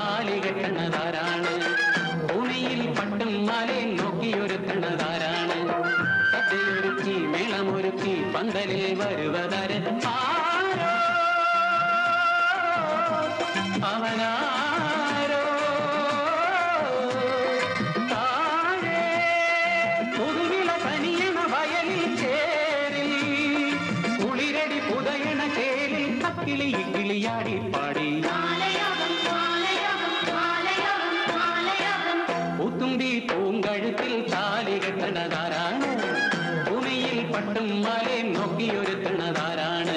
താലി കെട്ടണതാരാണ് ഭൂമിയിൽ പട്ടും മാലയും നോക്കിയൊരുത്തണതാരാണ് സദ്യയൊരുക്കി മേളമൊരുക്കി പന്തലിൽ വരുവതാര് ആരോ അവനാരോ താഴെ പുതുവിള കനിയണ വയലിൽ ചേരിൽ കുളിരടി പുതയണ ചേരിൽ അക്കിളി കിളിയാടി പാടി പൂത്തുമ്പി പൂങ്കഴുത്തിൽ താലി കെട്ടണതാരാണ് ഭൂമിയിൽ പട്ടും മലയും നോക്കിയൊരുത്തണതാരാണ്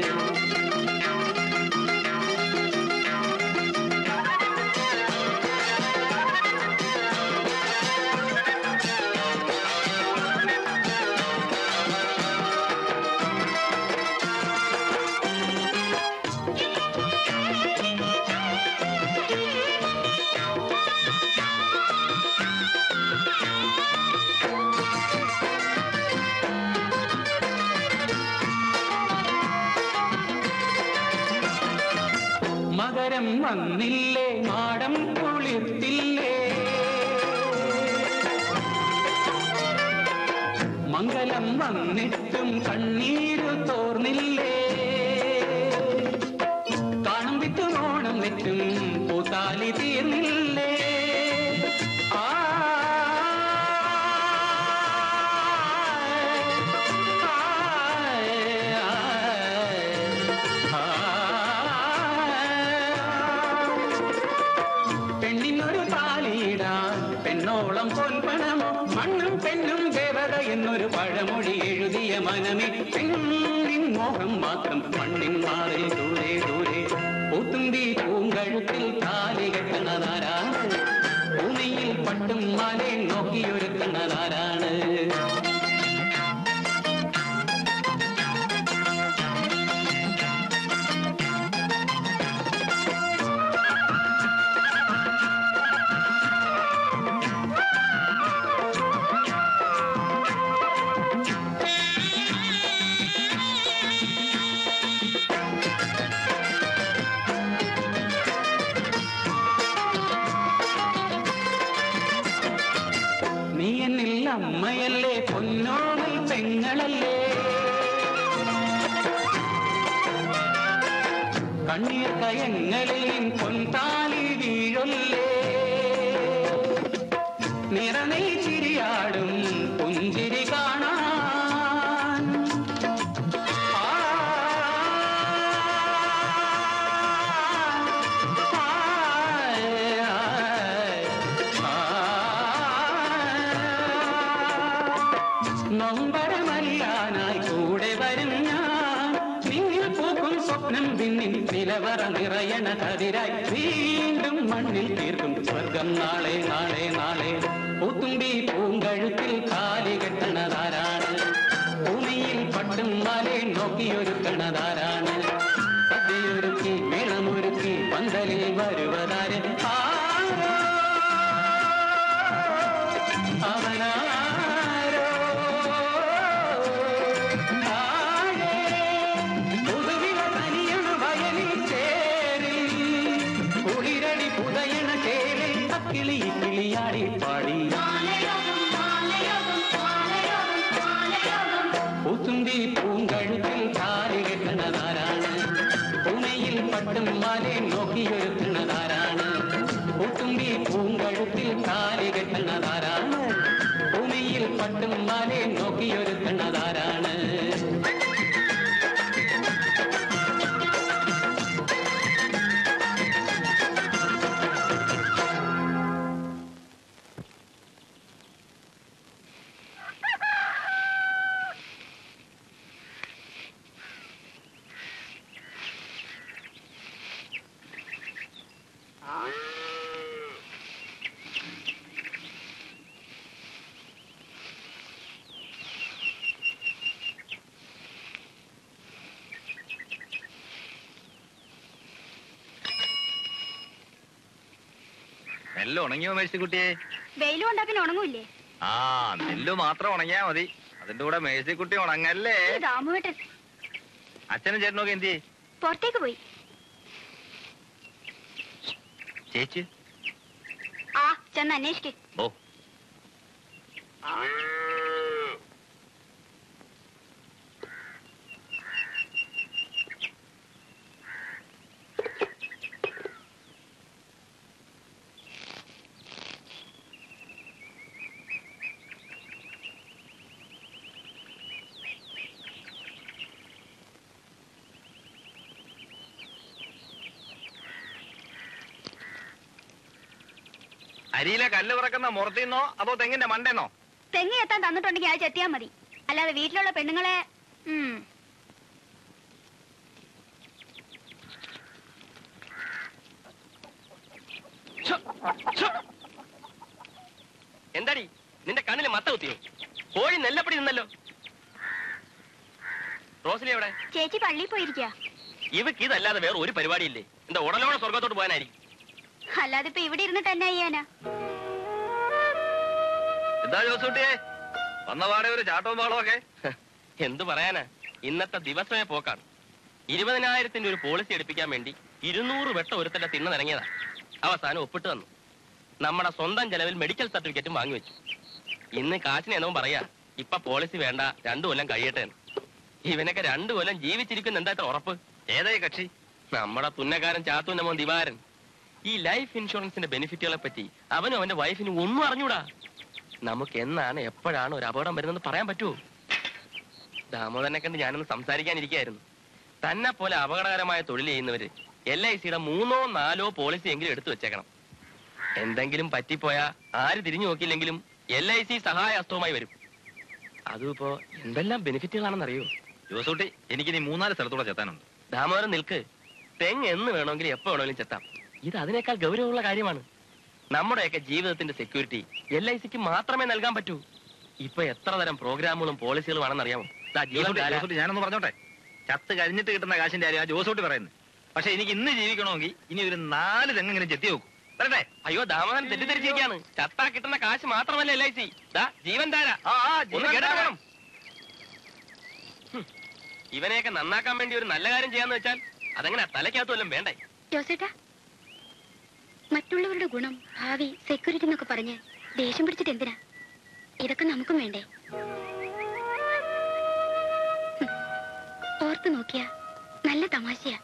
മകരം വന്നില്ലേ മാടം കുളിർത്തില്ലേ മംഗലം വന്നിട്ടും കണ്ണീരു തോർന്നില്ലേ കാണും വിറ്റും ഓണം വെറ്റും പൂത്താലി തീർന്നില്ലേ ആ പെണ്ണിനൊരു താലിയിടാൻ പെണ്ണോളം പൊൻപണമോ മണ്ണും പെണ്ണും ദേവത എന്നൊരു പഴമൊഴി എഴുതിയ മനമേ പെണ്ണിൻ മോഹം മാത്രം മണ്ണിൻ മാറിൽ ദൂരെ ദൂരെ പൂത്തുമ്പി പൂങ്കഴുത്തിൽ താലി കെട്ടണതാരാണ് ഭൂമിയിൽ പട്ടും മാലയും നോക്കിയൊരുക്കണതാരാണ് നീ എന്നിൽ അമ്മയല്ലേ പൊന്നോണൽ പെങ്ങളല്ലേ കണ്ണീർ കയങ്ങളിൽ പൊൻതാലി വീഴൊല്ലേ നിറനീ ചിരിയാടും പുഞ്ചിരി കാണാൻ ആ, ആ, ആ, നൊമ്പരമല്ലാനായി കൂടെ വരും ഞാൻ നിന്നിൽ പൂക്കും സ്വപ്നം പിന്നിൽ നിലവറ നിറയണ കതിരായി വീണ്ടും മണ്ണിൽ തീർക്കും സ്വർഗം നാളെ നാളെ നാളെ പൂത്തുമ്പി പൂങ്കഴുത്തിൽ കാലി കെട്ടണതാരാണ് ഭൂമിയിൽ പട്ടും മാലെ നോക്കിയൊരുക്കണതാരാണ് സദ്യയൊരുക്കി മേളമൊരുക്കി പന്തലിൽ വരുവതാര് ആരോ അവനാരോ താഴെ പുതുവിള തനിയണ വയലിൽ ചേരിൽ കുളിരടി പുതയണ ചേരിൽ അക്കിളി കിളിയാടി പാടി പൂത്തുമ്പി പൂങ്കഴുത്തിൽ താലി കെട്ടണതാരാണ് പൂനെയിൽ പട്ടും മാലെ നോക്കിയൊരുക്കണതാരാണ് പൂത്തുമ്പി പൂങ്കഴുത്തിൽ താലി കെട്ടണതാരാണ് ഭൂമിയിൽ പട്ടും മാലെ നോക്കിയൊരുക്കണതാരാണ് നെല്ല് ഉണങ്ങിയോ മേഴ്സിക്കുട്ടിയെ വെയിൽ കൊണ്ടാ പിന്നെ ഉണങ്ങൂല്ലേ ആ നെല്ല് മാത്രം ഉണങ്ങിയാ മതി അതിന്റെ കൂടെ മേഴ്സിക്കുട്ടി ഉണങ്ങല്ലേ ഈ രാമുവേട്ടൻ അച്ഛനും ചേട്ടനൊക്കെ എന്തി പുറത്തേക്ക് പോയി ചേച്ചി ആ ചെന്ന് അന്വേഷിക്കേ ഓ അരിയിലെ കല്ല് പിറക്കുന്ന മുറത്തിന്നോ അതോ തെങ്ങിന്റെ മണ്ടെന്നോ തെങ്ങി എത്താൻ തന്നിട്ടുണ്ടെങ്കിൽ അത് ചെത്തിയാ മതി അല്ലാതെ വീട്ടിലുള്ള പെണ്ണുങ്ങളെ ഉം എന്താടി നിന്റെ കണ്ണിൽ മത്ത കുത്തിയോ കോഴി നെല്ലപ്പടി നിന്നല്ലോ റോസലി എവിടെ ചേച്ചി പള്ളിയിൽ പോയിരിക്കുക ഇവക്ക് ഇതല്ലാതെ വേറെ ഒരു പരിപാടിയില്ലേ എന്താ ഉടലോടെ സ്വർഗത്തോട്ട് പോകാനായിരിക്കും അല്ലാതെ ഇപ്പൊ ഇവിടെ ഇരുന്നിട്ട് എന്നാ ചെയ്യാനാ എന്താ ജോസൂട്ടിയെ വന്ന പാടെ ഒരു ചാട്ടവും പാളവും ഒക്കെ എന്തു പറയാനാ ഇന്നത്തെ ദിവസമേ പോക്കാണ് ഇരുപതിനായിരത്തിന്റെ ഒരു പോളിസി എടുപ്പിക്കാൻ വേണ്ടി ഇരുന്നൂറ് വെട്ട ഒരുത്തന്റെ തിണ്ണ നിറങ്ങിയതാ അവസാനം ഒപ്പിട്ട് തന്നു നമ്മുടെ സ്വന്തം ചെലവിൽ മെഡിക്കൽ സർട്ടിഫിക്കറ്റും വാങ്ങിവെച്ചു ഇന്ന് കാശിന് എന്നവും പറയാ ഇപ്പൊ പോളിസി വേണ്ട രണ്ടു കൊല്ലം കഴിയട്ടെ എന്ന്. ഇവനൊക്കെ രണ്ടു കൊല്ലം ജീവിച്ചിരിക്കുന്ന എന്താ ഇത്ര ഉറപ്പ് ഏതായി കക്ഷി നമ്മുടെ തുന്നക്കാരൻ ചാത്തുന്റെ മോൻ ദിവാരൻ ഈ ലൈഫ് ഇൻഷുറൻസിന്റെ ബെനിഫിറ്റുകളെ പറ്റി അവനും അവന്റെ വൈഫിനും ഒന്നും അറിഞ്ഞൂടാ നമുക്ക് എന്നാണ് എപ്പോഴാണ് ഒരു അപകടം വരുന്നത് പറയാൻ പറ്റുമോ ദാമോദരനെ കണ്ട് ഞാനൊന്ന് സംസാരിക്കാനിരിക്കായിരുന്നു തന്നെ പോലെ അപകടകരമായ തൊഴിൽ ചെയ്യുന്നവര് എൽ ഐ സിയുടെ മൂന്നോ നാലോ പോളിസി എങ്കിലും എടുത്തു വെച്ചേക്കണം എന്തെങ്കിലും പറ്റിപ്പോയാ ആര് തിരിഞ്ഞു നോക്കിയില്ലെങ്കിലും എൽ ഐ സി സഹായഹസ്തവുമായി വരും അതും ഇപ്പോ എന്തെല്ലാം ബെനിഫിറ്റുകളാണെന്നറിയോ ജോസൂട്ടി എനിക്ക് ഇനി മൂന്നാല് സ്ഥലത്തൂടെ ചെത്താനുണ്ട് ദാമോദരൻ നിൽക്ക് തെങ്ങ് എന്ന് വേണമെങ്കിലും എപ്പോ വേണമെങ്കിലും ചെത്താം ഇത് അതിനേക്കാൾ ഗൗരവമുള്ള കാര്യമാണ് നമ്മുടെയൊക്കെ ജീവിതത്തിന്റെ സെക്യൂരിറ്റി എൽ ഐ സിക്ക് മാത്രമേ നൽകാൻ പറ്റൂ ഇപ്പൊ എത്ര തരം പ്രോഗ്രാമുകളും പോളിസികളും ആണെന്നറിയാമോ ദാ ജീവൻ ജോസൂട്ടി ധാര. ജോസൂട്ടി ഞാനൊന്ന് പറഞ്ഞോട്ടെ ചത്ത് കഴിഞ്ഞിട്ട് കിട്ടുന്ന കാശിന്റെ കാര്യം ആ ജോസൂട്ടി പറയുന്നത് പക്ഷെ എനിക്ക് ഇന്ന് ജീവിക്കണമെങ്കിൽ ഇനി ഒരു നാല് തെങ്ങെങ്കിലും ചെത്തി വെക്കും വരട്ടെ അയ്യോ ദാമോദരൻ തെറ്റിദ്ധരിച്ചിരിക്കുകയാണ് ചത്താ കിട്ടുന്ന കാശ് മാത്രമല്ല എൽ ഐ സി ദാ ജീവൻ ധാര ആ ആ ഒന്ന് ജീവൻ കേട്ടോ ധാര. വേണം ഹും. ഇവനെയൊക്കെ നന്നാക്കാൻ വേണ്ടി ഒരു നല്ല കാര്യം ചെയ്യാന്ന് വെച്ചാൽ അതങ്ങനെ തലയ്ക്കകത്ത് വല്ലതും വേണ്ടേ ജോസേട്ടാ മറ്റുള്ളവരുടെ ഗുണം ഭാവി സെക്യൂരിറ്റി എന്നൊക്കെ പറഞ്ഞ് ദേഷ്യം പിടിച്ചിട്ട് എന്തിനാ ഇതൊക്കെ നമുക്കും വേണ്ടേ ഹും. ഓർത്ത് നോക്കിയാ നല്ല തമാശയാ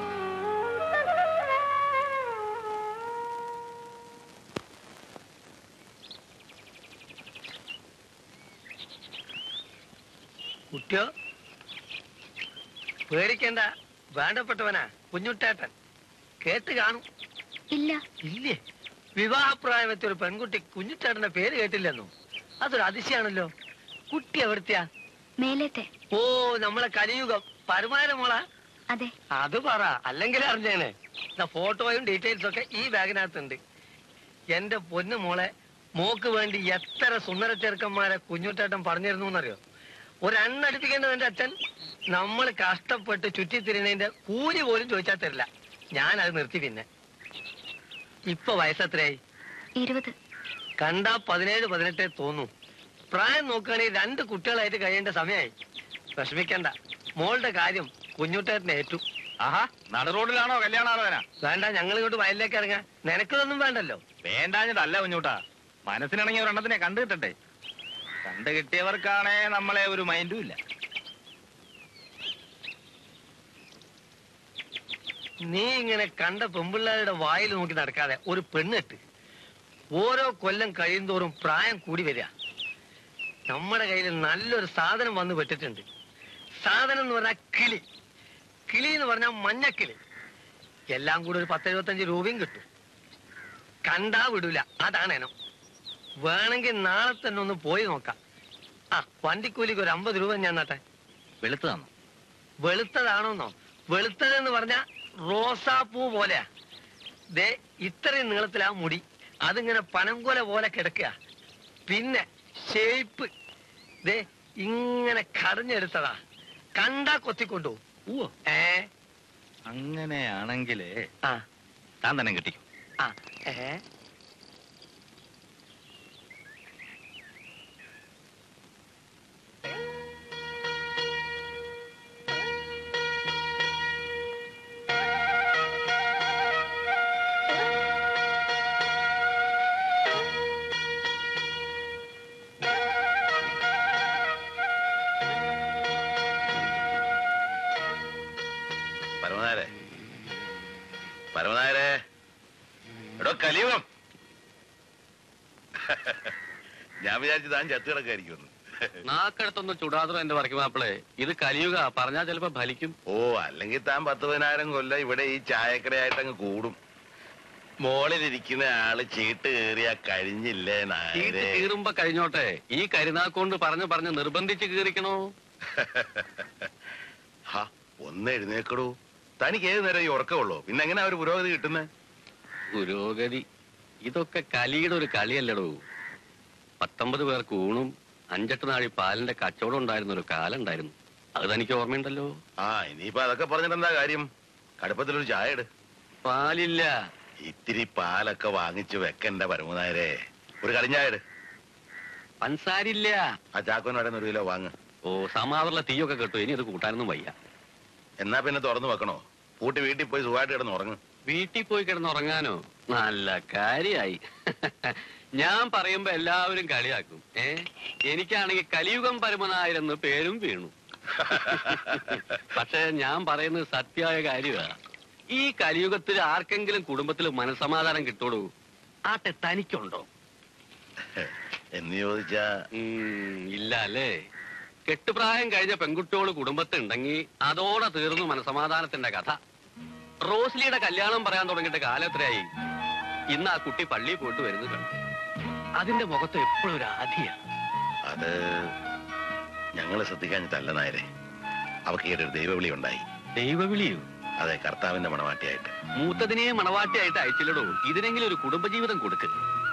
കുട്ടിയോ പേടിക്കണ്ട വേണ്ടപ്പെട്ടവനാ കുഞ്ഞുട്ടേട്ടൻ കേട്ട് കാണും ഇല്ല ഇല്ലേ വിവാഹപ്രായമെത്തിയ ഒരു പെൺകുട്ടി കുഞ്ഞുട്ടേട്ടന്റെ പേര് കേട്ടില്ലെന്നോ അതൊരു അതിശയാണല്ലോ കുട്ടി എവിടുത്തെയാ മേലേത്തെ ഓ നമ്മളെ കലിയുഗം പരമാര മോളാ അതെ അത് പറ അല്ലെങ്കിൽ അറിഞ്ഞേനെ ദാ ഫോട്ടോയും ഡീറ്റെയിൽസും ഒക്കെ ഈ ബാഗിനകത്തുണ്ട് എന്റെ പൊന്നു മോളെ മോക്ക് വേണ്ടി എത്ര സുന്ദര ചെറുക്കന്മാരെ കുഞ്ഞുട്ടേട്ടൻ പറഞ്ഞിരുന്നു എന്നറിയോ ഒരെണ്ണടിപ്പിക്കേണ്ടത് എന്റെ അച്ഛൻ നമ്മൾ കഷ്ടപ്പെട്ട് ചുറ്റിത്തിരിഞ്ഞതിന്റെ കൂലി പോലും ചോദിച്ചാൽ തരില്ല ഞാൻ അത് നിർത്തി പിന്നെ ഇപ്പൊ വയസ്സത്രയായി ഇരുപത് കണ്ടാ പതിനേഴ് പതിനെട്ടേ തോന്നൂ പ്രായം നോക്കുകയാണെങ്കിൽ രണ്ട് കുട്ടികളായിട്ട് കഴിയേണ്ട സമയമായി വിഷമിക്കണ്ട മോളുടെ കാര്യം കുഞ്ഞുട്ടേട്ടനെ ഏറ്റു ആഹാ നട റോഡിലാണോ കല്യാണാലോചന വേണ്ട ഞങ്ങൾ ഇങ്ങോട്ട് വയലിലേക്ക് ഇറങ്ങാം നിനക്കിതൊന്നും വേണ്ടല്ലോ വേണ്ടാഞ്ഞിട്ടല്ല കുഞ്ഞൂട്ടാ മനസ്സിനാണെങ്കിൽ ഒരെണ്ണത്തിനെ കണ്ടു കിട്ടട്ടെ കണ്ടു കിട്ടിയവർക്കാണേ നമ്മളെ ഒരു മൈൻഡും ഇല്ല നീ ഇങ്ങനെ കണ്ട പെമ്പിള്ളേരുടെ വായിൽ നോക്കി നടക്കാതെ ഒരു പെണ്ണിട്ട് ഓരോ കൊല്ലം കഴിയുന്തോറും പ്രായം കൂടി വരിക നമ്മുടെ കയ്യിൽ നല്ലൊരു സാധനം വന്ന് പെട്ടിട്ടുണ്ട് സാധനം എന്ന് പറഞ്ഞാൽ കിളി കിളി എന്ന് പറഞ്ഞാൽ മഞ്ഞക്കിളി എല്ലാം കൂടി ഒരു പത്തെഴുപത്തഞ്ച് രൂപയും കിട്ടും കണ്ടാ വിടൂല അതാണ് എനം വേണമെങ്കിൽ നാളെ തന്നെ ഒന്ന് പോയി നോക്കാം ആ വണ്ടിക്കൂലിക്ക് ഒരു അമ്പത് രൂപ ഞാൻ നട്ടെ വെളുത്തു തന്നു വെളുത്തതാണോന്നോ വെളുത്തതെന്ന് പറഞ്ഞ റോസാപ്പൂ പോലെയാ ദേ ഇത്രയും നീളത്തിലാ മുടി അതിങ്ങനെ പനംകൊല പോലെ കിടക്കുക പിന്നെ ഷേപ്പ് ദേ ഇങ്ങനെ കടഞ്ഞെടുത്തതാ കണ്ടാ കൊത്തിക്കൊണ്ടു ഓ ഏ അങ്ങനെയാണെങ്കില് ആ താൻ തന്നെ കിട്ടിക്കും ആ ഏ എടോ കലിയുഗം ഞാൻ വിചാരിച്ചു താൻ ചത്തു കിടക്കായിരിക്കുമെന്ന് നാക്കടുത്തൊന്ന് ചുടാതറ എന്റെ വരയ്ക്കും മാപ്പിളെ ഇത് കലിയുക പറഞ്ഞാൽ ചിലപ്പോ ഫലിക്കും ഓ അല്ലെങ്കിൽ താൻ പത്ത് പതിനായിരം കൊല്ലം ഇവിടെ ഈ ചായക്കടയായിട്ട് അങ്ങ് കൂടും മോളിലിരിക്കുന്ന ആള് ചീട്ട് കയറിയ കഴിഞ്ഞില്ലേ ചീട്ട് നായരെ കീറുമ്പോ കഴിഞ്ഞോട്ടെ ഈ കരുനാക്കൊണ്ട് പറഞ്ഞു പറഞ്ഞ് നിർബന്ധിച്ച് കീറിക്കണോ ഹാ ഒന്ന് എഴുന്നേക്കടൂ തനിക്ക് ഏത് നേരം ഈ ഉറക്കമുള്ളൂ പിന്നെ എങ്ങനെ ഒരു പുരോഗതി കിട്ടുന്നത് പുരോഗതി ഇതൊക്കെ കലിയുടെ ഒരു കളിയല്ലടോ പത്തൊമ്പത് പേർക്ക് ഊണും അഞ്ചെട്ട് നാഴി പാലിന്റെ കച്ചവടം ഉണ്ടായിരുന്ന ഒരു കാലം ഉണ്ടായിരുന്നു അത് തനിക്ക് ഓർമ്മയുണ്ടല്ലോ ആ ഇനിയിപ്പോ അതൊക്കെ പറഞ്ഞിട്ട് എന്താ കാര്യം കടുപ്പത്തിലൊരു ചായ ഇട് പാലില്ല ഇത്തിരി പാലൊക്കെ വാങ്ങിച്ചു വെക്കണ്ട പരമനായരെ ഒരു കടിഞ്ഞായ ഇട് പൻസാരില്ല ആ ചാക്കോനോടെ ഒരു കിലോ വാങ്ങ് ഓ സമാതറുള്ള തീയൊക്കെ കിട്ടും ഇനി ഇത് കൂട്ടാനൊന്നും വയ്യ എന്നാ പിന്നെ തുറന്നു വെക്കണോ പൂട്ടി വീട്ടിൽ പോയി സുഖമായിട്ട് കിടന്ന് ഉറങ്ങും വീട്ടിൽ പോയി കിടന്നുറങ്ങാനോ നല്ല കാര്യായി ഞാൻ പറയുമ്പോ എല്ലാവരും കളിയാക്കും ഏ എനിക്കാണെങ്കിൽ കലിയുഗം പരമനായരെന്ന് പേരും വീണു പക്ഷെ ഞാൻ പറയുന്നത് സത്യമായ കാര്യമാ ഈ കലിയുഗത്തിൽ ആർക്കെങ്കിലും കുടുംബത്തിൽ മനസമാധാനം കിട്ടോളൂ ആട്ടെ തനിക്കുണ്ടോ എന്ന് ചോദിച്ചാ ഉം, ഇല്ല അല്ലേ കെട്ടുപ്രായം കഴിഞ്ഞ പെൺകുട്ടിയോട് കുടുംബത്തുണ്ടെങ്കിൽ അതോടെ തീർന്നു മനസമാധാനത്തിന്റെ കഥ റോസ്ലിയുടെ കല്യാണം പറയാൻ തുടങ്ങിയിട്ട് കാലം എത്രയായി ഇന്ന് ആ കുട്ടി പള്ളിയിൽ പോയിട്ട് വരുന്നത് കണ്ടു അതിന്റെ മുഖത്ത് എപ്പോഴും ഒരു ആധിയ അത് ഞങ്ങള് ശ്രദ്ധിക്കാഞ്ഞിട്ടല്ല നായരെ അവക്ക് ഈയിടെ ഒരു ദൈവവിളി ഉണ്ടായി ദൈവവിളിയോ അതെ കർത്താവിന്റെ മണവാട്ടിയായിട്ട് മൂത്തതിനെ മണവാട്ടിയായിട്ട് അയച്ചില്ലടോ ഇതിനെങ്കിലും ഒരു കുടുംബജീവിതം കൊടുക്ക്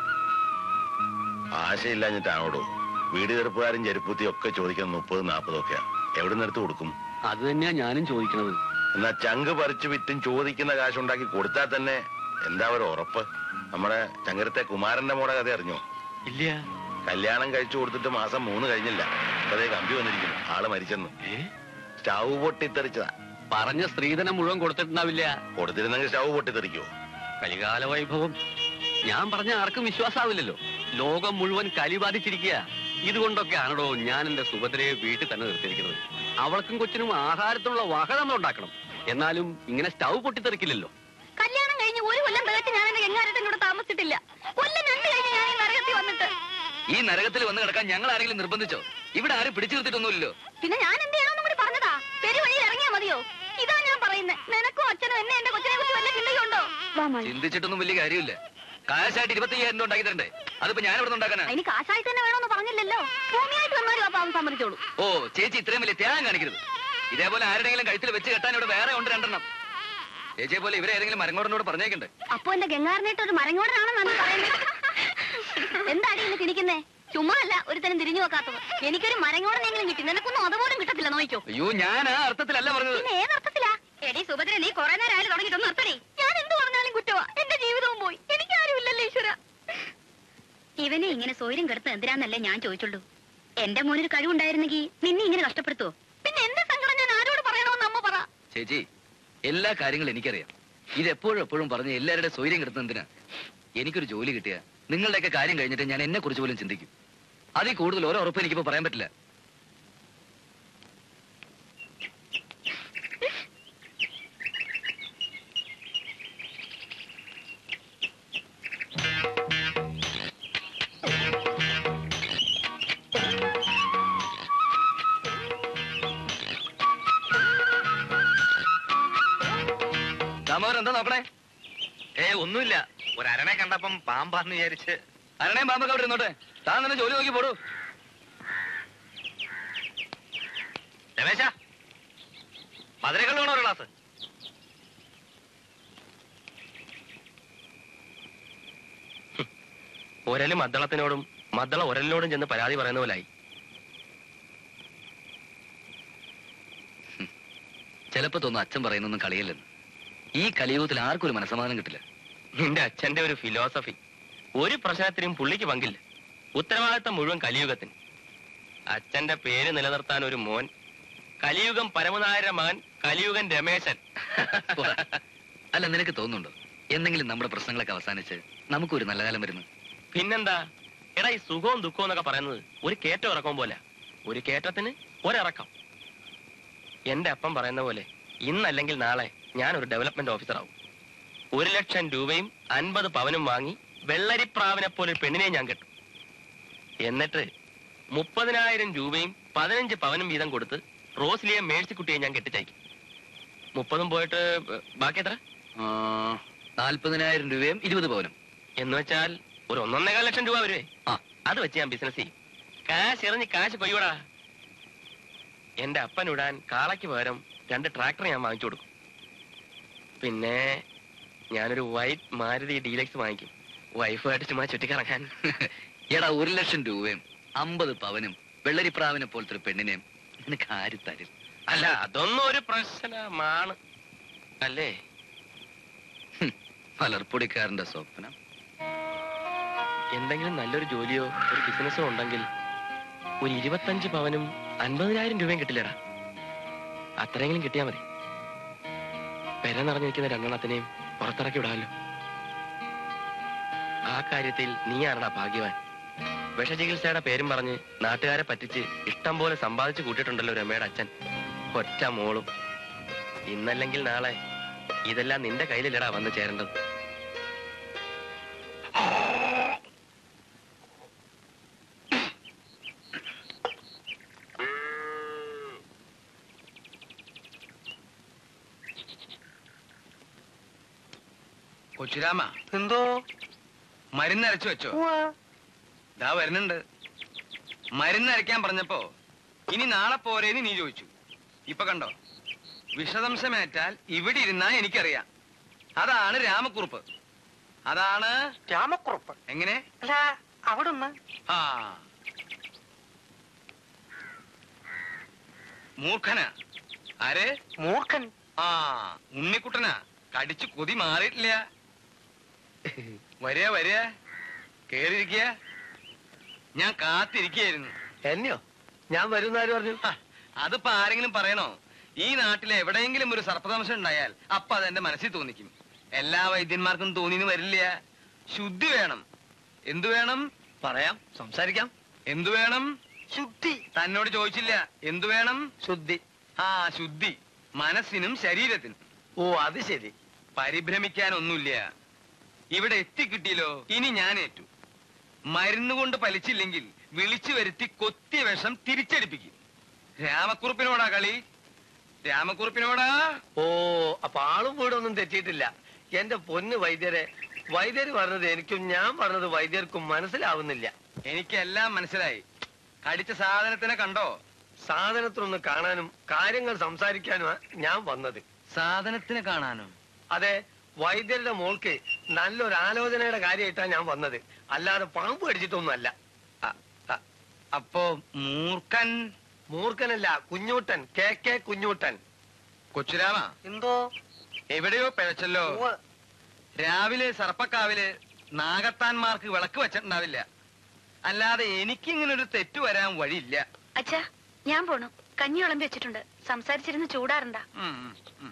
ആശയില്ലാഞ്ഞിട്ടാണോടോ വീട് ചെറുപ്പക്കാരും ചെരുപ്പൂത്തിയും ഒക്കെ ചോദിക്കുന്നത് മുപ്പത് നാൽപ്പതും ഒക്കെയാ എവിടെ നിന്ന് എടുത്ത് കൊടുക്കും അത് തന്നെയാ ഞാനും ചോദിക്കണത് എന്നാ ചങ്ക് പറിച്ചു വിറ്റും ചോദിക്കുന്ന കാശുണ്ടാക്കി കൊടുത്താൽ തന്നെ എന്താ ഒരു ഉറപ്പ് നമ്മുടെ ചങ്കരത്തെ കുമാരന്റെ മോടെ കഥ അറിഞ്ഞോ ഇല്ല കല്യാണം കഴിച്ചു കൊടുത്തിട്ട് മാസം മൂന്ന് കഴിഞ്ഞില്ല അപ്പതേ കമ്പി വന്നിരിക്കുന്നു ആള് മരിച്ചെന്ന് ഏ സ്റ്റൗ പൊട്ടിത്തെറിച്ചതാ പറഞ്ഞ സ്ത്രീധനം മുഴുവൻ കൊടുത്തിട്ടുണ്ടാവില്ല കൊടുത്തിരുന്നെങ്കിൽ സ്റ്റൗ പൊട്ടിത്തെറിക്കോ കലികാല വൈഭവം ഞാൻ പറഞ്ഞ ആർക്കും വിശ്വാസാവില്ലല്ലോ ലോകം മുഴുവൻ കലി ബാധിച്ചിരിക്കുക ഇതുകൊണ്ടൊക്കെ ആണല്ലോ ഞാൻ എന്റെ സുഭദ്രയെ വീട്ടിൽ തന്നെ നിർത്തിയിരിക്കുന്നത് അവൾക്കും കൊച്ചിനും ആഹാരത്തിനുള്ള വക നമ്മൾ ഉണ്ടാക്കണം എന്നാലും ഇങ്ങനെ സ്റ്റൗ പൊട്ടിത്തെറിക്കില്ലല്ലോ കല്യാണം കഴിഞ്ഞ് ഒരു കൊല്ലം തികച്ച് ഞാൻ എന്റെ ഗംഗാരത്തിന്റെ കൂടെ താമസിച്ചിട്ടില്ല കൊല്ലം രണ്ട് കഴിഞ്ഞ് ഞാൻ ഈ നരകത്തിൽ വന്നിട്ട് ഈ നരകത്തിൽ വന്ന് കിടക്കാൻ ഞങ്ങൾ ആരെങ്കിലും നിർബന്ധിച്ചോ ഇവിടെ ആരും പിടിച്ചു നിർത്തിയിട്ടൊന്നുമില്ലല്ലോ പിന്നെ ഞാൻ എന്ത് ചെയ്യണമെന്നും കൂടി പറഞ്ഞതാ പെരുവഴിയിൽ ഇറങ്ങിയാ മതിയോ ഇതാ ഞാൻ പറയുന്നത് നിനക്കും അച്ഛനും എന്നെ എന്റെ കൊച്ചിനെ കുറിച്ച് വല്ല ചിന്തയുണ്ടോ വാ മോളെ ചിന്തിച്ചിട്ടൊന്നും വലിയ കാര്യമില്ല കാശായിട്ട് ഇരുപത്തി അയ്യായിരം രൂപ ഉണ്ടാക്കി തരണ്ടേ അതിപ്പോ ഞാൻ ഇവിടെ ഉണ്ടാക്കാനാ അതിന് കാശായിട്ട് തന്നെ വേണമെന്ന് പറഞ്ഞില്ലല്ലോ ഭൂമിയായിട്ട് വന്നാലും ആ പാവം സമ്മതിച്ചോളൂ ഓ ചേച്ചി ഇത്രയും വലിയ ത്യാഗം കാണിക്കരുത് ഇതേപോലെ ആരുടെയെങ്കിലും കഴുത്തിൽ വെച്ച് കെട്ടാൻ ഇവിടെ വേറെ ഉണ്ട് രണ്ടെണ്ണം ചേച്ചിയെ പോലെ ഇവരെ ഏതെങ്കിലും മരങ്ങോടനോട് പറഞ്ഞേക്കണ്ടേ അപ്പൊ എന്റെ ഗംഗാറിനായിട്ട് ഒരു മരങ്ങോടനാണെന്നാണ് പറയുന്നത് എന്താടി ഇന്ന് തിരിക്കുന്നേ ചുമ്മാ അല്ല ഒരുത്തനും തിരിഞ്ഞു നോക്കാത്തത് എനിക്കൊരു മരങ്ങോടനെങ്കിലും കിട്ടി നിനക്കൊന്നും അതുപോലും കിട്ടത്തില്ല നോക്കിക്കോ അയ്യോ ഞാൻ ആ അർത്ഥത്തിലല്ല പറഞ്ഞത് പിന്നെ ഏതർത്ഥത്തിലാ എടി സുഭദ്ര നീ കുറെ നേരം ആയാലും തുടങ്ങിയിട്ടൊന്നും നിർത്തണേ ഞാൻ എന്ത് പറഞ്ഞാലും കുറ്റവാ എന്റെ ജീവിതവും പോയി എനിക്ക് ആരുമില്ലല്ലോ ഈശ്വര ഇവനെ ഇങ്ങനെ സ്വൈര്യം കെടുത്ത എന്തിനാന്നല്ലേ ഞാൻ ചോദിച്ചുള്ളൂ എന്റെ മോനൊരു കഴിവുണ്ടായിരുന്നെങ്കിൽ നിന്നെ ഇങ്ങനെ കഷ്ടപ്പെടുത്തുവോ പിന്നെ എന്റെ സങ്കടം ഞാൻ ആരോട് പറയണമെന്ന് അമ്മ പറ ചേച്ചി എല്ലാ കാര്യങ്ങളും എനിക്കറിയാം ഇത് എപ്പോഴും എപ്പോഴും പറഞ്ഞ് എല്ലാവരുടെ സ്വൈര്യം കിടത്തുന്ന എന്തിനാ എനിക്കൊരു ജോലി കിട്ടിയ നിങ്ങളുടെയൊക്കെ കാര്യം കഴിഞ്ഞിട്ട് ഞാൻ എന്നെ കുറിച്ച് പോലും ചിന്തിക്കും അതിൽ കൂടുതൽ ഓരോ ഉറപ്പ് എനിക്കിപ്പോ പറയാൻ പറ്റില്ല ദാമോദരൻ എന്താ നോക്കണേ ഏ ഒന്നുമില്ല ഒരു അരണെ കണ്ടപ്പം പാമ്പാന്ന് വിചാരിച്ച് അരണയും പാമ്പൊക്കെ അവിടെ ഇരുന്നോട്ടെ താൻ തന്നെ ജോലി നോക്കി പോടൂ രമേശ മധുരകൾ വേണോ ഒരു ഗ്ലാസ് ഒരല് മദ്ദളത്തിനോടും മദ്ദള ഒരലിനോടും ചെന്ന് പരാതി പറയുന്ന പോലായി ചിലപ്പോ തോന്നുന്നു അച്ഛൻ പറയുന്നൊന്നും കളിയല്ലെന്ന് ഈ കലിയുഗത്തിൽ ആർക്കും ഒരു മനസ്സമാധാനം കിട്ടില്ല നിന്റെ അച്ഛന്റെ ഒരു ഫിലോസഫി ഒരു പ്രശ്നത്തിനും പുള്ളിക്ക് പങ്കില്ല ഉത്തരവാദിത്തം മുഴുവൻ കലിയുഗത്തിന് അച്ഛന്റെ പേര് നിലനിർത്താൻ ഒരു മോൻ കലിയുഗം പരമനായരുടെ മകൻ കലിയുഗൻ രമേശൻ പോടാ. അല്ല നിനക്ക് തോന്നുന്നുണ്ടോ എന്തെങ്കിലും നമ്മുടെ പ്രശ്നങ്ങളൊക്കെ അവസാനിച്ച് നമുക്കൊരു നല്ല കാലം വരുന്നു പിന്നെന്താ എടാ ഈ സുഖവും ദുഃഖവും എന്നൊക്കെ പറയുന്നത് ഒരു കയറ്റം ഇറക്കം പോലെ ഒരു കയറ്റത്തിന് ഒരിറക്കം എന്റെ അപ്പം പറയുന്ന പോലെ ഇന്നല്ലെങ്കിൽ നാളെ ഞാൻ ഒരു ഡെവലപ്മെന്റ് ഓഫീസർ ആവും ഒരു ലക്ഷം രൂപയും അൻപത് പവനും വാങ്ങി വെള്ളരിപ്രാവിനെ പോലെ ഒരു പെണ്ണിനെ ഞാൻ കെട്ടും എന്നിട്ട് മുപ്പതിനായിരം രൂപയും പതിനഞ്ച് പവനും വീതം കൊടുത്ത് റോസ്ലിയെ മേഴ്സിക്കുട്ടിയെ ഞാൻ കെട്ടിച്ചയക്കും മുപ്പതും പോയിട്ട് ഏ, ബാക്കി എത്ര ആ, നാൽപ്പതിനായിരം രൂപയും ഇരുപത് പവനും എന്ന് വെച്ചാൽ ഒരു ഒന്നൊന്നേകാൽ ലക്ഷം രൂപ വരുവേ ആ. അത് വെച്ച് ഞാൻ ബിസിനസ് ചെയ്യും കാശ് എറിഞ്ഞ് കാശ് കൊയ്യൂടാ എന്റെ അപ്പനിടാൻ കാളയ്ക്ക് പകരം രണ്ട് ട്രാക്ടർ ഞാൻ വാങ്ങിച്ചു കൊടുക്കും പിന്നെ ഞാനൊരു വൈറ്റ് മാരുതി ഡീലക്സ് വാങ്ങിക്കും വൈഫായിട്ട് ചുമ്മാ ചുറ്റിക്കറങ്ങാൻ എടാ ഒരു ലക്ഷം രൂപയും അമ്പത് പവനും വെള്ളരിപ്രാവിനെ പോലത്തെ ഒരു പെണ്ണിനെയും നിനക്ക് ആര് തരും അല്ല അതൊന്നും ഒരു പ്രശ്നമാണ് അല്ലേ മലർപ്പൊടിക്കാരന്റെ സ്വപ്നം എന്തെങ്കിലും നല്ലൊരു ജോലിയോ ഒരു ബിസിനസ്സോ ഉണ്ടെങ്കിൽ ഒരു ഇരുപത്തഞ്ച് പവനും അൻപതിനായിരം രൂപയും കിട്ടില്ലടാ അത്രയെങ്കിലും കിട്ടിയാ മതി പെര നിറഞ്ഞിരിക്കുന്ന രണ്ടെണ്ണത്തിനെയും പുറത്തിറക്കി വിടാമല്ലോ ആ കാര്യത്തിൽ നീ ആരടാ ഭാഗ്യവാൻ വിഷചികിത്സയുടെ പേരും പറഞ്ഞ് നാട്ടുകാരെ പറ്റിച്ച് ഇഷ്ടം പോലെ സമ്പാദിച്ചു കൂട്ടിയിട്ടുണ്ടല്ലോ രമയുടെ അച്ഛൻ ഒറ്റ മോളും ഇന്നല്ലെങ്കിൽ നാളെ ഇതെല്ലാം നിന്റെ കയ്യിലില്ലടാ വന്ന് ചേരേണ്ടത് കൊച്ചുരാമ എന്തോ മരുന്നരച്ചു വെച്ചോ ദാ വരുന്നുണ്ട് മരുന്നരയ്ക്കാൻ പറഞ്ഞപ്പോ ഇനി നാളെ പോരേന്ന് നീ ചോദിച്ചു ഇപ്പൊ കണ്ടോ വിഷദംശമേറ്റാൽ ഇവിടെ ഇരുന്നാ എനിക്കറിയാം അതാണ് രാമക്കുറുപ്പ് അതാണ് രാമക്കുറപ്പ് എങ്ങനെ അല്ല അവിടെ ഒന്ന് ആ മൂർഖനാ ആര് മൂർഖൻ ആ ഉണ്ണിക്കുട്ടനാ കടിച്ചു കൊതി മാറിയിട്ടില്ല വരിക വരിക കേറിയിരിക്കുക ഞാൻ കാത്തിരിക്കുകയായിരുന്നു എന്നെയോ ഞാൻ വരുന്നാര് പറഞ്ഞു ഹ, അതിപ്പോ ആരെങ്കിലും പറയണോ ഈ നാട്ടിലെ എവിടെയെങ്കിലും ഒരു സർപ്പദംശം ഉണ്ടായാൽ അപ്പൊ അതെന്റെ മനസ്സിൽ തോന്നിക്കും എല്ലാ വൈദ്യന്മാർക്കും തോന്നിന്ന് വരില്ല ശുദ്ധി വേണം എന്തു വേണം പറയാം സംസാരിക്കാം എന്തു വേണം ശുദ്ധി തന്നോട് ചോദിച്ചില്ല എന്തു വേണം ശുദ്ധി ആ ശുദ്ധി മനസ്സിനും ശരീരത്തിനും ഓ അത് ശരി പരിഭ്രമിക്കാനൊന്നുമില്ല ഇവിടെ എത്തിക്കിട്ടിയല്ലോ ഇനി ഞാൻ ഏറ്റു മരുന്ന് കൊണ്ട് പലിച്ചില്ലെങ്കിൽ വിളിച്ചു വരുത്തി കൊത്തിയ വിഷം തിരിച്ചടിപ്പിക്കും രാമക്കുറുപ്പിനോടാ കളി രാമക്കുറുപ്പിനോടാ ഓ അപ്പൊ ആളും വീടൊന്നും തെറ്റിയിട്ടില്ല എന്റെ പൊന്ന് വൈദ്യരെ വൈദ്യര് പറഞ്ഞത് എനിക്കും ഞാൻ പറഞ്ഞത് വൈദ്യർക്കും മനസ്സിലാവുന്നില്ല എനിക്കെല്ലാം മനസ്സിലായി കടിച്ച സാധനത്തിനെ കണ്ടോ സാധനത്തിനൊന്ന് കാണാനും കാര്യങ്ങൾ സംസാരിക്കാനുമാ ഞാൻ വന്നത് സാധനത്തിനെ കാണാനോ അതെ വൈദ്യരുടെ മോൾക്ക് നല്ലൊരു ആലോചനയുടെ കാര്യമായിട്ടാണ് ഞാൻ വന്നത് അല്ലാതെ പാമ്പ് കടിച്ചിട്ടൊന്നുമല്ല അ- അ- അപ്പോ മൂർഖൻ മൂർഖനല്ല കുഞ്ഞൂട്ടൻ കെ കെ കുഞ്ഞൂട്ടൻ കൊച്ചുരാമ എന്തോ എവിടെയോ പിഴച്ചല്ലോ ഉവ്വ്. രാവിലെ സർപ്പക്കാവില് നാഗത്താന്മാർക്ക് വിളക്ക് വെച്ചിട്ടുണ്ടാവില്ല അല്ലാതെ എനിക്കിങ്ങനെ ഒരു തെറ്റ് വരാൻ വഴിയില്ല അച്ഛാ ഞാൻ പോണു കഞ്ഞി വിളമ്പി വെച്ചിട്ടുണ്ട് സംസാരിച്ചിരുന്ന് ചൂടാറണ്ട ഉം, ഉം, ഉം.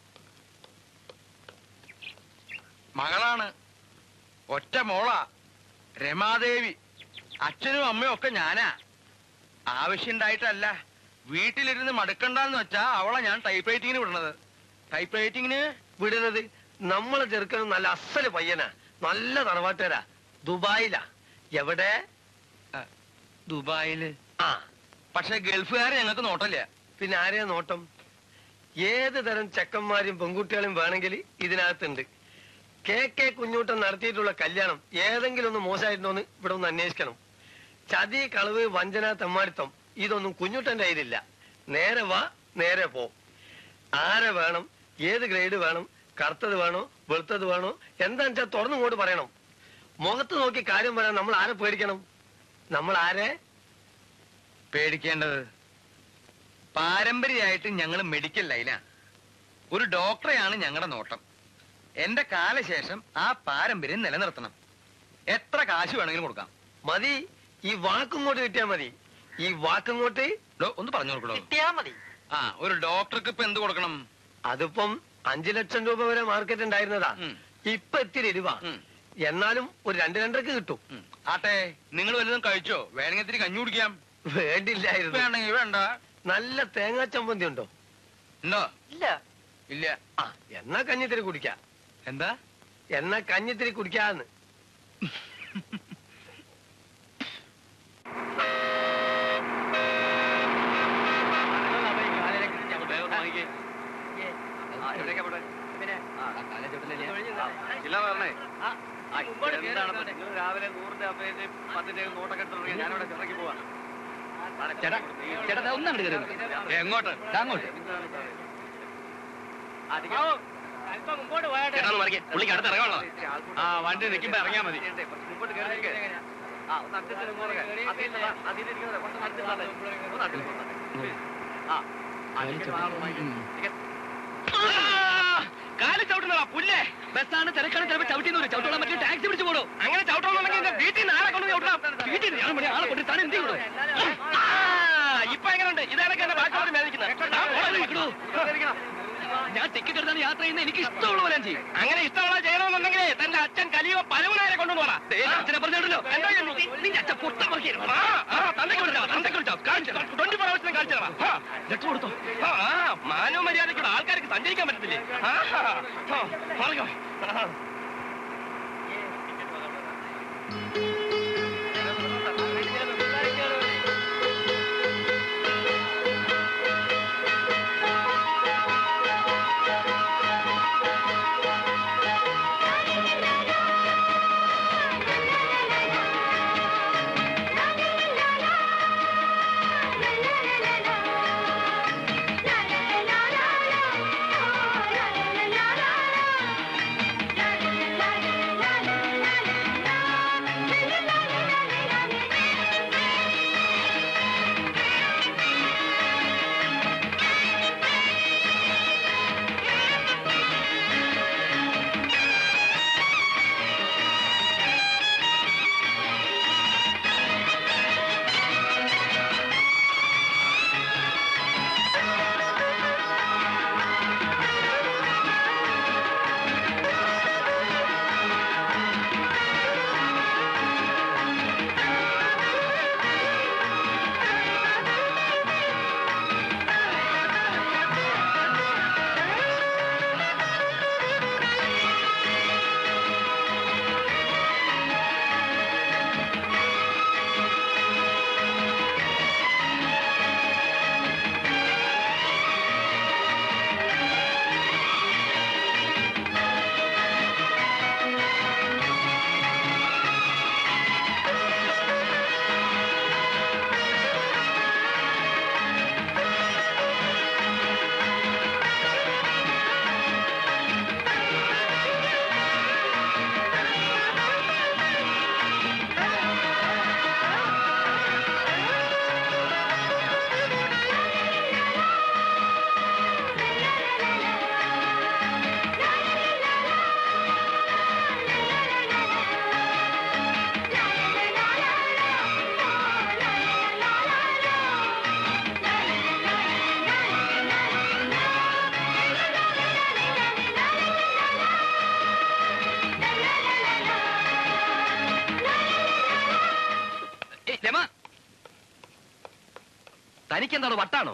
മകളാണ് ഒറ്റ മോളാ രമാദേവി അച്ഛനും അമ്മയും ഒക്കെ ഞാനാ ആവശ്യണ്ടായിട്ടല്ല വീട്ടിലിരുന്ന് മടുക്കണ്ടെന്ന് വെച്ചാ അവളെ ഞാൻ ടൈപ്പ് റൈറ്റിങ്ങിന് വിടണത് ടൈപ്പ് റൈറ്റിങ്ങിന് വിടുന്നത് നമ്മളെ ചെറുക്കനും നല്ല അസല് പയ്യനാ നല്ല തറവാട്ടുകാരാ ദുബായിലാ എവിടെ ദുബായില് ആ പക്ഷെ ഗൾഫുകാരെ ഞങ്ങൾക്ക് നോട്ടല്ല പിന്നെ ആരെയാ നോട്ടം ഏത് തരം ചെക്കന്മാരും പെൺകുട്ടികളും വേണമെങ്കിൽ ഇതിനകത്തുണ്ട് കെ കെ കുഞ്ഞൂട്ടൻ നടത്തിയിട്ടുള്ള കല്യാണം ഏതെങ്കിലും ഒന്ന് മോശമായിട്ടുണ്ടോന്ന് ഇവിടെ ഒന്ന് അന്വേഷിക്കണം ചതി കളവ് വഞ്ചന തെമ്മാടിത്തം ഇതൊന്നും കുഞ്ഞൂട്ടന്റെ കയ്യിലില്ല നേരെ വാ നേരെ പോ ആരെ വേണം ഏത് ഗ്രേഡ് വേണം കറുത്തത് വേണോ വെളുത്തത് വേണോ എന്താന്ന് വെച്ചാൽ തുറന്നിങ്ങോട്ട് പറയണം മുഖത്ത് നോക്കി കാര്യം പറയാൻ നമ്മൾ ആരെ പേടിക്കണം നമ്മൾ ആരെ പേടിക്കേണ്ടത് പാരമ്പര്യമായിട്ട് ഞങ്ങൾ മെഡിക്കൽ ലൈനാ ഒരു ഡോക്ടറെയാണ് ഞങ്ങളുടെ നോട്ടം എന്റെ കാലശേഷം ആ പാരമ്പര്യം നിലനിർത്തണം എത്ര കാശ് വേണമെങ്കിലും കൊടുക്കാം മതി ഈ വാക്കിങ്ങോട്ട് കിട്ടിയാ മതി ഈ വാക്കിങ്ങോട്ട് ഡോ, ഒന്ന് പറഞ്ഞു കൊടുക്കണോ കിട്ടിയാ മതി ആ ഒരു ഡോക്ടർക്ക് ഇപ്പൊ എന്ത് കൊടുക്കണം അതിപ്പം അഞ്ചു ലക്ഷം രൂപ വരെ മാർക്കറ്റ് ഉണ്ടായിരുന്നതാ ഉം. ഇപ്പൊ എത്തിരി രൂപ ഉം. എന്നാലും ഒരു രണ്ട് രണ്ടരക്ക് കിട്ടും ഉം. ആട്ടെ നിങ്ങൾ വല്ലതും കഴിച്ചോ വേണമെങ്കിൽ ഇത്തിരി കഞ്ഞി കുടിക്കാം വേണ്ടില്ലായിരുന്നു വേണമെങ്കിൽ വേണ്ട നല്ല തേങ്ങാ ചമ്മന്തി ഉണ്ടോ ഉണ്ടോ ഇല്ല ഇല്ല ആ എന്നാ കഞ്ഞിത്തിരി കുടിക്കാം എന്താ എന്നാ കഞ്ഞിത്തിരി കുടിക്കാന്ന് രാവിലെ നൂറിന്റെ അപ്പേന്റെ പത്തിന്റെ നോട്ടൊക്കെ എടുത്തിട്ടുണ്ടെങ്കിൽ ഞാനിവിടെ ചിറക്കി പോവാ ചേട്ടാ ചേട്ടാ ദാ ഒന്നങ്ങട് കയറി വന്നേ. എങ്ങോട്ട് ദാ അങ്ങോട്ട് ചേട്ടാ ഒന്ന് മറിക്കേ പുള്ളിക്ക് അടുത്ത് ഇറങ്ങാനുള്ള ആ വണ്ടി നിൽക്കുമ്പോ ഇറങ്ങിയാ മതി മുമ്പോട്ട് കയറി നിൽക്ക്. ആ ഒന്ന് അഡ്ജസ്റ്റ് ഇങ്ങോട്ട് അതിൽ അതിലിരിക്കുന്നത് കുറച്ച് അഡ്ജസ്റ്റ് ആണേ ഒന്ന് അഡ്ജസ്റ്റ് ആ കാല് ചവിട്ടുന്നതാ പുല്ലേ ബസ്സാണ് തിരക്കാണ് ചിലപ്പോ ചവിട്ടിന്ന് വരും ചവിട്ടോളാൻ പറ്റിയ ടാക്സി പിടിച്ചു പോടോ അങ്ങനെ ചവിട്ടണമെന്നുണ്ടെങ്കിൽ എന്റെ വീട്ടിൽ നിന്ന് ആളെ കൊണ്ട് ചവിട്ടണം വീട്ടിൽ നിന്ന് ഞാൻ മണി ആളെ കൊണ്ട് താൻ എന്ത് ചെയ്യണോ ആ, ഇപ്പൊ എങ്ങനെയുണ്ട് ഇതാണൊക്കെ എന്റെ ബാക്കിയോട് വേദിക്കുന്നത് ഞാൻ ടിക്കറ്റ് എടുത്താണ് യാത്ര ചെയ്യുന്നത് എനിക്ക് ഇഷ്ടമുള്ള പോലെ ഞാൻ ചെയ്യും അങ്ങനെ ഇഷ്ടമുള്ള ചെയ്യണമെന്നുണ്ടെങ്കിൽ തന്റെ അച്ഛൻ കലിയോ പലവനാരെ കൊണ്ടുപോകാ ദേ, അച്ഛനെ പറഞ്ഞിട്ടുണ്ടല്ലോ എന്താ ചെയ്യുന്നു? നിന്റെ അച്ഛൻ പൊട്ട മറിക്കുന്നു ആ, ആ, തന്തയ്ക്ക് വിളിച്ചോ, തന്തയ്ക്ക് വിളിച്ചോ. കാണിച്ചു തരാം. 24 hours ന് കാണിച്ചു തരാം. ആ, രക്ഷ കൊടുത്തോ ആ, ആ, മാനവ മര്യാദയ്ക്കൂടെ ആൾക്കാർക്ക് സഞ്ചരിക്കാൻ പറ്റത്തില്ലേ ആ, ആ, മാറിക്കോ. ആ. ഏയ്, രമ തനിക്കെന്താണോ വട്ടാണോ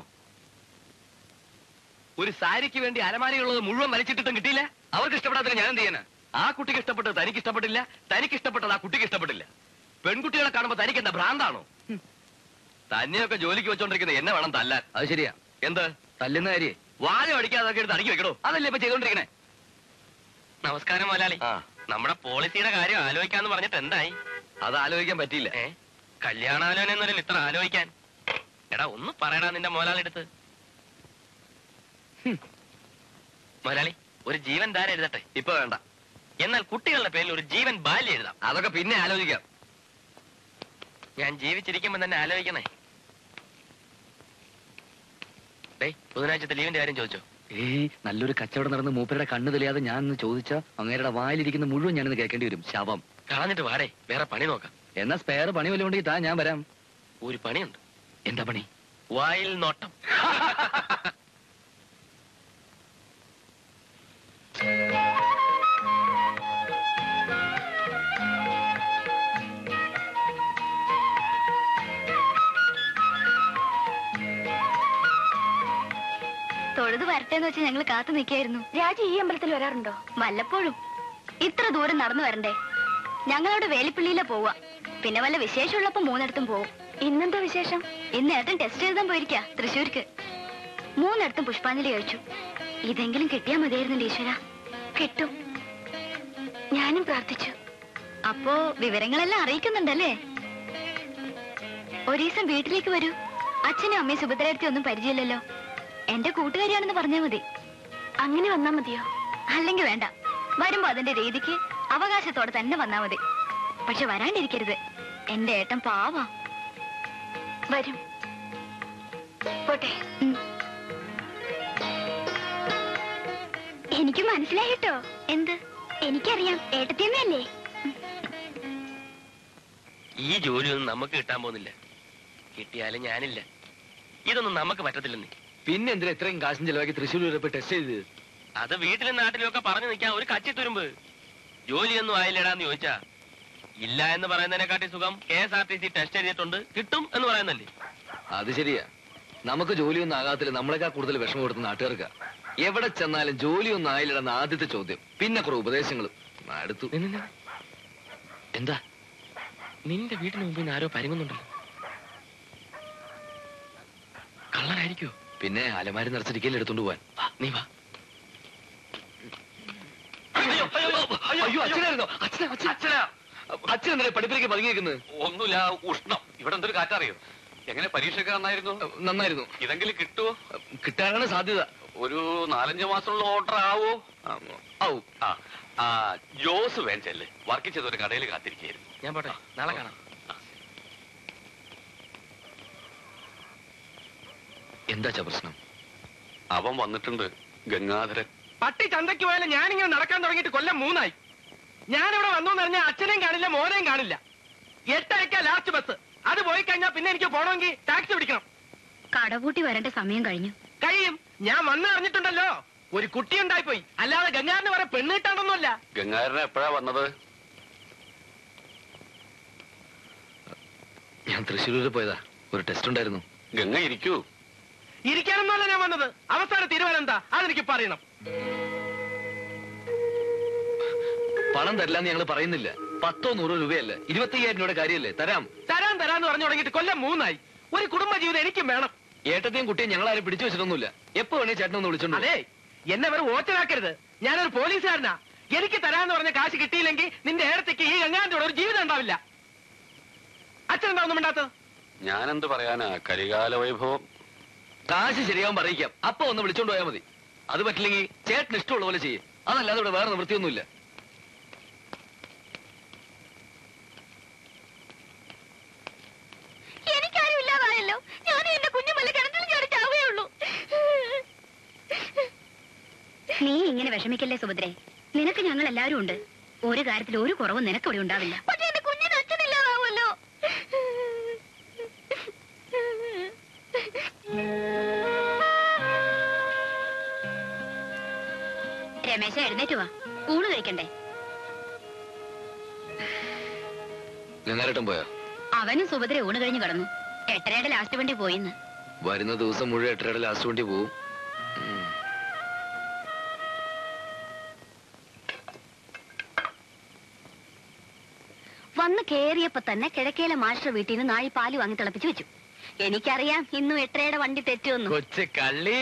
ഒരു സാരിക്ക് വേണ്ടി അലമാരികളുള്ളത് മുഴുവൻ വലിച്ചിട്ടിട്ടും കിട്ടിയില്ല അവർക്ക് ഇഷ്ടപ്പെടാത്തത് ഞാൻ എന്ത് ചെയ്യാനാ ആ കുട്ടിക്ക് ഇഷ്ടപ്പെട്ടത് തനിക്ക് ഇഷ്ടപ്പെട്ടില്ല തനിക്ക് ഇഷ്ടപ്പെട്ടത് ആ കുട്ടിക്ക് ഇഷ്ടപ്പെട്ടില്ല പെൺകുട്ടികളെ കാണുമ്പോ തനിക്ക് എന്താ ഭ്രാന്താണോ തന്നെയൊക്കെ ജോലിക്ക് വെച്ചോണ്ടിരിക്കുന്നത് എന്നെ വേണം തല്ലാൻ അത് ശരിയാ എന്ത് തല്ലുന്ന കാര്യേ വാഴ അടിക്കാതെ അതൊക്കെ എടുത്ത് അടുക്കി വെക്കണോ അതല്ലേ ഇപ്പൊ ചെയ്തോണ്ടിരിക്കണേ നമസ്കാരം മുതലാളി ആ നമ്മുടെ പോളിസിയുടെ കാര്യം ആലോചിക്കാന്ന് പറഞ്ഞിട്ട് എന്തായി അത് ആലോചിക്കാൻ പറ്റിയില്ല ഏ കല്യാണാലോചന എന്നൊരു ഇത്ര ആലോചിക്കാൻ എടാ ഒന്ന് പറയടാ നിന്റെ മോലാളെടുത്ത് മുതലാളി ഒരു ജീവൻ ധാര എഴുതട്ടെ ഇപ്പൊ വേണ്ട എന്നാൽ കുട്ടികളുടെ പേരിൽ ഒരു ജീവൻ ബാല്യം എഴുതാം അതൊക്കെ പിന്നെ ആലോചിക്കാം ഞാൻ ജീവിച്ചിരിക്കുമ്പോ തന്നെ ആലോചിക്കണേ ഡേ ബുധനാഴ്ചത്തെ ലീവിന്റെ കാര്യം ചോദിച്ചോ ഏയ് നല്ലൊരു കച്ചവടം നടന്ന് മൂപ്പരുടെ കണ്ണു തെളിയാതെ ഞാൻ ഒന്ന് ചോദിച്ച അങ്ങേരുടെ വായിലിരിക്കുന്ന മുഴുവൻ ഞാനിന്ന് കേൾക്കേണ്ടി വരും ശവം കളഞ്ഞിട്ട് വാടേ വേറെ പണി നോക്കാം എന്നാ സ്പെയർ പണി വല്ലതും ഉണ്ടെങ്കിൽ താ ഞാൻ വരാം ഒരു പണിയുണ്ട് എന്താ പണി വായിൽ നോട്ടം തൊഴുത് വരട്ടെന്ന് വെച്ച് ഞങ്ങൾ കാത്തു നിൽക്കായിരുന്നു രാജി ഈ അമ്പലത്തിൽ വരാറുണ്ടോ വല്ലപ്പോഴും ഇത്ര ദൂരം നടന്നു വരണ്ടേ ഞങ്ങളവിടെ വേലിപ്പള്ളിയിലെ പോവാ പിന്നെ വല്ല വിശേഷമുള്ളപ്പോ മൂന്നിടത്തും പോവും ഇന്നെന്താ വിശേഷം ഇന്ന് ഏട്ടൻ ടെസ്റ്റ് എഴുതാൻ പോയിരിക്കാ തൃശ്ശൂർക്ക് മൂന്നിടത്തും പുഷ്പാഞ്ജലി കഴിച്ചു ഇതെങ്കിലും കിട്ടിയാ മതിയായിരുന്നു ഈശ്വര കിട്ടും ഞാനും പ്രാർത്ഥിച്ചു അപ്പോ വിവരങ്ങളെല്ലാം അറിയിക്കുന്നുണ്ടല്ലേ ഒരു ദിവസം വീട്ടിലേക്ക് വരൂ അച്ഛനും അമ്മയും സുഭദ്രയടുത്തി ഒന്നും പരിചയമില്ലല്ലോ എന്റെ കൂട്ടുകാരിയാണെന്ന് പറഞ്ഞാൽ മതി അങ്ങനെ വന്നാ മതിയോ അല്ലെങ്കിൽ വേണ്ട വരുമ്പോ അതിന്റെ രീതിക്ക് അവകാശത്തോടെ തന്നെ വന്നാ മതി പക്ഷെ വരാണ്ടിരിക്കരുത് എന്റെ ഏട്ടൻ പാവാ വരും പോട്ടെ എനിക്ക് മനസ്സിലായിട്ടോ എന്ത് എനിക്കറിയാം ഏട്ടത്തിയമ്മയല്ലേ ഈ ജോലിയൊന്നും നമുക്ക് കിട്ടാൻ പോകുന്നില്ല കിട്ടിയാലും ഞാനില്ല ഇതൊന്നും നമുക്ക് പറ്റത്തില്ലെന്നേ പിന്നെ എന്തിനാ ഇത്രയും കാശും ചെലവാക്കി തൃശ്ശൂർ വരെ പോയി ടെസ്റ്റ് ചെയ്ത് അത് വീട്ടിലും നാട്ടിലും ഒക്കെ പറഞ്ഞു നിൽക്കാൻ ഒരു കച്ചിത്തുരുമ്പ് ജോലിയൊന്നും ആയില്ലടാന്ന് ചോദിച്ചാ ഇല്ല എന്ന് പറയുന്നതിനെക്കാട്ടി സുഖം K S R T C test ചെയ്തിട്ടുണ്ട് കിട്ടും എന്ന് പറയുന്നല്ലേ അത് ശരിയാ നമുക്ക് ജോലിയൊന്നും ആകാത്തില്ല നമ്മളെക്കാൾ കൂടുതൽ വിഷമം കൊടുത്ത നാട്ടുകാർക്കാ എവിടെ ചെന്നാലും ജോലിയൊന്നും ആയില്ലെന്ന ആദ്യത്തെ ചോദ്യം പിന്നെ കുറെ ഉപദേശങ്ങളും അടുത്തു നിന്ന് നിന്ന്. എന്താ നിന്റെ വീടിന് മുമ്പിൽ നിന്ന് ആരോ പരുങ്ങുന്നുണ്ടല്ലോ കള്ളനായിരിക്കോ പിന്നെ അലമാരി നിറച്ചിരിക്കൽ എടുത്തോണ്ട് പോവാൻ വാ, നീ വാ അയ്യോ അച്ഛനായിരുന്നോ അച്ഛനാ അച്ഛനാ അച്ഛൻ എന്തിനാ പഠിപ്പിലേക്ക് പതുങ്ങിയിരിക്കുന്നത് ഒന്നുമില്ല ഉഷ്ണം ഇവിടെ എന്തൊരു കാറ്ററിയോ എങ്ങനെ പരീക്ഷയൊക്കെ നന്നായിരുന്നു നന്നായിരുന്നു ഇതെങ്കിലും കിട്ടുമോ കിട്ടാനാണ് സാധ്യത ഒരു നാലഞ്ച് മാസമുള്ള ഓർഡർ ആവോ ഔ ആ ആ ജോസ് വേണ്ടല്ലേ വർക്ക് ചെയ്ത ഒരു കടയിൽ കാത്തിരിക്കുകയായിരുന്നു ഞാൻ പോട്ടെ നാളെ കാണാം എന്താ അച്ഛാ പ്രശ്നം അവൻ വന്നിട്ടുണ്ട് ഗംഗാധരൻ പട്ടി ചന്തയ്ക്ക് പോയാലും ഞാനിങ്ങനെ നടക്കാൻ തുടങ്ങിയിട്ട് കൊല്ലം മൂന്നായി ഞാനിവിടെ വന്നു പറഞ്ഞാൽ അച്ഛനെയും കാണില്ല മോനെയും കാണില്ല എട്ടരയ്ക്കാ ലാസ്റ്റ് ബസ് അത് പോയി കഴിഞ്ഞാൽ പിന്നെ എനിക്ക് പോകണമെങ്കിൽ ടാക്സി പിടിക്കണം കടപൂട്ടി വരേണ്ട സമയം കഴിഞ്ഞു കഴിയും ഞാൻ വന്ന് അറിഞ്ഞിട്ടുണ്ടല്ലോ ഒരു കുട്ടി ഉണ്ടായിപ്പോയി അല്ലാതെ ഗംഗാറിന് വരെ പെണ്ണ് കിട്ടാണ്ടൊന്നുമല്ല ഗംഗാധരൻ എപ്പോഴാ വന്നത് ഞാൻ തൃശ്ശൂർ വരെ പോയതാ ഒരു ടെസ്റ്റ് ഉണ്ടായിരുന്നു ഗംഗ ഇരിക്കൂ ഇരിക്കാനൊന്നുമല്ല ഞാൻ വന്നത് അവസാന തീരുമാനം എന്താ അതെനിക്ക് പറയണം പണം തരില്ലാന്ന് ഞങ്ങൾ പറയുന്നില്ല പത്തോ നൂറോ രൂപയല്ല ഇരുപത്തയ്യായിരം രൂപയുടെ കാര്യമല്ലേ തരാം തരാൻ തരാന്ന് പറഞ്ഞു തുടങ്ങിയിട്ട് കൊല്ലം മൂന്നായി ഒരു കുടുംബ ജീവിതം എനിക്കും വേണം ഏട്ടത്തെയും കുട്ടിയും ഞങ്ങൾ ആരും പിടിച്ചു വെച്ചിട്ടൊന്നുമില്ല എപ്പോ വേണേ ചേട്ടനൊന്ന് വിളിച്ചോണ്ട് അതെ എന്നെ വെറും ഓച്ചനാക്കരുത് ഞാനൊരു പോലീസുകാരനാ എനിക്ക് തരാന്ന് പറഞ്ഞ കാശ് കിട്ടിയില്ലെങ്കിൽ നിന്റെ ഏടത്തേക്ക് ഈ ഗംഗാന്റെ കൂടെ ഒരു ജീവിതം ഉണ്ടാവില്ല അച്ഛൻ എന്താ ഒന്നും മിണ്ടാത്തത് ഞാനെന്ത് പറയാനാ കരികാല വൈഭവം കാശ് ശരിയാവും പറയിക്കാം അപ്പൊ ഒന്ന് വിളിച്ചോണ്ട് പോയാൽ മതി അത് പറ്റില്ലെങ്കിൽ ചേട്ടന് ഇഷ്ടമുള്ള പോലെ ചെയ്യും അതല്ലാതെ ഇവിടെ വേറെ നിവൃത്തിയൊന്നുമില്ല എനിക്കാരും ഇല്ലാതായല്ലോ ഞാനും എന്റെ കുഞ്ഞുമല്ല കിണറ്റിൽ കയറി ചാവുകയുള്ളൂ നീ ഇങ്ങനെ വിഷമിക്കല്ലേ സുഭദ്രേ നിനക്ക് ഞങ്ങൾ എല്ലാവരും ഉണ്ട് ഒരു കാര്യത്തിൽ ഒരു കുറവും നിനക്ക് ഇവിടെ ഉണ്ടാവില്ല പക്ഷെ എന്റെ കുഞ്ഞിന് അച്ഛനില്ലാതാവുമല്ലോ രമേശ എഴുന്നേറ്റ് വാ ഊണ് കഴിക്കണ്ടേ ഗംഗാരട്ടൻ പോയോ അവനും സുഭദ്ര ഊണ് കഴിഞ്ഞ് കിടന്നു എട്ടരയുടെ ലാസ്റ്റ് വണ്ടി പോയിന്ന് വരുന്ന ദിവസം മുഴുവൻ എട്ടരയുടെ ലാസ്റ്റ് വണ്ടി പോവും ഉം. വന്ന് കേറിയപ്പോ തന്നെ കിഴക്കേലെ മാസ്റ്റർ വീട്ടിൽ നിന്ന് നാഴി പാല് വാങ്ങി തിളപ്പിച്ചു വെച്ചു എനിക്കറിയാം ഇന്നും എട്ടരയുടെ വണ്ടി തെറ്റുമെന്നു കൊച്ചു കള്ളി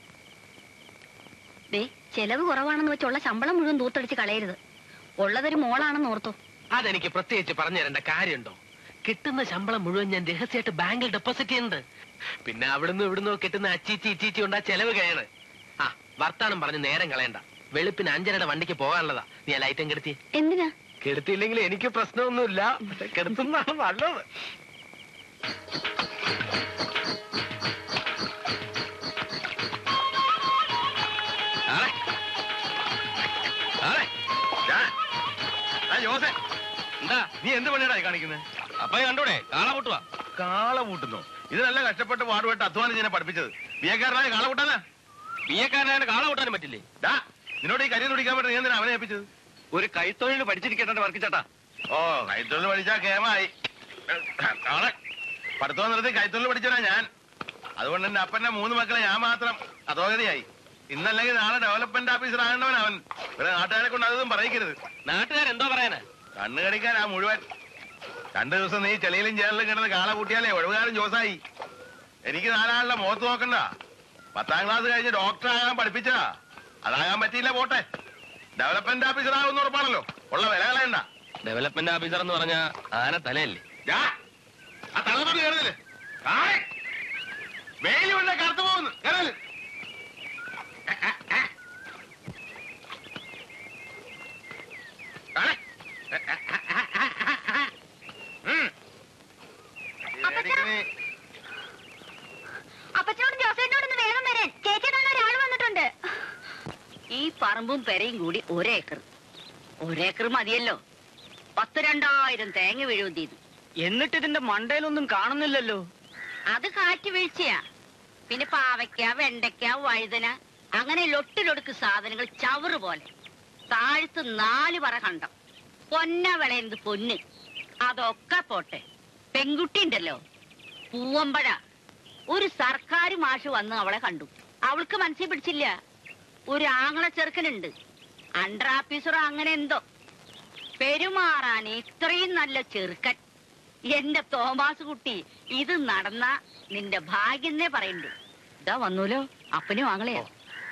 ദേ ചെലവ് കുറവാണെന്ന് വെച്ചുള്ള ശമ്പളം മുഴുവൻ തൂത്തടിച്ച് കളയരുത് ഉള്ളതൊരു മോളാണെന്ന് ഓർത്തു അതെനിക്ക് പ്രത്യേകിച്ച് പറഞ്ഞു തരേണ്ട കാര്യമുണ്ടോ കിട്ടുന്ന ശമ്പളം മുഴുവൻ ഞാൻ രഹസ്യമായിട്ട് ബാങ്കിൽ ഡെപ്പോസിറ്റ് ചെയ്യുന്നുണ്ട് പിന്നെ അവിടുന്ന് ഇവിടുന്ന് കിട്ടുന്ന അച്ചീച്ചി ഇച്ചീച്ചി ഉണ്ടാ ചെലവ് കഴിയണ് ആ വർത്താനം പറഞ്ഞ് നേരം കളയണ്ട വെളുപ്പിന് അഞ്ചരയുടെ വണ്ടിക്ക് പോകാനുള്ളതാ നീ ആ ലൈറ്റും കെടുത്തി എന്തിനാ കെടുത്തില്ലെങ്കിൽ എനിക്ക് പ്രശ്നമൊന്നുമില്ല പക്ഷെ കെടുത്തുന്നതാണ് നല്ലത് ആളെ. ആളെ. ദാ. ദാ ജോസേ എന്താ നീ എന്ത് പണിയാടായി കാണിക്കുന്നത് അപ്പൊ കണ്ടൂടെ കാള പൊട്ടുവാ കാള പൂട്ടുന്നു ഇത് നല്ല കഷ്ടപ്പെട്ട് പാടുപെട്ട് അധ്വാനം ഞാൻ പഠിപ്പിച്ചത് ബിയക്കാരനായ കാള കൂട്ടാനാ ബിയക്കാരനായ കാള കൂട്ടാനും പറ്റില്ലേ ഡാ നിന്നോട് ഈ കരിയിൽ തുടിക്കാൻ പറ്റുന്ന നീ എന്തിനാ അവനെ ഏൽപ്പിച്ചത് ഒരു കൈത്തൊഴിൽ പഠിച്ചിരിക്കട്ടെ വർക്ക് ചേട്ടാ ഓ കൈത്തൊഴിൽ പഠിച്ചാ കേമായി നാളെ പഠിത്തം നിർത്തി കൈത്തൊഴിൽ പഠിച്ചതാ ഞാൻ അതുകൊണ്ട് എന്റെ അപ്പന്റെ മൂന്ന് മക്കളെ ഞാൻ മാത്രം അധോഗതിയായി ഇന്നല്ലെങ്കിൽ നാളെ ഡെവലപ്മെന്റ് ഓഫീസർ ആകേണ്ടവൻ അവൻ ഇവിടെ നാട്ടുകാരെ കൊണ്ട് അതൊന്നും പറയിക്കരുത് നാട്ടുകാരെന്തോ പറയാനാ കണ്ണു കടിക്കാനാ മുഴുവൻ രണ്ടു ദിവസം നീ ചെളിയിലും ചേറിലും കിടന്ന് കാള കൂട്ടിയാലേ ഒഴിവുകാരൻ ജോസായി എനിക്ക് നാലാളുടെ മുഖത്ത് നോക്കണ്ട പത്താം ക്ലാസ് കഴിഞ്ഞ് ഡോക്ടർ ആകാൻ പഠിപ്പിച്ചതാ അതാകാൻ പറ്റിയില്ല പോട്ടെ ഡെവലപ്മെന്റ് ഓഫീസർ ആകുമെന്ന് ഉറപ്പാണല്ലോ ഉള്ള വില കളയണ്ട ഡെവലപ്മെന്റ് ഓഫീസർ എന്ന് പറഞ്ഞ ആന തലയല്ലേ ദാ, ആ തളർന്നോട്ട് കയറുന്നില്ലേ വെയിലുണ്ട് കറുത്തു പോകുന്നു കയറല് കാണെ. ഉം. ശരിക്ക് നീ- അപ്പച്ചനോടും ജോസേട്ടനോടൊന്ന് വേഗം വരാൻ ചേച്ചി കാണാൻ ഒരാൾ വന്നിട്ടുണ്ട് ഈ പറമ്പും പെരയും കൂടി ഒരേക്കർ ഒരേക്കർ മതിയല്ലോ പത്ത് രണ്ടായിരം തേങ്ങ വീഴുന്നത് എന്നിട്ട് ഇതിന്റെ മണ്ടയിലൊന്നും കാണുന്നില്ലല്ലോ അത് കാറ്റ് വീഴ്ചയാ പിന്നെ പാവയ്ക്ക വെണ്ടയ്ക്ക വഴുതന അങ്ങനെ ലൊട്ടിലൊടുക്ക് സാധനങ്ങൾ ചവറ് പോലെ താഴ്ത്ത് നാല് പറ കണ്ടം പൊന്ന വിളയുന്നത് പൊന്ന് അതൊക്കെ പോട്ടെ പെൺകുട്ടി ഉണ്ടല്ലോ പൂവമ്പഴ ഒരു സർക്കാർ മാഷ് വന്ന് അവളെ കണ്ടു അവൾക്ക് മനസ്സിൽ പിടിച്ചില്ല ഒരു ആങ്ങള ചെറുക്കനുണ്ട് അണ്ടർ ഓഫീസറോ അങ്ങനെ എന്തോ പെരുമാറാൻ ഇത്രയും നല്ല ചെറുക്കൻ എന്റെ തോമാസ് കുട്ടി ഇത് നടന്ന നിന്റെ ഭാഗ്യെന്നേ പറയുന്നു ഇതാ വന്നൂലോ അപ്പനും ആങ്ങളെയാ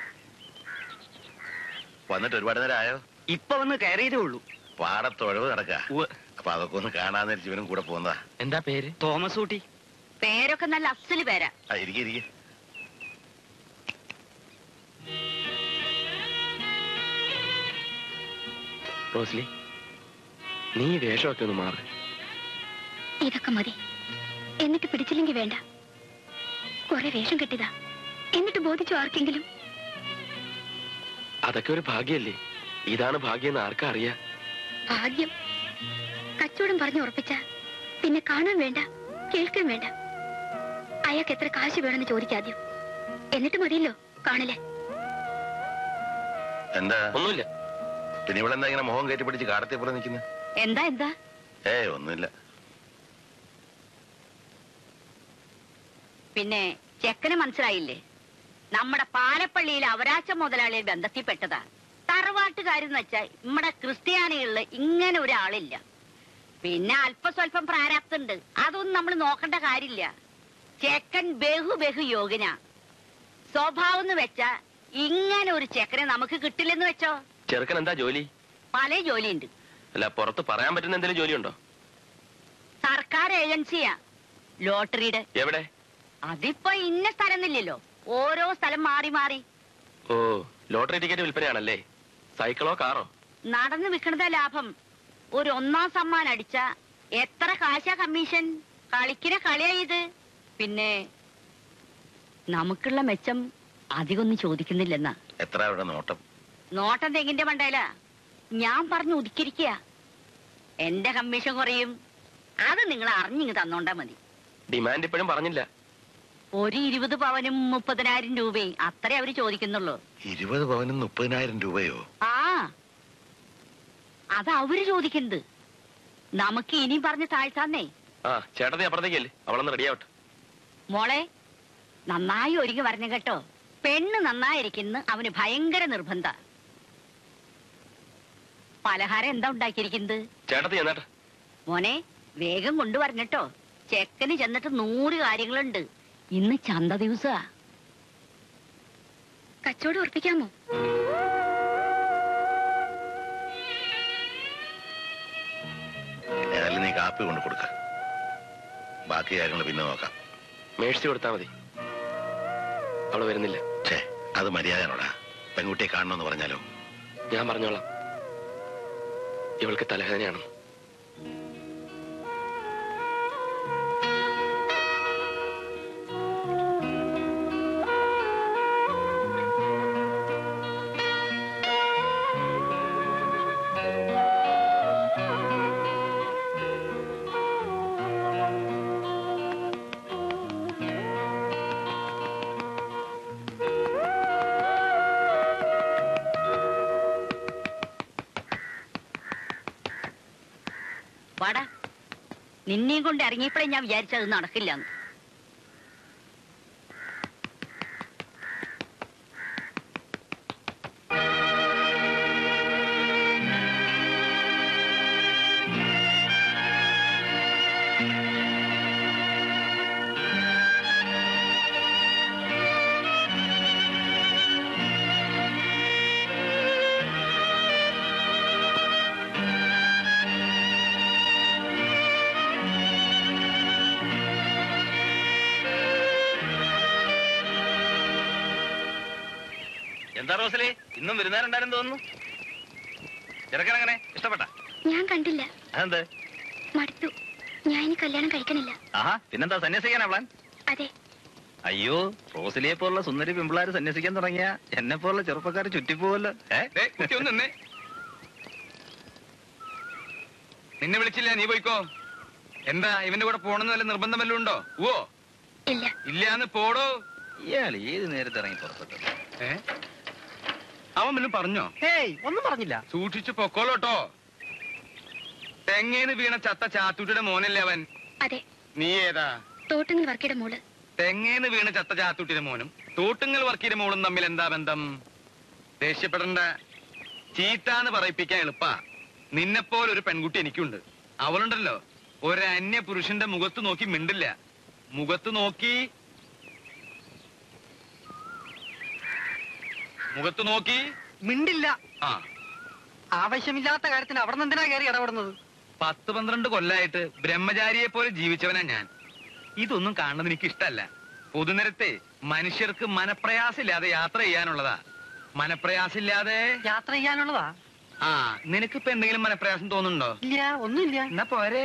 വന്നിട്ട് ഒരുപാട് നേരം ആയോ ഇപ്പൊ വന്ന് കയറിയതേ ഉള്ളൂ പാടത്തൊഴവ് നടക്ക അപ്പൊ അതൊക്കെ ഒന്ന് കാണാന്ന് വെച്ച് ഇവനും കൂടെ പോകുന്നതാ എന്താ പേര് തോമസ് ഊട്ടി പേരൊക്കെ നല്ല അസല് പേരാ ആ ഇരിക്കെ ഇരിക്കെ റോസ്ലി നീ ഈ വേഷമൊക്കെ ഒന്ന് മാറ് ഇതൊക്കെ മതി എന്നിട്ട് പിടിച്ചില്ലെങ്കിൽ വേണ്ട കുറെ വേഷം കെട്ടിയതാ എന്നിട്ട് ബോധിച്ചു ആർക്കെങ്കിലും അതൊക്കെ ഒരു ഭാഗ്യല്ലേ ഇതാണ് ഭാഗ്യം എന്ന് ആർക്കാ അറിയാ ഭാഗ്യം കച്ചവടം പറഞ്ഞു ഉറപ്പിച്ച പിന്നെ കാണാൻ വേണ്ട കേൾക്കാൻ വേണ്ട അയാൾക്ക് എത്ര കാശ് വേണമെന്ന് ചോദിക്കാദ്യം എന്നിട്ട് മതിയല്ലോ കാണലേ എന്താ ഒന്നുമില്ല പിന്നെ ഇവിടെ എന്താ ഇങ്ങനെ മുഖം കയറ്റി പിടിച്ച് കാടത്തെ പോലെ നിൽക്കുന്നത് എന്താ എന്താ ഏയ് ഒന്നുമില്ല പിന്നെ ചെക്കന് മനസ്സിലായില്ലേ നമ്മുടെ പാലപ്പള്ളിയിൽ അവരാച്ച മുതലാളിയെ ബന്ധത്തിൽപ്പെട്ടതാ തറവാട്ടുകാരെന്ന് വെച്ചാൽ നമ്മുടെ ക്രിസ്ത്യാനികളില് ഇങ്ങനെ ഒരാളില്ല പിന്നെ അല്പസ്വല്പം പ്രാരാബ്ദുണ്ട് അതൊന്നും നമ്മൾ നോക്കേണ്ട കാര്യമില്ല ചെക്കൻ ബഹു ബഹു യോഗ്യനാ സ്വഭാവം എന്ന് വെച്ചാ ഇങ്ങനെ ഒരു ചെക്കനെ നമുക്ക് കിട്ടില്ലെന്ന് വെച്ചോ ചെറുക്കൻ എന്താ ജോലി പല ജോലിയുണ്ട് അല്ല പുറത്ത് പറയാൻ പറ്റുന്ന എന്തെങ്കിലും ജോലിയുണ്ടോ സർക്കാർ ഏജൻസിയാ ലോട്ടറിയുടെ എവിടെ അതിപ്പോ ഇന്ന സ്ഥലമില്ലല്ലോ ഓരോ സ്ഥലം മാറി മാറി ഓ ലോട്ടറി ടിക്കറ്റ് വിൽപ്പനയാണല്ലേ സൈക്കിളോ കാറോ നടന്നു വിൽക്കണതാ ലാഭം ഒരു ഒന്നാം സമ്മാനം അടിച്ച എത്ര കാശാ കമ്മീഷൻ കളിക്കുന്ന കളിയാ ഇത് പിന്നെ നമുക്കുള്ള മെച്ചം അധികമൊന്നും ചോദിക്കുന്നില്ലെന്നാ എത്ര അവിടെ നോട്ടം നോട്ടം തെങ്ങിന്റെ മണ്ടയില ഞാൻ പറഞ്ഞു ഒതുക്കിരിക്കുക എന്റെ കമ്മീഷൻ കുറയും അത് നിങ്ങൾ അറിഞ്ഞിങ്ങ് തന്നോണ്ടാ മതി ഡിമാൻഡ് ഇപ്പോഴും പറഞ്ഞില്ല ഒരു ഇരുപത് പവനും മുപ്പതിനായിരം രൂപയും അത്രേ അവര് ചോദിക്കുന്നുള്ളൂ ഇരുപത് പവനും മുപ്പതിനായിരം രൂപയോ ആ അത് അവര് ചോദിക്കുന്നത് നമുക്ക് ഇനിയും പറഞ്ഞ് താഴ്ത്താന്നേ ആ ചേട്ടത്തി അപ്പുറത്തേക്കല്ലേ അവളൊന്ന് റെഡിയാവട്ടെ മോളെ നന്നായി ഒരുങ്ങി വരണം കേട്ടോ പെണ്ണ് നന്നായിരിക്കുന്നു അവന് ഭയങ്കര നിർബന്ധ പലഹാരം എന്താ ഉണ്ടാക്കിയിരിക്കുന്നത് ചേട്ടത്തി ചെന്നാട്ടെ മോനെ വേഗം കൊണ്ടുവരണട്ടോ ചെക്കന് ചെന്നിട്ട് നൂറ് കാര്യങ്ങളുണ്ട് ഇന്ന് ചന്ത ദിവസാ കച്ചവടം ഉറപ്പിക്കാമോ ഏതായാലും നീ കാപ്പി കൊണ്ട് കൊടുക്ക ബാക്കി കാര്യങ്ങൾ പിന്നെ നോക്കാം മേഴ്സി കൊടുത്താൽ മതി അവള് വരുന്നില്ല ഛേ അത് മര്യാദയാണോടാ പെൺകുട്ടിയെ കാണണമെന്ന് പറഞ്ഞാലോ ഞാൻ പറഞ്ഞോളാം ഇവൾക്ക് തലവേദനയാണ് വാടാ നിന്നെയും കൊണ്ട് ഇറങ്ങിയപ്പോഴേ ഞാൻ വിചാരിച്ചത് നടക്കില്ല എന്താ റോസലി ഇന്നും വരുന്നവരുണ്ടാരും തോന്നുന്നു ചെറുക്കനങ്ങനെ ഇഷ്ടപ്പെട്ട ഞാൻ കണ്ടില്ല അതെന്ത് മടുത്തു ഞാൻ ഇനി കല്യാണം കഴിക്കണില്ല ആഹാ പിന്നെന്താ സന്യസിക്കാനാ പ്ലാൻ അതെ അയ്യോ റോസലിയെ പോലുള്ള സുന്ദരി പെമ്പിളാര് സന്യസിക്കാൻ തുടങ്ങിയ എന്നെ പോലുള്ള ചെറുപ്പക്കാർ ചുറ്റിപ്പോവല്ലോ ഏ ദേ, കുട്ടി ഒന്ന് നിന്നേ നിന്നെ വിളിച്ചില്ല നീ പോയിക്കോ എന്താ ഇവന്റെ കൂടെ പോണെന്ന് വല്ല നിർബന്ധം വല്ലതും ഉണ്ടോ ഓ ഇല്ല ഇല്ലാന്ന് പോടോ ഇയാൾ ഏത് നേരത്തെ ഇറങ്ങി പുറപ്പെട്ടു ഏ അവൻ വല്ലതും പറഞ്ഞോ ഏയ് ഒന്നും പറഞ്ഞില്ല സൂക്ഷിച്ചു പൊക്കോളോട്ടോ തെങ്ങേന്ന് വീണ ചത്ത ചാത്തൂട്ടിയുടെ മോനല്ലേ അവൻ അതെ നീ ഏതാ തോട്ടുങ്ങൽ വർക്കിയുടെ മോള് തെങ്ങേന്ന് വീണ ചത്ത ചാത്തൂട്ടിയുടെ മോനും തോട്ടുങ്ങൽ വർക്കിയുടെ മോളും തമ്മിൽ എന്താ ബന്ധം ദേഷ്യപ്പെടണ്ട ചീത്താന്ന് പറയിപ്പിക്കാൻ എളുപ്പാ നിന്നെപ്പോലെ ഒരു പെൺകുട്ടി എനിക്കുണ്ട് അവളുണ്ടല്ലോ ഒരു അന്യ പുരുഷന്റെ മുഖത്ത് നോക്കി മിണ്ടില്ല മുഖത്ത് നോക്കി മുഖത്ത് നോക്കി മിണ്ടില്ല ആ ആവശ്യമില്ലാത്ത കാര്യത്തിന് അവിടെ നിന്ന് എന്തിനാ കയറി ഇടപെടുന്നത് പത്ത് പന്ത്രണ്ട് കൊല്ലായിട്ട് ബ്രഹ്മചാരിയെ പോലെ ജീവിച്ചവനാ ഞാൻ ഇതൊന്നും കാണുന്നത് എനിക്ക് ഇഷ്ടല്ല പൊതുനിരത്തെ മനുഷ്യർക്ക് മനപ്രയാസമില്ലാതെ യാത്ര ചെയ്യാനുള്ളതാ മനപ്രയാസമില്ലാതെ യാത്ര ചെയ്യാനുള്ളതാ ആ നിനക്കിപ്പോ എന്തെങ്കിലും മനപ്രയാസം തോന്നുന്നുണ്ടോ ഇല്ല ഒന്നുമില്ല എന്നാ പോരെ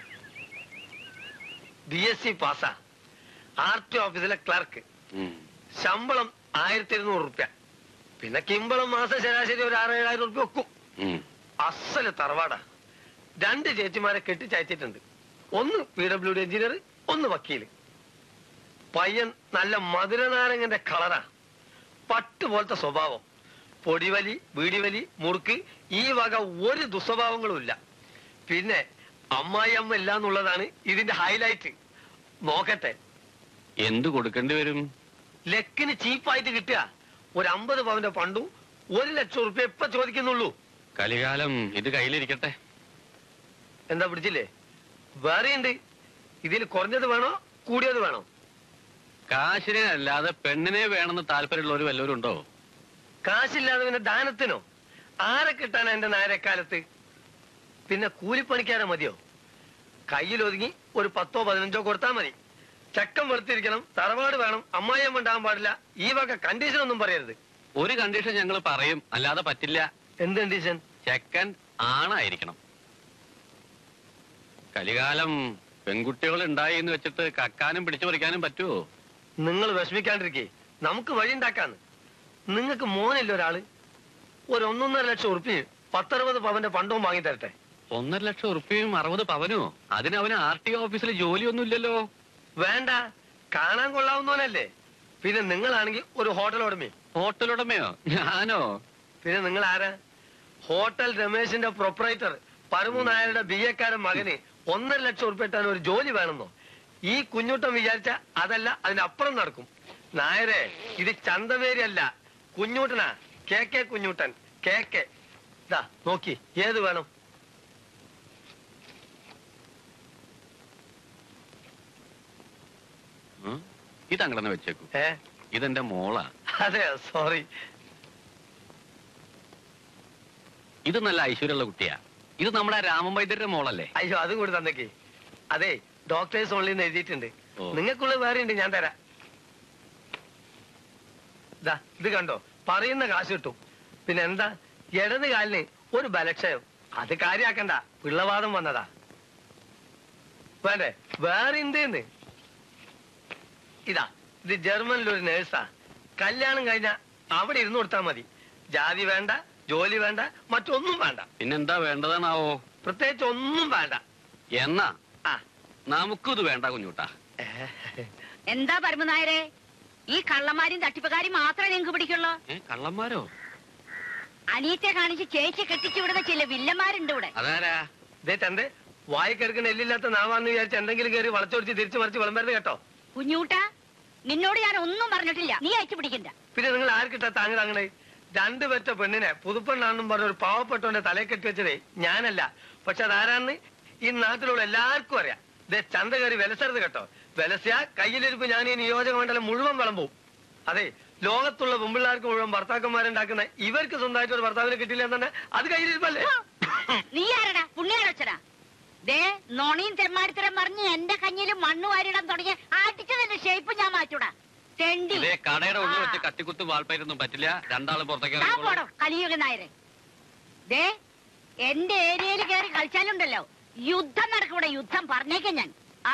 ബി എസ് സി പാസ്സാ ആർ ടി ഓഫീസിലെ ക്ലർക്ക് ശമ്പളം ആയിരത്തി ഇരുന്നൂറ് റുപ്യ പിന്നെ കിമ്പളം മാസം ശരാശരി ഒരു ആറ് ഏഴായിരം റുപ്യ വെക്കും അസല് തറവാടാ രണ്ട് ചേച്ചിമാരെ കെട്ടിച്ചയച്ചിട്ടുണ്ട് ഒന്ന് പി ഡബ്ല്യു ഡി എഞ്ചിനീയർ ഒന്ന് വക്കീല് പയ്യൻ നല്ല മധുരനാരങ്ങന്റെ കളറാ പട്ട് പോലത്തെ സ്വഭാവം പൊടിവലി വീടിവലി മുറുക്ക് ഈ വക ഒരു ദുസ്വഭാവങ്ങളും ഇല്ല പിന്നെ അമ്മായി അമ്മ ഇല്ല എന്നുള്ളതാണ് ഇതിന്റെ ഹൈലൈറ്റ് നോക്കട്ടെ എന്ത് കൊടുക്കേണ്ടി വരും ലക്കിന് ചീപ്പായിട്ട് കിട്ടുക ഒരു അമ്പത് പവന്റെ പണ്ടും ഒരു ലക്ഷം റുപ്യ ഇപ്പൊ ചോദിക്കുന്നുള്ളൂ കലികാലം ഇത് കയ്യിലിരിക്കട്ടെ എന്താ പിടിച്ചില്ലേ വേറെ ഉണ്ട് ഇതിൽ കുറഞ്ഞത് വേണോ കൂടിയത് വേണോ കാശിനെ അല്ലാതെ പെണ്ണിനെ വേണമെന്ന് താല്പര്യമുള്ളവർ വല്ലവരും ഉണ്ടോ കാശില്ലാതെ പിന്നെ ദാനത്തിനോ ആരെ കിട്ടാനാ എന്റെ നായരക്കാലത്ത് പിന്നെ കൂലിപ്പണിക്കാരെ മതിയോ കയ്യിലൊതുങ്ങി ഒരു പത്തോ പതിനഞ്ചോ കൊടുത്താൽ മതി ചക്കം വെളുത്തിരിക്കണം തറവാട് വേണം അമ്മായിയമ്മ ഉണ്ടാകാൻ പാടില്ല ഈ വക കണ്ടീഷൻ ഒന്നും പറയരുത് ഒരു കണ്ടീഷൻ ഞങ്ങൾ പറയും അല്ലാതെ പറ്റില്ല എന്ത് കണ്ടീഷൻ ചെക്കൻ ആണായിരിക്കണം കലികാലം പെൺകുട്ടികൾ ഉണ്ടായി എന്ന് വെച്ചിട്ട് കക്കാനും പിടിച്ചു പറിക്കാനും പറ്റുമോ നിങ്ങൾ വിഷമിക്കാണ്ടിരിക്കേ നമുക്ക് വഴി ഉണ്ടാക്കാന്ന് നിങ്ങൾക്ക് മോനില്ല ഒരാള് ഒരു ഒന്നൊന്നര ലക്ഷം ഉറുപ്പിയും പത്തറുപത് പവന്റെ പണ്ടവും വാങ്ങി തരട്ടെ ഒന്നര ലക്ഷം ഉറുപ്പിയും അറുപത് പവനോ അതിന് അവന് ആർ ടി ഓഫീസിൽ ജോലിയൊന്നും ഇല്ലല്ലോ വേണ്ട കാണാൻ കൊള്ളാവുന്നവനല്ലേ പിന്നെ നിങ്ങളാണെങ്കിൽ ഒരു ഹോട്ടൽ ഉടമയും ഹോട്ടലുടമയോ ഞാനോ പിന്നെ നിങ്ങൾ ആരാ ഹോട്ടൽ രമേശിന്റെ പ്രൊപ്പറേറ്റർ പരമു നായരുടെ ബി എക്കാരൻ മകന് ഒന്നര ലക്ഷം ഉറുപ്പ ഇട്ടാൻ ഒരു ജോലി വേണമെന്നോ ഈ കുഞ്ഞുട്ടൻ വിചാരിച്ച അതല്ല അതിനപ്പുറം നടക്കും നായരെ ഇത് ചന്തമേരി അല്ല കുഞ്ഞൂട്ടനാ K K Kunjoottan K K ഇതാ നോക്കി ഏത് വേണം ഉം? ഇതങ്ങനെ വെച്ചേക്കൂ ഏ ഇതെന്റെ മോളാ അതെ സോറി ഇത് നല്ല ഐശ്വര്യമുള്ള കുട്ടിയാ ഇത് നമ്മുടെ രാമൻ വൈദ്യരുടെ മോളല്ലേ അയ്യോ അത് കൂടി തന്നേക്ക് അതെ ഡോക്ടേഴ്സ് ഓൺലി എന്ന് എഴുതിയിട്ടുണ്ട് ഓ. നിങ്ങൾക്കുള്ളത് വേറെ ഉണ്ട് ഞാൻ തരാം ദാ ഇത് കണ്ടോ പറയുന്ന കാശ് കിട്ടും പിന്നെ എന്താ ഇടത് കാലിന് ഒരു ബലക്ഷയം അത് കാര്യാക്കണ്ട പിള്ളവാദം വന്നതാ വേണ്ടേ വേറെ ഉണ്ട് ഇതാ ഇത് ജർമ്മനിൽ ഒരു നേഴ്സാ കല്യാണം കഴിഞ്ഞ അവിടെ ഇരുന്ന് കൊടുത്താൽ മതി ജാതി വേണ്ട ജോലി വേണ്ട മറ്റൊന്നും വേണ്ട പിന്നെന്താ വേണ്ടതാണാവോ പ്രത്യേകിച്ച് ഒന്നും വേണ്ട എന്നാ ആ നമുക്കും ഇത് വേണ്ട കുഞ്ഞൂട്ടാ എന്താ പരമനായരെ ഈ കള്ളന്മാരും തട്ടിപ്പുകാരും മാത്രമേ നിങ്ങൾക്ക് പിടിക്കുള്ളൂ ഏ കള്ളന്മാരോ അനിയത്തെ കാണിച്ച് ചേച്ചി കെട്ടിച്ചു വിടുന്ന ചില വില്ലന്മാരുണ്ട് ഇവിടെ അതാരാ ദേ ചന്ത് വായിക്കെടുക്കുന്ന എല്ലില്ലാത്ത നാവാന്ന് വിചാരിച്ച് എന്തെങ്കിലും കയറി വളച്ചൊടിച്ച് തിരിച്ചു മറിച്ച് വിളമ്പരുത് കേട്ടോ കുഞ്ഞൂട്ട നിന്നോട് ഞാൻ ഒന്നും പറഞ്ഞിട്ടില്ല നീ അയച്ചു പിടിക്കണ്ട പിന്നെ നിങ്ങൾ ആർക്കിട്ടാ താങ്ങ് താങ്ങണേ രണ്ടു പെറ്റ പെണ്ണിനെ പുതുപ്പെണ്ണാണെന്നും പറഞ്ഞ ഒരു പാവപ്പെട്ടവന്റെ തലയെ കെട്ടി വെച്ചതേ ഞാനല്ല പക്ഷെ അതാരാന്ന് ഈ നാട്ടിലുള്ള എല്ലാവർക്കും അറിയാം ദേ ചന്ത കയറി വിലസരുത് കേട്ടോ വിലസിയ കയ്യിലിരിപ്പ് ഞാൻ ഈ നിയോജക മണ്ഡലം മുഴുവൻ വിളമ്പും അതെ ലോകത്തുള്ള പെമ്പിള്ളാർക്ക് മുഴുവൻ ഭർത്താക്കന്മാരുണ്ടാക്കുന്ന ഇവർക്ക് സ്വന്തമായിട്ട് ഒരു ഭർത്താവിനെ കിട്ടില്ല എന്ന് തന്നെ അത് കയ്യിലിരിപ്പല്ലേ നീ ആരടാ പുണ്യാലോചന ദേ നോണിയും തെമ്മാടിത്തരം പറഞ്ഞ് എന്റെ കഞ്ഞിലും മണ്ണ് വാരിടാൻ തുടങ്ങി അടിച്ചതിന്റെ ഷേപ്പ് ഞാൻ മാറ്റൂടാ തെണ്ടി ഇതേ കടയുടെ ഉള്ളിൽ ആ. വെച്ച് കത്തിക്കുത്ത് വാൾപ്പേരൊന്നും പറ്റില്ല രണ്ടാളും പുറത്തേക്ക് താൻ ഇറങ്ങിക്കോളൂ. പോടോ കലിയുഗ നായരെ ദേ എന്റെ ഏരിയയിൽ കയറി കളിച്ചാലുണ്ടല്ലോ യുദ്ധം നടക്കൂടെ യുദ്ധം പറഞ്ഞേക്കാം ഞാൻ ആ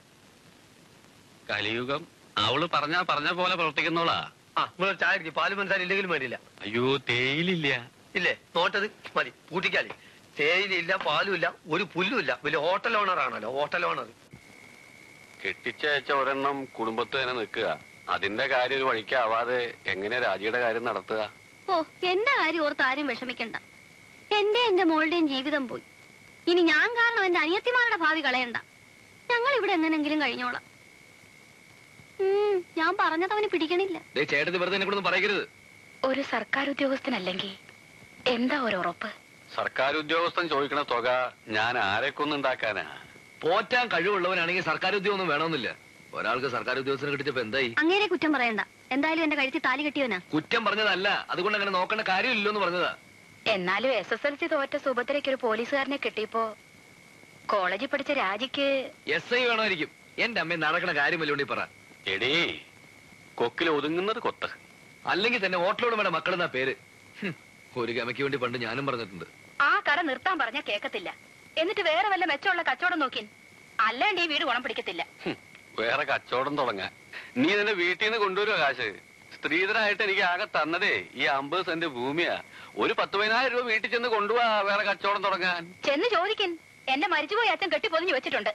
കലിയുഗം അവള് പറഞ്ഞാ പറഞ്ഞ പോലെ പ്രവർത്തിക്കുന്നോളാ ആ നിങ്ങൾ ചായ അടിക്കും പാല് മനസ്സിലായി ഇല്ലെങ്കിലും വേണ്ടിയില്ല അയ്യോ തേയിലില്ല ഇല്ലേ നോട്ടത് മതി പൂട്ടിക്കാലി തേയിലയില്ല പാലുമില്ല ഒരു പുല്ലുമില്ല വലിയ ഹോട്ടൽ ഓണർ ആണല്ലോ ഹോട്ടൽ ഓണർ കെട്ടിച്ചയച്ച ഒരെണ്ണം കുടുംബത്ത് തന്നെ നിൽക്കുക അതിന്റെ കാര്യം ഒരു വഴിക്കാവാതെ എങ്ങനെ രാജിയുടെ കാര്യം നടത്തുക ഓ എന്റെ കാര്യം ഓർത്ത് ആരും വിഷമിക്കണ്ട എന്റെ എന്റെ മോളുടെയും ജീവിതം പോയി ഇനി ഞാൻ കാരണം എന്റെ അനിയത്തിമാരുടെ ഭാവി കളയണ്ട ഞങ്ങൾ ഇവിടെ എങ്ങനെങ്കിലും കഴിഞ്ഞോളാം ഉം, ഞാൻ പറഞ്ഞത് അവന് പിടിക്കണില്ല ചേട്ടത്തി വെറുതെ എന്നെ കൊണ്ടൊന്നും പറയരുത് ഒരു സർക്കാർ ഉദ്യോഗസ്ഥനല്ലെങ്കിൽ എന്താ ഒരു ഉറപ്പ് സർക്കാർ ഉദ്യോഗസ്ഥൻ ചോദിക്കണ തുക ഞാൻ ആരെക്കൊന്നുണ്ടാക്കാനാ പോറ്റാൻ കഴിവുള്ളവനാണെങ്കിൽ സർക്കാർ ഉദ്യോഗമൊന്നും വേണമെന്നില്ല ഒരാൾക്ക് സർക്കാർ ഉദ്യോഗസ്ഥനെ കിട്ടിച്ചപ്പോ എന്തായി അങ്ങേരെ കുറ്റം പറയണ്ട എന്തായാലും എന്റെ കഴുത്തിൽ താലി കെട്ടിയവനാ കുറ്റം പറഞ്ഞതല്ല അതുകൊണ്ട് അങ്ങനെ നോക്കേണ്ട കാര്യമില്ലല്ലോ എന്ന് പറഞ്ഞതാ എന്നാലും എസ് എസ് എൽ സി തോറ്റ സുഭദ്രയ്ക്ക് ഒരു പോലീസുകാരനെ കിട്ടിയപ്പോ കോളേജിൽ പഠിച്ച രാജിക്ക് എസ് ഐ വേണമായിരിക്കും എന്റെ അമ്മ നടക്കണ കാര്യമല്ലോണ്ടി പറ എടീ കൊക്കിൽ ഒതുങ്ങുന്നത് കൊത്ത് അല്ലെങ്കിൽ തന്നെ ഓട്ടലോട് വേണം മക്കളെന്നാ പേര് ഹും, ഒരു ഗമയ്ക്ക് വേണ്ടി പണ്ട് ഞാനും പറഞ്ഞിട്ടുണ്ട് ആ കട നിർത്താൻ പറഞ്ഞ കേക്കത്തില്ല എന്നിട്ട് വേറെ വല്ല മെച്ചമുള്ള കച്ചവടം നോക്കി അല്ലാണ്ട് ഈ വീട് ഗുണം പിടിക്കത്തില്ല ഹും, വേറെ കച്ചവടം തുടങ്ങാൻ നീ നിന്റെ വീട്ടിൽ നിന്ന് കൊണ്ടുവരുമോ കാശ് സ്ത്രീധനായിട്ട് എനിക്ക് ആകെ തന്നതേ ഈ അമ്പത് സെന്റ് ഭൂമിയാ ഒരു പത്ത് പതിനായിരം രൂപ വീട്ടിൽ ചെന്ന് കൊണ്ടുപോവാ വേറെ കച്ചവടം തുടങ്ങാൻ ചെന്ന് ചോദിക്കൻ എന്റെ മരിച്ചുപോയി അച്ഛൻ കെട്ടിപ്പൊതിഞ്ഞു വെച്ചിട്ടുണ്ട്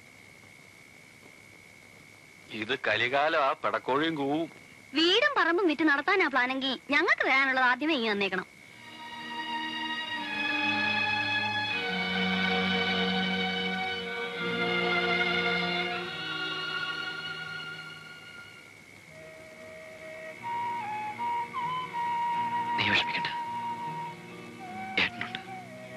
ഇത് കലികാലം ആ പെടക്കോഴിയും കൂവും വീടും പറമ്പും വിറ്റ് നടത്താനാ പ്ലാനെങ്കിൽ ഞങ്ങൾക്ക് തരാനുള്ളത് ആദ്യമേ ഈ തന്നേക്കണം നീ വിഷമിക്കണ്ട ഏട്ടനുണ്ട്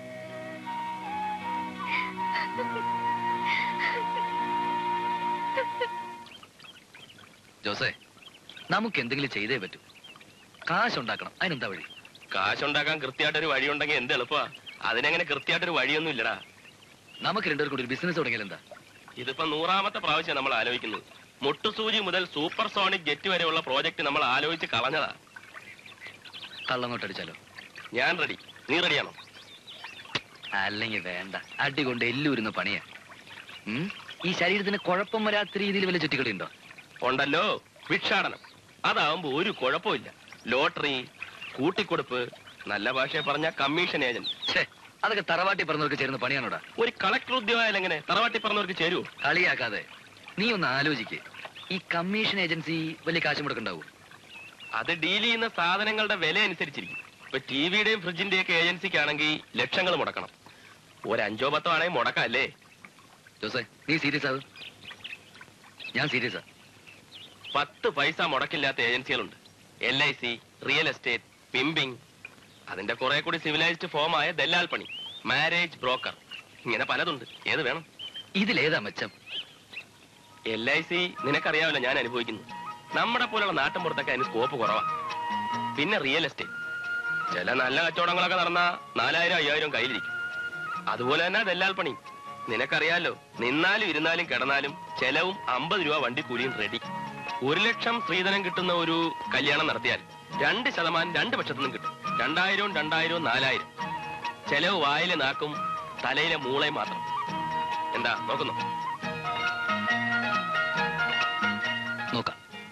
ജോസേ നമുക്ക് എന്തെങ്കിലും ചെയ്തേ പറ്റൂ കാശുണ്ടാക്കണം അതിനെന്താ വഴി കാശുണ്ടാക്കാൻ കൃത്യമായിട്ടൊരു വഴിയുണ്ടെങ്കിൽ എന്ത് എളുപ്പമാ അതിനെങ്ങനെ കൃത്യമായിട്ടൊരു വഴിയൊന്നും ഇല്ലടാ നമുക്ക് രണ്ടുപേരും കൂടി ഒരു ബിസിനസ് തുടങ്ങിയാൽ എന്താ ഇതിപ്പോ നൂറാമത്തെ പ്രാവശ്യം നമ്മൾ ആലോചിക്കുന്നത് മുട്ടുസൂചി മുതൽ സൂപ്പർ സോണിക് ജെറ്റ് വരെയുള്ള പ്രോജക്റ്റ് നമ്മൾ ആലോചിച്ച് കളഞ്ഞതാ കള്ളങ്ങോട്ടടിച്ചാലോ ഞാൻ റെഡി നീ റെഡിയാണോ അല്ലെങ്കിൽ വേണ്ട അടി കൊണ്ട് എല്ലൂരുന്ന പണിയാ ഉം? ഈ ശരീരത്തിന് കുഴപ്പം വരാത്ത രീതിയിൽ വല്ല ചുറ്റിക്കളി ഉണ്ടോ ഉണ്ടല്ലോ ഭിക്ഷാടനം അതാവുമ്പോ ഒരു കുഴപ്പമില്ല ലോട്ടറി കൂട്ടിക്കൊടുപ്പ് നല്ല ഭാഷയെ പറഞ്ഞ കമ്മീഷൻ ഏജന്റ് ഛേ അതൊക്കെ തറവാട്ടി പറഞ്ഞവർക്ക് ചേരുന്ന പണിയാണോടാ ഒരു കളക്ടർ ഉദ്യോഗമായാലും എങ്ങനെ തറവാട്ടി പറഞ്ഞവർക്ക് ചേരുവോ കളിയാക്കാതെ നീ ഒന്ന് ആലോചിക്ക് ഈ കമ്മീഷൻ ഏജൻസി വലിയ കാശ് മുടക്കുണ്ടാവൂ അത് ഡീൽ ചെയ്യുന്ന സാധനങ്ങളുടെ വില അനുസരിച്ചിരിക്കും ഇപ്പൊ ടിവിയുടെയും ഫ്രിഡ്ജിന്റെയും ഒക്കെ ഏജൻസിക്കാണെങ്കിൽ ലക്ഷങ്ങൾ മുടക്കണം ഒരു അഞ്ചോ പത്തോ ആണെങ്കിൽ മുടക്കാം അല്ലേ ജോസേ നീ സീരിയസ് ആവും ഞാൻ സീരിയസാ പത്ത് പൈസ മുടക്കില്ലാത്ത ഏജൻസികളുണ്ട് L I C real estate pimping അതിന്റെ കുറെ കൂടി സിവിലൈസ്ഡ് ഫോമായ ദല്ലാൽ പണി മാരേജ് ബ്രോക്കർ ഇങ്ങനെ പലതുണ്ട് ഏത് വേണം ഇതിലേതാ മെച്ചം എൽ ഐ സി നിനക്കറിയാമല്ലോ ഞാൻ അനുഭവിക്കുന്നു നമ്മുടെ പോലുള്ള നാട്ടിൻ പുറത്തൊക്കെ അതിന് സ്കോപ്പ് കുറവാ പിന്നെ റിയൽ എസ്റ്റേറ്റ് ചില നല്ല കച്ചവടങ്ങളൊക്കെ നടന്നാ നാലായിരം അയ്യായിരം കയ്യിലിരിക്കും അതുപോലെ തന്നെ ദല്ലാൽ പണി നിനക്കറിയാലോ നിന്നാലും ഇരുന്നാലും കിടന്നാലും ചെലവും അമ്പത് രൂപ വണ്ടി കൂലിയും റെഡി ഒരു ലക്ഷം സ്ത്രീധനം കിട്ടുന്ന ഒരു കല്യാണം നടത്തിയാൽ രണ്ട് ശതമാനം രണ്ട് പക്ഷത്തു നിന്നും കിട്ടും രണ്ടായിരവും രണ്ടായിരവും നാലായിരം ചെലവ് വായിലെ നാക്കും തലയിലെ മൂളയും മാത്രം എന്താ നോക്കുന്നു നോക്കാം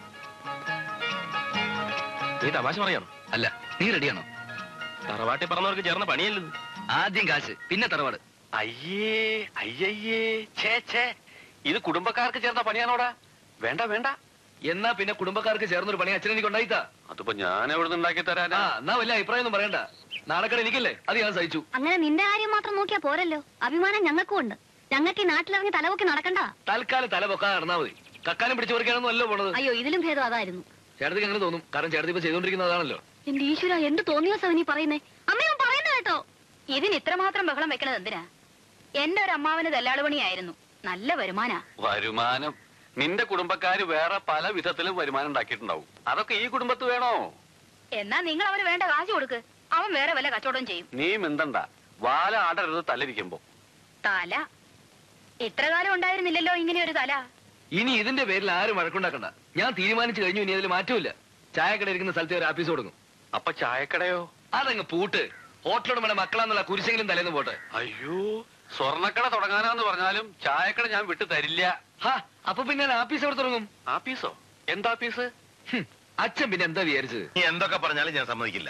നീ തമാശ പറയണം അല്ല നീ റെഡിയാണോ തറവാട്ടി പറഞ്ഞവർക്ക് ചേർന്ന പണിയല്ലത് ആദ്യം കാശ് പിന്നെ തറവാട് അയ്യേ അയ്യയ്യേ ഛേ ഛേ ഇത് കുടുംബക്കാർക്ക് ചേർന്ന പണിയാണോടാ വേണ്ട വേണ്ട എന്നാ പിന്നെ കുടുംബക്കാർക്ക് ചേർന്നൊരു പണി അച്ഛനെനിക്ക് ഉണ്ടായിത്താ അതിപ്പോ ഞാൻ എവിടെ നിന്ന് ഉണ്ടാക്കി ആ തരാനാ എന്നാ വലിയ അഭിപ്രായം ഒന്നും പറയണ്ട നാണക്കട എനിക്കല്ലേ അത് ഞാൻ സഹിച്ചു അങ്ങനെ നിന്റെ കാര്യം മാത്രം നോക്കിയാ പോരല്ലോ അഭിമാനം ഞങ്ങൾക്കും ഉണ്ട് ഞങ്ങൾക്ക് ഈ നാട്ടിലിറങ്ങി തലവൊക്കെ നടക്കണ്ട തൽക്കാലം തല പൊക്കാതെ നടന്നാ മതി കക്കാനും പിടിച്ചു പറിക്കാനൊന്നും അല്ലോ പോണത് അയ്യോ ഇതിലും ഭേദം അതായിരുന്നു ചേട്ടത്തിക്ക് അങ്ങനെ തോന്നും കാരണം ചേട്ടത്തി ഇപ്പൊ ചെയ്തോണ്ടിരിക്കുന്നതാണല്ലോ എന്റെ ഈശ്വര എന്ത് തോന്നിയ സവനി പറയുന്നേ അമ്മയും പറയുന്നത് കേട്ടോ ഇതിന് ഇത്രമാത്രം ബഹളം വെക്കണത് എന്തിനാ എന്റെ ഒരു അമ്മാവന് ദല്ലാള് പണിയായിരുന്നു നല്ല വരുമാനാ വരുമാനം നിന്റെ കുടുംബക്കാര് വേറെ പല വിധത്തിലും വരുമാനം ഉണ്ടാക്കിയിട്ടുണ്ടാവും അതൊക്കെ ഈ കുടുംബത്ത് വേണോ എന്നാ നിങ്ങൾ അവന് വേണ്ട കാശ് കൊടുക്ക് അവൻ വേറെ വല്ല കച്ചവടം ചെയ്യും നീ മിണ്ടണ്ട വാല ആടരുത് തലരിക്കുമ്പോ തല ഇത്ര കാലം ഉണ്ടായിരുന്നില്ലല്ലോ ഇങ്ങനെ ഒരു തല ഇനി ഇതിന്റെ പേരിൽ ആരും വഴക്കുണ്ടാക്കണ്ട ഞാൻ തീരുമാനിച്ചു കഴിഞ്ഞു ഇനി അതിൽ മാറ്റമില്ല ചായക്കട ഇരിക്കുന്ന സ്ഥലത്ത് ഒരു ആഫീസ് കൊടുക്കും അപ്പൊ ചായക്കടയോ അതങ്ങ് പൂട്ട് ഹോട്ടലോട് നമ്മുടെ മക്കളാന്നുള്ള കുരിശെങ്കിലും തലേന്ന് പോട്ടെ അയ്യോ സ്വർണ്ണക്കട തുടങ്ങാനാന്ന് പറഞ്ഞാലും ചായക്കട ഞാൻ വിട്ടു തരില്ല ഹാ അപ്പൊ പിന്നെ ഞാൻ ആഫീസ് എവിടെ തുടങ്ങും ആപ്പീസോ എന്താ ആപ്പീസ് ഹും, അച്ഛൻ പിന്നെ എന്താ വിചാരിച്ചത് നീ എന്തൊക്കെ പറഞ്ഞാലും ഞാൻ സമ്മതിക്കില്ല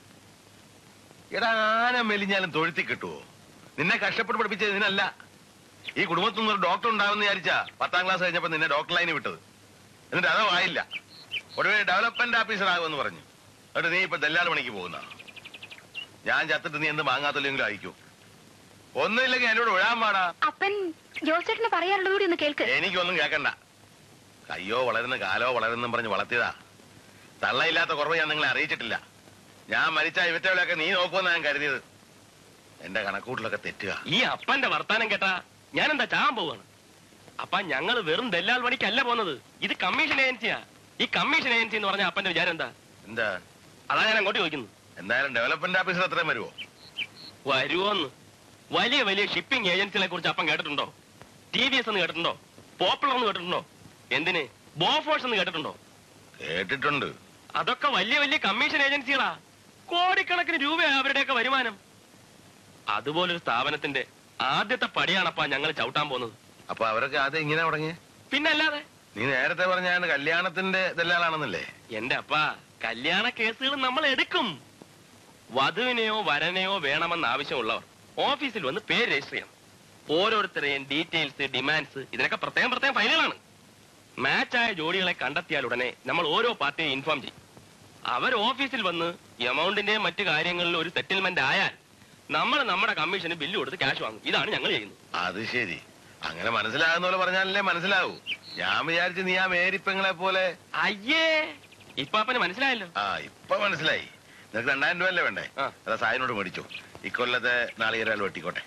എടാ ആന മെലിഞ്ഞാലും തൊഴുത്തി കിട്ടുവോ നിന്നെ കഷ്ടപ്പെട്ട് പഠിപ്പിച്ചത് ഇതിനല്ല ഈ കുടുംബത്തിൽ നിന്ന് ഒരു ഡോക്ടർ ഉണ്ടാവുമെന്ന് വിചാരിച്ചാ പത്താം ക്ലാസ് കഴിഞ്ഞപ്പോ നിന്നെ ഡോക്ടർ ലൈന് വിട്ടത് എന്നിട്ട് അതോ ആയില്ല ഒടുവിൽ ഡെവലപ്മെന്റ് ഓഫീസർ ആകുമെന്ന് പറഞ്ഞു എന്നിട്ട് നീ ഇപ്പൊ ദല്ലാൽ പണിക്ക് പോകുന്ന ഞാൻ ചത്തിട്ട് നീ എന്ത് മാങ്ങാത്തല്ലെങ്കിലും അയക്കൂ ഒന്നുമില്ലെങ്കിൽ എന്നോട് വിഴാൻ പാടാ അപ്പൻ ജോസേട്ടന് പറയാറുള്ളത് കൂടി ഒന്ന് കേൾക്ക് എനിക്കൊന്നും കേക്കണ്ട കയ്യോ വളരുന്ന കാലോ വളരുന്നും പറഞ്ഞ് വളർത്തിയതാ തള്ളയില്ലാത്ത കുറവ് ഞാൻ നിങ്ങളെ അറിയിച്ചിട്ടില്ല ഞാൻ മരിച്ച ഇവറ്റകളൊക്കെ നീ നോക്കുമെന്ന് ഞാൻ കരുതിയത് എന്റെ കണക്കൂട്ടിലൊക്കെ തെറ്റുക ഈ അപ്പന്റെ വർത്താനം കേട്ടാ ഞാൻ എന്താ ചാകാൻ പോവാണ് അപ്പ ഞങ്ങൾ വെറും ദല്ലാൽ പണിക്കല്ല പോകുന്നത് ഇത് കമ്മീഷൻ ഏജൻസിയാ ഈ കമ്മീഷൻ ഏജൻസി എന്ന് പറഞ്ഞ അപ്പന്റെ വിചാരം എന്താ എന്താ അതാ ഞാൻ അങ്ങോട്ട് ചോദിക്കുന്നത് എന്തായാലും ഡെവലപ്മെന്റ് ഓഫീസർ എത്രയും വരുമോ വരുവോന്ന് വലിയ വലിയ ഷിപ്പിംഗ് ഏജൻസികളെ കുറിച്ച് അപ്പം കേട്ടിട്ടുണ്ടോ ടി വി എസ് എന്ന് കേട്ടിട്ടുണ്ടോ പോപ്പുലർ എന്ന് കേട്ടിട്ടുണ്ടോ എന്തിന് ബോഫോഴ്സ് എന്ന് കേട്ടിട്ടുണ്ടോ കേട്ടിട്ടുണ്ട് അതൊക്കെ വലിയ വലിയ കമ്മീഷൻ ഏജൻസികളാ കോടിക്കണക്കിന് രൂപയാ അവരുടെയൊക്കെ വരുമാനം അതുപോലൊരു സ്ഥാപനത്തിന്റെ ആദ്യത്തെ പടിയാണപ്പാ ഞങ്ങൾ ചവിട്ടാൻ പോകുന്നത് അപ്പൊ അവരൊക്കെ ആദ്യം ഇങ്ങനെ തുടങ്ങിയേ പിന്നല്ലാതെ നീ നേരത്തെ പറഞ്ഞാണ് കല്യാണത്തിന്റെ ദല്ലാളാണെന്നല്ലേ എന്റെ അപ്പ കല്യാണ കേസുകൾ നമ്മൾ എടുക്കും വധുവിനെയോ വരനെയോ വേണമെന്ന് ആവശ്യമുള്ളവർ ഓഫീസിൽ വന്ന് പേര് രജിസ്റ്റർ ചെയ്യണം ഓരോരുത്തരെയും ഡീറ്റെയിൽസ് ഡിമാൻഡ്സ് ഇതിനൊക്കെ പ്രത്യേകം പ്രത്യേകം ഫയലുകളാണ് മാച്ചായ ജോഡികളെ കണ്ടെത്തിയാൽ ഉടനെ നമ്മൾ ഓരോ പാർട്ടിയെ ഇൻഫോം ചെയ്യും അവർ ഓഫീസിൽ വന്ന് എമൗണ്ടിന്റെയും മറ്റു കാര്യങ്ങളിൽ ഒരു സെറ്റിൽമെന്റ് ആയാൽ നമ്മൾ നമ്മുടെ കമ്മീഷന് ബില്ല് കൊടുത്ത് ക്യാഷ് വാങ്ങും ഇതാണ് ഞങ്ങൾ ചെയ്യുന്നത് അത് ശരി അങ്ങനെ മനസ്സിലാകുന്ന പോലെ പറഞ്ഞാലല്ലേ മനസ്സിലാവൂ ഞാൻ വിചാരിച്ചു നീ ആ മേരിപ്പെങ്ങളെ പോലെ അയ്യേ ഇപ്പാപ്പന് മനസ്സിലായല്ലോ ആ ഇപ്പൊ മനസ്സിലായി നിനക്ക് രണ്ടായിരം രൂപ അല്ലേ വേണ്ടേ ആ. അതാ സായനോട് മേടിച്ചു ഇക്കൊല്ലത്തെ നാളികേരാൽ വെട്ടിക്കോട്ടെ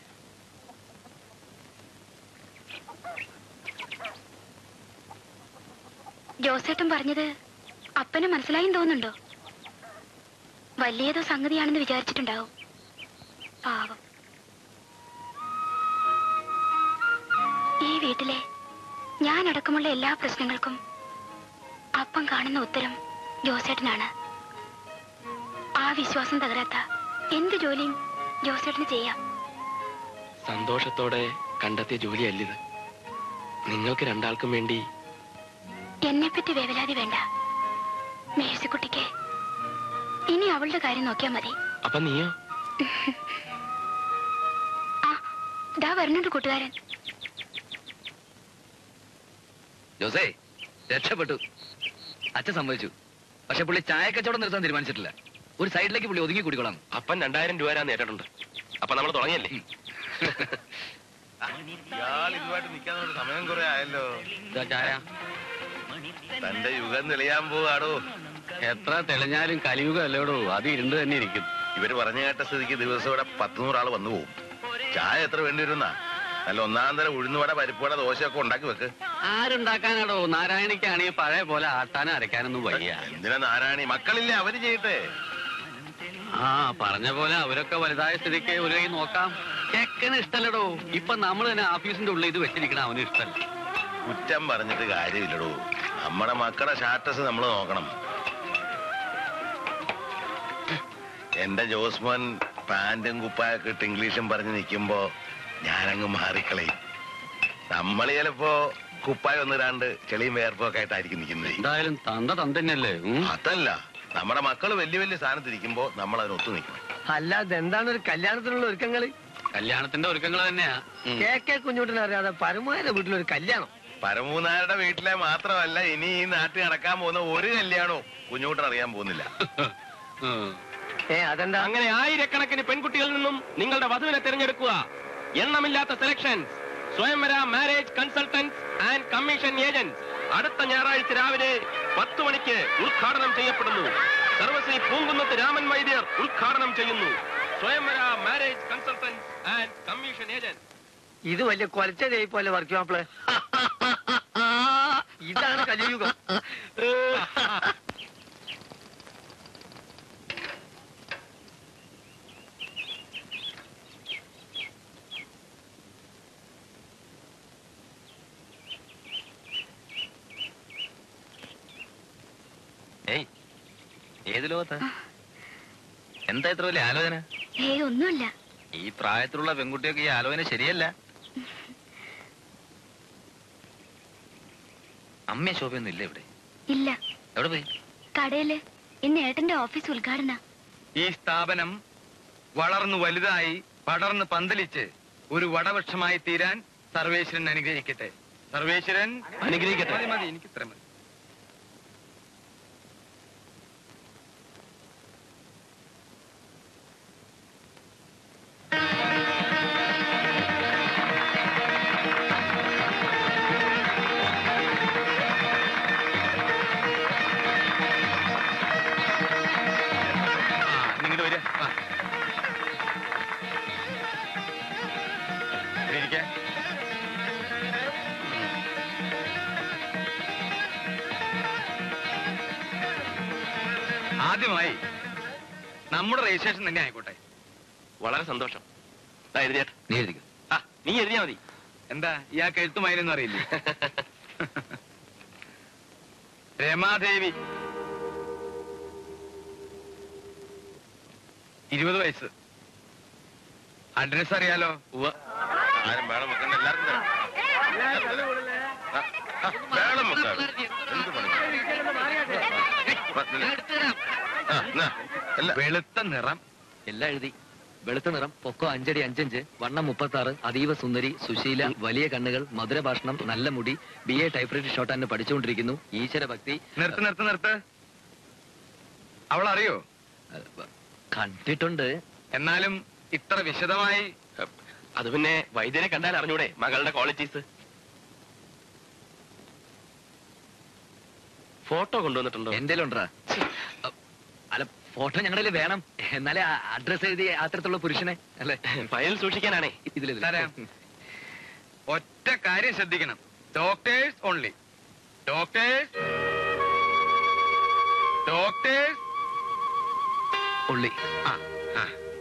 ജോസേട്ടൻ പറഞ്ഞത് അപ്പന് മനസ്സിലായും തോന്നുന്നുണ്ടോ വലിയതോ സംഗതിയാണെന്ന് വിചാരിച്ചിട്ടുണ്ടാവും പാവം ഈ വീട്ടിലെ ഞാൻ അടക്കമുള്ള എല്ലാ പ്രശ്നങ്ങൾക്കും അപ്പം കാണുന്ന ഉത്തരം ജോസേട്ടനാണ് ആ വിശ്വാസം തകരാത്ത എന്ത് ജോലിയും ജോസേട്ടന് ചെയ്യാം സന്തോഷത്തോടെ കണ്ടെത്തിയ ജോലിയല്ലിത് നിങ്ങൾക്ക് രണ്ടാൾക്കും വേണ്ടി എന്നെപ്പറ്റി വേവലാതി വേണ്ട മേഴ്സിക്കുട്ടിക്ക് ഇനി അവളുടെ കാര്യം നോക്കിയാൽ മതി അപ്പൊ നീയോ ആ ദാ വരുന്നുണ്ട് കൂട്ടുകാരൻ ജോസേ രക്ഷപ്പെട്ടു അച്ഛൻ സമ്മതിച്ചു പക്ഷെ പുള്ളി ചായക്കച്ചവടം നിർത്താൻ തീരുമാനിച്ചിട്ടില്ല ഒരു സൈഡിലേക്ക് പുള്ളി ഒതുങ്ങി കൂടിക്കോളാം അപ്പൻ രണ്ടായിരം രൂപ തരാൻ നേരിട്ടുണ്ട് അപ്പൊ നമ്മൾ തുടങ്ങിയല്ലേ ഇയാൾ ഇതുമായിട്ട് നിൽക്കാൻ ഒരു സമയം കുറെ ആയല്ലോ ഇതാ ചായ തന്റെ യുഗം തെളിയാൻ പോവാടോ എത്ര തെളിഞ്ഞാലും കലിയുഗം അല്ലേടോ അത് ഇരുണ്ട് തന്നെ ഇരിക്കും ഇവര് പറഞ്ഞു കേട്ട സ്ഥിതിക്ക് ദിവസം ഇവിടെ പത്തുനൂറാള് വന്നു പോകും ചായ എത്ര വേണ്ടി വരുന്ന നല്ല ഒന്നാം തരം ഉഴുന്നുവട പരിപ്പുവട ദോശയൊക്കെ ഉണ്ടാക്കി വെക്ക് ആരുണ്ടാക്കാനാടോ നാരായണിക്കാണെങ്കിൽ പഴയ പോലെ ആട്ടാനും അരയ്ക്കാനൊന്നും വയ്യ എന്തിനാ നാരായണി മക്കളില്ലേ അവര് ചെയ്യട്ടെ ആ പറഞ്ഞ പോലെ അവരൊക്കെ വലുതായ സ്ഥിതിക്ക് ഒരു കൈ നോക്കാം ചെക്കന് ഇഷ്ടല്ലടോ ഇപ്പൊ നമ്മൾ തന്നെ ഓഫീസിന്റെ ഉള്ളിൽ ഇത് വെച്ചിരിക്കണ അവന് ഇഷ്ടമല്ല കുറ്റം പറഞ്ഞിട്ട് കാര്യമില്ലടോ നമ്മുടെ മക്കളുടെ സ്റ്റാറ്റസ് നമ്മൾ നോക്കണം എന്റെ ജോസ്മോൻ പാന്റും കുപ്പായൊക്കെ ഇട്ട് ഇംഗ്ലീഷും പറഞ്ഞ് നിൽക്കുമ്പോ ഞാനങ്ങ് മാറിക്കളയും നമ്മൾ ചിലപ്പോ കുപ്പായം ഒന്നിരാണ്ട് ചെളിയും വേർപ്പും ഒക്കെ ആയിട്ടായിരിക്കും നിൽക്കുന്നത് എന്തായാലും തന്ത തന്തന്നെയല്ലേ ഉം? അതല്ല നമ്മുടെ മക്കൾ വലിയ വലിയ സ്ഥാനത്തിരിക്കുമ്പോ നമ്മൾ അതിന് ഒത്തു നിൽക്കണം അല്ല അതെന്താണ് ഒരു കല്യാണത്തിനുള്ള ഒരുക്കങ്ങള് കല്യാണത്തിന്റെ ഒരുക്കങ്ങൾ തന്നെയാ ഉം. കെ കെ കുഞ്ഞുട്ടിനെ അറിയാതെ പരമാരുടെ വീട്ടിലൊരു കല്യാണം പരമൂന്നാരുടെ വീട്ടിലെ മാത്രമല്ല ഇനി ഈ നാട്ടിൽ നടക്കാൻ പോകുന്ന ഒരു കല്യാണവും കുഞ്ഞുകൂട്ടൻ അറിയാൻ പോകുന്നില്ല ഉം. ഏ അതെന്താ അങ്ങനെ ആയിരക്കണക്കിന് പെൺകുട്ടികളിൽ നിന്നും നിങ്ങളുടെ വധുവിനെ തിരഞ്ഞെടുക്കുക എണ്ണമില്ലാത്ത selections Swayamvara marriage consultants and commission agencies അടുത്ത ഞായറാഴ്ച രാവിലെ പത്ത് മണിക്ക് ഉദ്ഘാടനം ചെയ്യപ്പെടുന്നു സർവശ്രീ പൂങ്കുന്നത്ത് രാമൻ വൈദ്യർ ഉദ്ഘാടനം ചെയ്യുന്നു Swayamvara marriage consultants and commission agencies ഇത് വലിയ കൊലച്ച പോലെ വർക്ക് മാപ്പിള് ഇതാണ് കലിയുഗം ഏത് ലോകത്താ എന്താ ഇത്ര വലിയ ആലോചന ഏയ് ഒന്നുമില്ല ഈ പ്രായത്തിലുള്ള പെൺകുട്ടിയൊക്കെ ഈ ആലോചന ശരിയല്ല അമ്മ ശോഭയൊന്നും ഇല്ല ഇവിടെ ഇല്ല എവിടെ പോയി കടയില് ഇന്ന് ഏട്ടന്റെ ഓഫീസ് ഉദ്ഘാടന ഈ സ്ഥാപനം വളർന്നു വലുതായി പടർന്ന് പന്തലിച്ച് ഒരു വടവൃക്ഷമായി തീരാൻ സർവേശ്വരൻ അനുഗ്രഹിക്കട്ടെ സർവേശ്വരൻ അനുഗ്രഹിക്കട്ടെ. മതി മതി എനിക്ക് ഇത്ര മതി ആ നിങ്ങോട്ട് വരിക ആ. ഇവിടെ ഇരിക്കെ. ആദ്യമായി നമ്മുടെ രജിസ്ട്രേഷൻ തന്നെ ആയിക്കോട്ടെ വളരെ സന്തോഷം ദാ എഴുതിയേട്ടെ നീ എഴുതിക്കോ ആ നീ എഴുതിയാ മതി എന്താ ഇയാൾക്ക് എഴുത്തുമായിരുന്നും അറിയില്ലേ രമാദേവി ഇരുപത് വയസ്സ് അഡ്രസ് അറിയാലോ ഉവ്വ ആരും വേണം വെക്കണ്ട എല്ലാവർക്കും തരാം. ആ, ആ, വേണം വെക്കാൻ എന്ത് പണി ആ, എന്നാ, എല്ലാ വെളുത്ത നിറം എല്ലാം എഴുതി വെളുത്ത നിറം പൊക്കം അഞ്ചടി അഞ്ചഞ്ച് വണ്ണം മുപ്പത്തി ആറ് അതീവ സുന്ദരി സുശീല വലിയ കണ്ണുകൾ മധുര ഭാഷണം നല്ല മുടി B A typewriter shorthand പഠിച്ചുകൊണ്ടിരിക്കുന്നു ഈശ്വര ഭക്തി നിർത്ത് നിർത്ത് നിർത്ത് അവൾ അറിയോ കണ്ടിട്ടുണ്ട് എന്നാലും ഇത്ര വിശദമായി അത് പിന്നെ വൈദ്യരെ കണ്ടാൽ അറിഞ്ഞൂടെ മകളുടെ ക്വാളിറ്റീസ് ഫോട്ടോ കൊണ്ടുവന്നിട്ടുണ്ടോ എന്തേലും ഉണ്ടാ അല്ല ഫോട്ടോ ഞങ്ങളുടെ വേണം എന്നാലേ അഡ്രസ് എഴുതി അത്തരത്തിലുള്ള പുരുഷനെ അല്ലെ ഫയൽ സൂക്ഷിക്കാനാണേ ഇതിൽ തരാം. ഒറ്റ കാര്യം ശ്രദ്ധിക്കണം ഡോക്ടേഴ്സ് ഓൺലി ഡോക്ടേഴ്സ് ഡോക്ടേഴ്സ് ഉള്ളി ആ ആ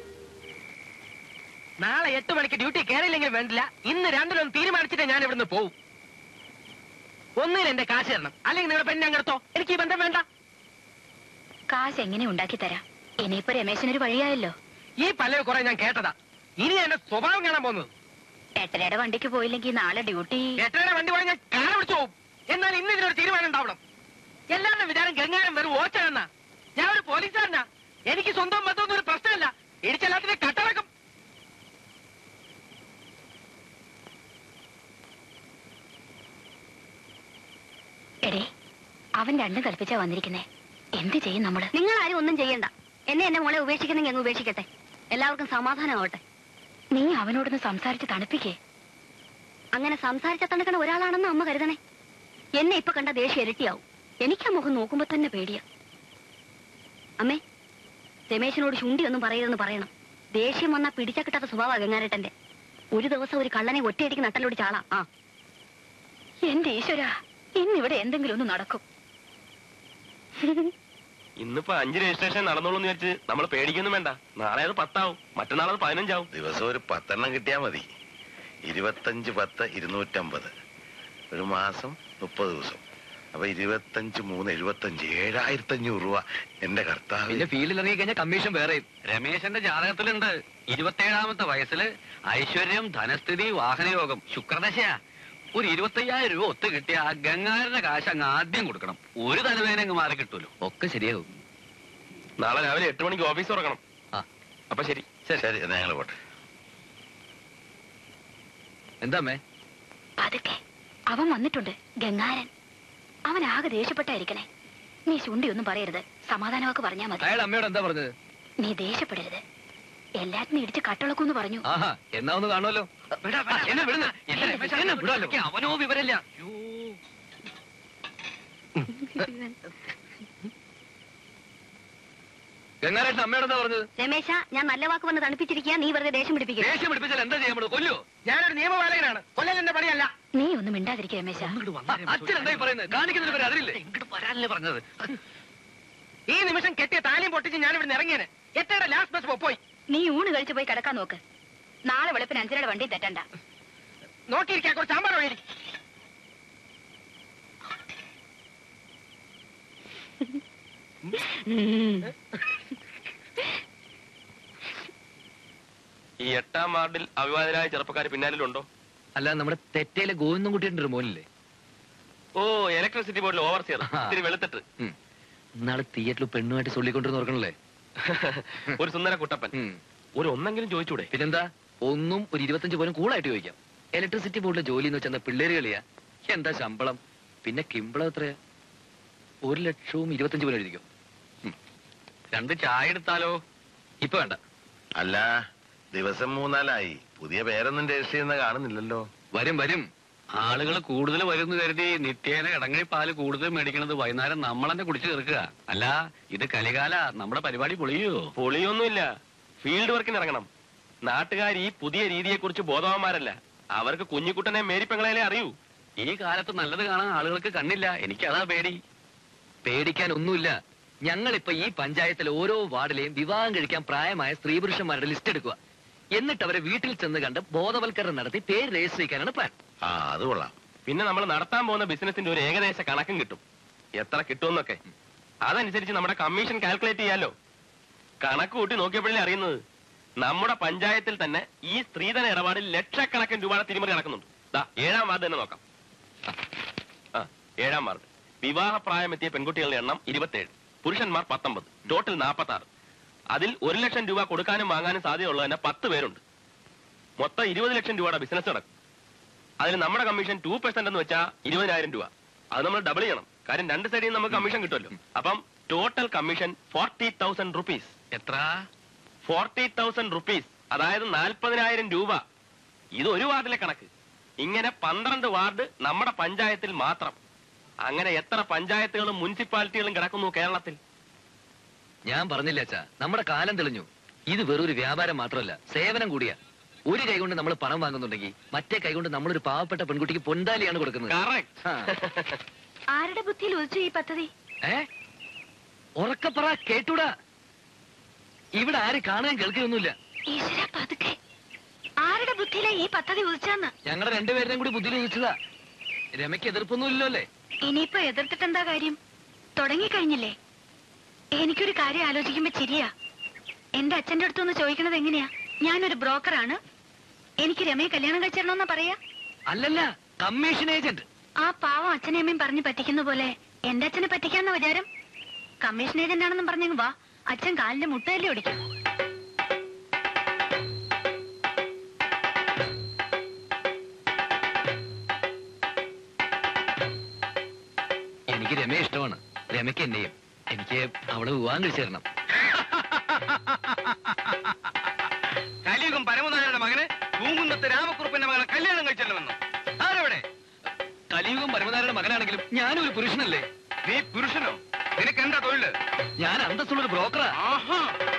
നാളെ എട്ട് മണിക്ക് ഡ്യൂട്ടി കയറിയില്ലെങ്കിൽ വേണ്ടില്ല ഇന്ന് രണ്ടിലും തീരുമാനിച്ചിട്ട് ഞാൻ ഇവിടുന്ന് പോവും ഒന്നിൽ എന്റെ കാശ് തരണം അല്ലെങ്കിൽ നിങ്ങളുടെ പെണ്ണെ അങ്ങെടുത്തോ എനിക്ക് ഈ ബന്ധം വേണ്ട കാശ് എങ്ങനെ ഉണ്ടാക്കി തരാം ഇനിയിപ്പോ രമേശനൊരു വഴിയായല്ലോ ഈ പല്ലവ് കുറെ ഞാൻ കേട്ടതാ ഇനി എന്റെ സ്വഭാവം കാണാൻ പോകുന്നത് എട്ടരയുടെ വണ്ടിക്ക് പോയില്ലെങ്കിൽ നാളെ ഡ്യൂട്ടി എട്ടര വണ്ടി പോയി ഞാൻ കാല പിടിച്ചു പോകും എന്നാൽ ഇന്ന് ഇതിനൊരു തീരുമാനം ഉണ്ടാവണം എല്ലാവരുടെ വിചാരം ഗംഗാരം വെറും ഓച്ചാണെന്നാ ഞാൻ ഒരു പോലീസുകാരനാ എനിക്ക് സ്വന്തം ബന്ധമൊന്നും ഒരു പ്രശ്നമല്ല ഇടിച്ചെല്ലാത്തിനെ കട്ടടക്കം എടേ അവൻ രണ്ടും കൽപ്പിച്ചാ വന്നിരിക്കുന്നേ എന്ത് ചെയ്യും നമ്മള് നിങ്ങൾ ആരും ഒന്നും ചെയ്യണ്ട എന്നെ എന്റെ മോളെ ഉപേക്ഷിക്കുന്നെങ്കിൽ അങ്ങ് ഉപേക്ഷിക്കട്ടെ എല്ലാവർക്കും സമാധാനമാവട്ടെ നീ അവനോടൊന്ന് സംസാരിച്ച് തണുപ്പിക്കേ അങ്ങനെ സംസാരിച്ച തണുക്കണ ഒരാളാണെന്ന് അമ്മ കരുതണേ എന്നെ ഇപ്പൊ കണ്ട ദേഷ്യം ഇരട്ടിയാവും എനിക്ക് ആ മുഖം നോക്കുമ്പോ തന്നെ പേടിയാ അമ്മേ രമേശിനോട് ശുണ്ടി ഒന്നും പറയരുതെന്ന് പറയണം ദേഷ്യം വന്നാ പിടിച്ച കിട്ടാത്ത സ്വഭാവ ഗംഗാരട്ടന്റെ ഒരു ദിവസം ഒരു കള്ളനെ ഒറ്റയടിക്ക് നട്ടലോടി ചാളാ ആ എന്റെ ഈശ്വര ഇന്നിവിടെ എന്തെങ്കിലും ഒന്ന് നടക്കും ഇന്നിപ്പോ അഞ്ച് രജിസ്ട്രേഷൻ നടന്നോളൂ എന്ന് വിചാരിച്ച് നമ്മൾ പേടിക്കൊന്നും വേണ്ട നാളെ അത് പത്താവും മറ്റന്നാൾ അത് പതിനഞ്ചാവും ദിവസം ഒരു പത്തെണ്ണം കിട്ടിയാ മതി ഇരുപത്തഞ്ച് പത്ത് ഇരുന്നൂറ്റമ്പത് ഒരു മാസം മുപ്പത് ദിവസം അപ്പൊ ഇരുപത്തഞ്ച് മൂന്ന് എഴുപത്തഞ്ച് ഏഴായിരത്തി അഞ്ഞൂറ് രൂപ എന്റെ കർത്താവ് പിന്നെ ഫീൽഡിൽ ഇറങ്ങി കഴിഞ്ഞാൽ കമ്മീഷൻ വേറെ രമേശന്റെ ജാതകത്തിലുണ്ട് ഇരുപത്തേഴാമത്തെ വയസ്സില് ഐശ്വര്യം ധനസ്ഥിതി വാഹനയോഗം ശുക്രദശയാ ഒരു ഇരുപത്തയ്യായിരം രൂപ ഒത്തു കിട്ടിയ ആ ഗംഗാരന്റെ കാശ് അങ്ങ് ആദ്യം കൊടുക്കണം ഒരു തലവേന അങ്ങ് മാറി കിട്ടുമല്ലോ ഒക്കെ ശരിയാവും നാളെ രാവിലെ എട്ട് മണിക്ക് ഓഫീസ് തുറക്കണം ആ. അപ്പൊ ശരി ശരി എന്നാ ഞങ്ങൾ പോട്ടെ എന്താ അമ്മേ പതുക്കെ അവൻ വന്നിട്ടുണ്ട് ഗംഗാരൻ അവൻ ആകെ ദേഷ്യപ്പെട്ടായിരിക്കണേ നീ ശുണ്ടി ഒന്നും പറയരുത് സമാധാനവാക്ക് പറഞ്ഞാ മതി അയാൾ അമ്മയോട് എന്താ പറഞ്ഞത് നീ ദേഷ്യപ്പെടരുത് എല്ലാത്തിനും ഇടിച്ച് കട്ടളക്കൂന്ന് പറഞ്ഞു ആഹാ എന്നാ ഒന്ന് കാണുമല്ലോ എന്നെ വിടുന്ന എന്നെ രമേശ് എന്നെ വിടാലോ അവനോ വിവരമില്ല ഗംഗാരേട്ടൻ അമ്മയോട് എന്താ പറഞ്ഞത് രമേശ ഞാൻ നല്ല വാക്ക് വന്ന് തണുപ്പിച്ചിരിക്കുക നീ വെറുതെ ദേഷ്യം പിടിപ്പിക്കുക ദേഷ്യം പിടിപ്പിച്ചാൽ എന്താ ചെയ്യാൻ പറ്റും കൊല്ലോ ഞാനൊരു നിയമപാലകനാണ് കൊല്ലൽ എന്റെ പണിയല്ല നീ ഒന്നും മിണ്ടാതിരിക്കുക രമേശ അച്ഛൻ എന്തായി പറയുന്നത് കാണിക്കുന്നതിന് പേര് അതിലില്ലേ ഇങ്ങോട്ട് വരാനല്ലേ പറഞ്ഞത് ഈ നിമിഷം കെട്ടിയ താലിയും പൊട്ടിച്ച് ഞാൻ ഇവിടെ ഇറങ്ങിയത് എത്രയുടെ ലാസ്റ്റ് ബസ് പോയി നീ ഊണ് കഴിച്ചു പോയി കിടക്കാൻ നോക്ക് നാളെ വെളുപ്പിന് അഞ്ചരയുടെ വണ്ടി തെറ്റണ്ട നോക്കിയിരിക്കാൻ കുറച്ച് സാമ്പാർ വഴി ഈ എട്ടാം വാർഡിൽ അവിവാദരായ ചെറുപ്പക്കാർ പിന്നാലിലുണ്ടോ അല്ല നമ്മുടെ തെറ്റയിലെ ഗോവിന്ദൻകുട്ടിയുടെ ഒരു മോനില്ലേ ഓ ഇലക്ട്രിസിറ്റി ബോർഡിൽ ഓവർസിയർ ഇത്തിരി വെളുത്തിട്ട് ഉം. നാളെ തിയേറ്ററിൽ പെണ്ണുമായിട്ട് ചൊല്ലിക്കൊണ്ടിരുന്ന് ഓർക്കണല്ലേ ഒരു സുന്ദര കുട്ടപ്പൻ ഉം. ഒരു ഒന്നെങ്കിലും ചോദിച്ചൂടെ പിന്നെന്താ ഒന്നും ഒരു ഇരുപത്തഞ്ച് പോലും കൂളായിട്ട് ചോദിക്കാം ഇലക്ട്രിസിറ്റി ബോർഡിലെ ജോലി എന്ന് വെച്ചാൽ പിള്ളേര് കളിയാ എന്താ ശമ്പളം പിന്നെ കിമ്പളം എത്രയാ ഒരു ലക്ഷവും ഇരുപത്തഞ്ച് പോലും എഴുതിക്കോ രണ്ട് ചായ എടുത്താലോ ഇപ്പൊ വേണ്ട അല്ല ദിവസം മൂന്നാലായി പുതിയ പേരൊന്നും രജിസ്റ്റർ ചെയ്യുന്ന കാണുന്നില്ലല്ലോ വരും വരും ആളുകൾ കൂടുതൽ വരുന്നു കരുതി നിത്യേന ഇടങ്ങഴി പാല് കൂടുതൽ മേടിക്കണത് വൈകുന്നേരം നമ്മൾ തന്നെ കുടിച്ചു തീർക്കുക അല്ല ഇത് കലികാല നമ്മുടെ പരിപാടി പൊളിയോ പൊളിയൊന്നുമില്ല ഫീൽഡ് വർക്കിന് ഇറങ്ങണം നാട്ടുകാർ ഈ പുതിയ രീതിയെ കുറിച്ച് ബോധവാന്മാരല്ല അവർക്ക് കുഞ്ഞിക്കുട്ടനെ മേരിപ്പെങ്ങളെ അറിയൂ ഈ കാലത്ത് നല്ലത് കാണാൻ ആളുകൾക്ക് കണ്ണില്ല എനിക്കതാ പേടി പേടിക്കാൻ ഒന്നുമില്ല ഞങ്ങളിപ്പോ ഈ പഞ്ചായത്തിലെ ഓരോ വാർഡിലെയും വിവാഹം കഴിക്കാൻ പ്രായമായ സ്ത്രീ പുരുഷന്മാരുടെ ലിസ്റ്റ് എടുക്കുക എന്നിട്ട് അവരെ വീട്ടിൽ ചെന്ന് കണ്ട് ബോധവൽക്കരണം നടത്തി പേര് രജിസ്റ്റർ ചെയ്യാനാണ് പ്ലാൻ ആ അത് കൊള്ളാം പിന്നെ നമ്മൾ നടത്താൻ പോകുന്ന ബിസിനസിന്റെ ഒരു ഏകദേശ കണക്കും കിട്ടും എത്ര കിട്ടുമെന്നൊക്കെ അതനുസരിച്ച് നമ്മുടെ കമ്മീഷൻ കാൽക്കുലേറ്റ് ചെയ്യാലോ കണക്ക് കൂട്ടി നോക്കിയപ്പോഴേ അറിയുന്നത് നമ്മുടെ പഞ്ചായത്തിൽ തന്നെ ഈ സ്ത്രീധന ഇടപാടിൽ ലക്ഷക്കണക്കിന് രൂപയുടെ തിരിമറി നടക്കുന്നുണ്ട് ദാ ഏഴാം വാർഡ് തന്നെ നോക്കാം ആ ഏഴാം വാർഡ് വിവാഹപ്രായമെത്തിയ പെൺകുട്ടികളുടെ എണ്ണം ഇരുപത്തേഴ് പുരുഷന്മാർ പത്തൊമ്പത് ടോട്ടൽ നാൽപ്പത്തി ആറ് അതിൽ ഒരു ലക്ഷം രൂപ കൊടുക്കാനും വാങ്ങാനും സാധ്യതയുള്ളത് തന്നെ പത്ത് പേരുണ്ട് മൊത്തം ഇരുപത് ലക്ഷം രൂപയുടെ ബിസിനസ് നടക്കും അതിൽ നമ്മുടെ കമ്മീഷൻ ടു പെർസെന്റ് എന്ന് വെച്ചാൽ ഇരുപതിനായിരം രൂപ അത് നമ്മൾ ഡബിൾ ചെയ്യണം കാര്യം രണ്ട് സൈഡിൽ നിന്ന് നമുക്ക് കമ്മീഷൻ കിട്ടുമല്ലോ അപ്പം total commission forty thousand rupees എത്ര ഫോർട്ടി തൗസൻഡ് റുപ്പീസ് അതായത് നാൽപ്പതിനായിരം രൂപ ഇത് ഒരു വാർഡിലെ കണക്ക് ഇങ്ങനെ പന്ത്രണ്ട് വാർഡ് നമ്മുടെ പഞ്ചായത്തിൽ മാത്രം അങ്ങനെ എത്ര പഞ്ചായത്തുകളും മുനിസിപ്പാലിറ്റികളും കിടക്കുന്നു കേരളത്തിൽ ഞാൻ പറഞ്ഞില്ല അച്ഛാ നമ്മുടെ കാലം തെളിഞ്ഞു ഇത് വെറൊരു വ്യാപാരം മാത്രമല്ല സേവനം കൂടിയാ ഒരു കൈ കൊണ്ട് നമ്മൾ പണം വാങ്ങുന്നുണ്ടെങ്കിൽ മറ്റേ കൈ കൊണ്ട് നമ്മളൊരു പാവപ്പെട്ട പെൺകുട്ടിക്ക് പൊന്താലിയാണ് കൊടുക്കുന്നത് കറക്റ്റ് ആ. ആരുടെ ബുദ്ധിയിൽ ഉദിച്ചു ഈ പദ്ധതി ഏ ഉറക്കപ്പറ കേട്ടൂടാ ഇവിടെ ആര് കാണാൻ കേൾക്കുകയൊന്നുമില്ല ഈശ്വര പതുക്കെ ആരുടെ ബുദ്ധിയിലെ ഈ പദ്ധതി ഉദിച്ചാന്ന് ഞങ്ങളുടെ രണ്ടുപേരുടെയും കൂടി ബുദ്ധിയിൽ ചോദിച്ചതാ രമയ്ക്ക് എതിർപ്പൊന്നുമില്ലല്ലോ അല്ലേ ഇനിയിപ്പോ എതിർത്തിട്ട് എന്താ കാര്യം തുടങ്ങിക്കഴിഞ്ഞില്ലേ എനിക്കൊരു കാര്യം ആലോചിക്കുമ്പോ ചിരിയാ എന്റെ അച്ഛന്റെ അടുത്തൊന്ന് ചോദിക്കണത് എങ്ങനെയാ ഞാനൊരു ബ്രോക്കറാണ് എനിക്ക് രമയെ കല്യാണം കഴിച്ചിടണമെന്നാ പറയാ അല്ലല്ല കമ്മീഷൻ ഏജന്റ് ആ പാവം അച്ഛനെയും അമ്മയും പറഞ്ഞു പറ്റിക്കുന്ന പോലെ എന്റെ അച്ഛനെ പറ്റിക്കാന്ന വിചാരം കമ്മീഷൻ ഏജന്റ് ആണെന്നും പറഞ്ഞെങ്കിൽ വാ അച്ഛൻ കാലിന്റെ മുട്ടയല്ലേ ഒടിക്കും എനിക്ക് രമയെ ഇഷ്ടമാണ് രമയ്ക്ക് എന്നെയും എനിക്ക് അവളെ വിവാഹം കഴിച്ചു തരണം കലിയുഗം പരമനായരുടെ മകന് പൂങ്കുന്നത്ത് രാമക്കുറുപ്പിന്റെ മകനെ കല്യാണം കഴിച്ചല്ലോന്ന് ആരവിടെ കലിയുഗം പരമനാരുടെ മകനാണെങ്കിലും ഞാനും ഒരു പുരുഷനല്ലേ നീ പുരുഷനോ നിനക്ക് എന്താ തൊഴില് ഞാൻ അന്തസ്സുള്ള ഒരു ബ്രോക്കറാ ആഹാ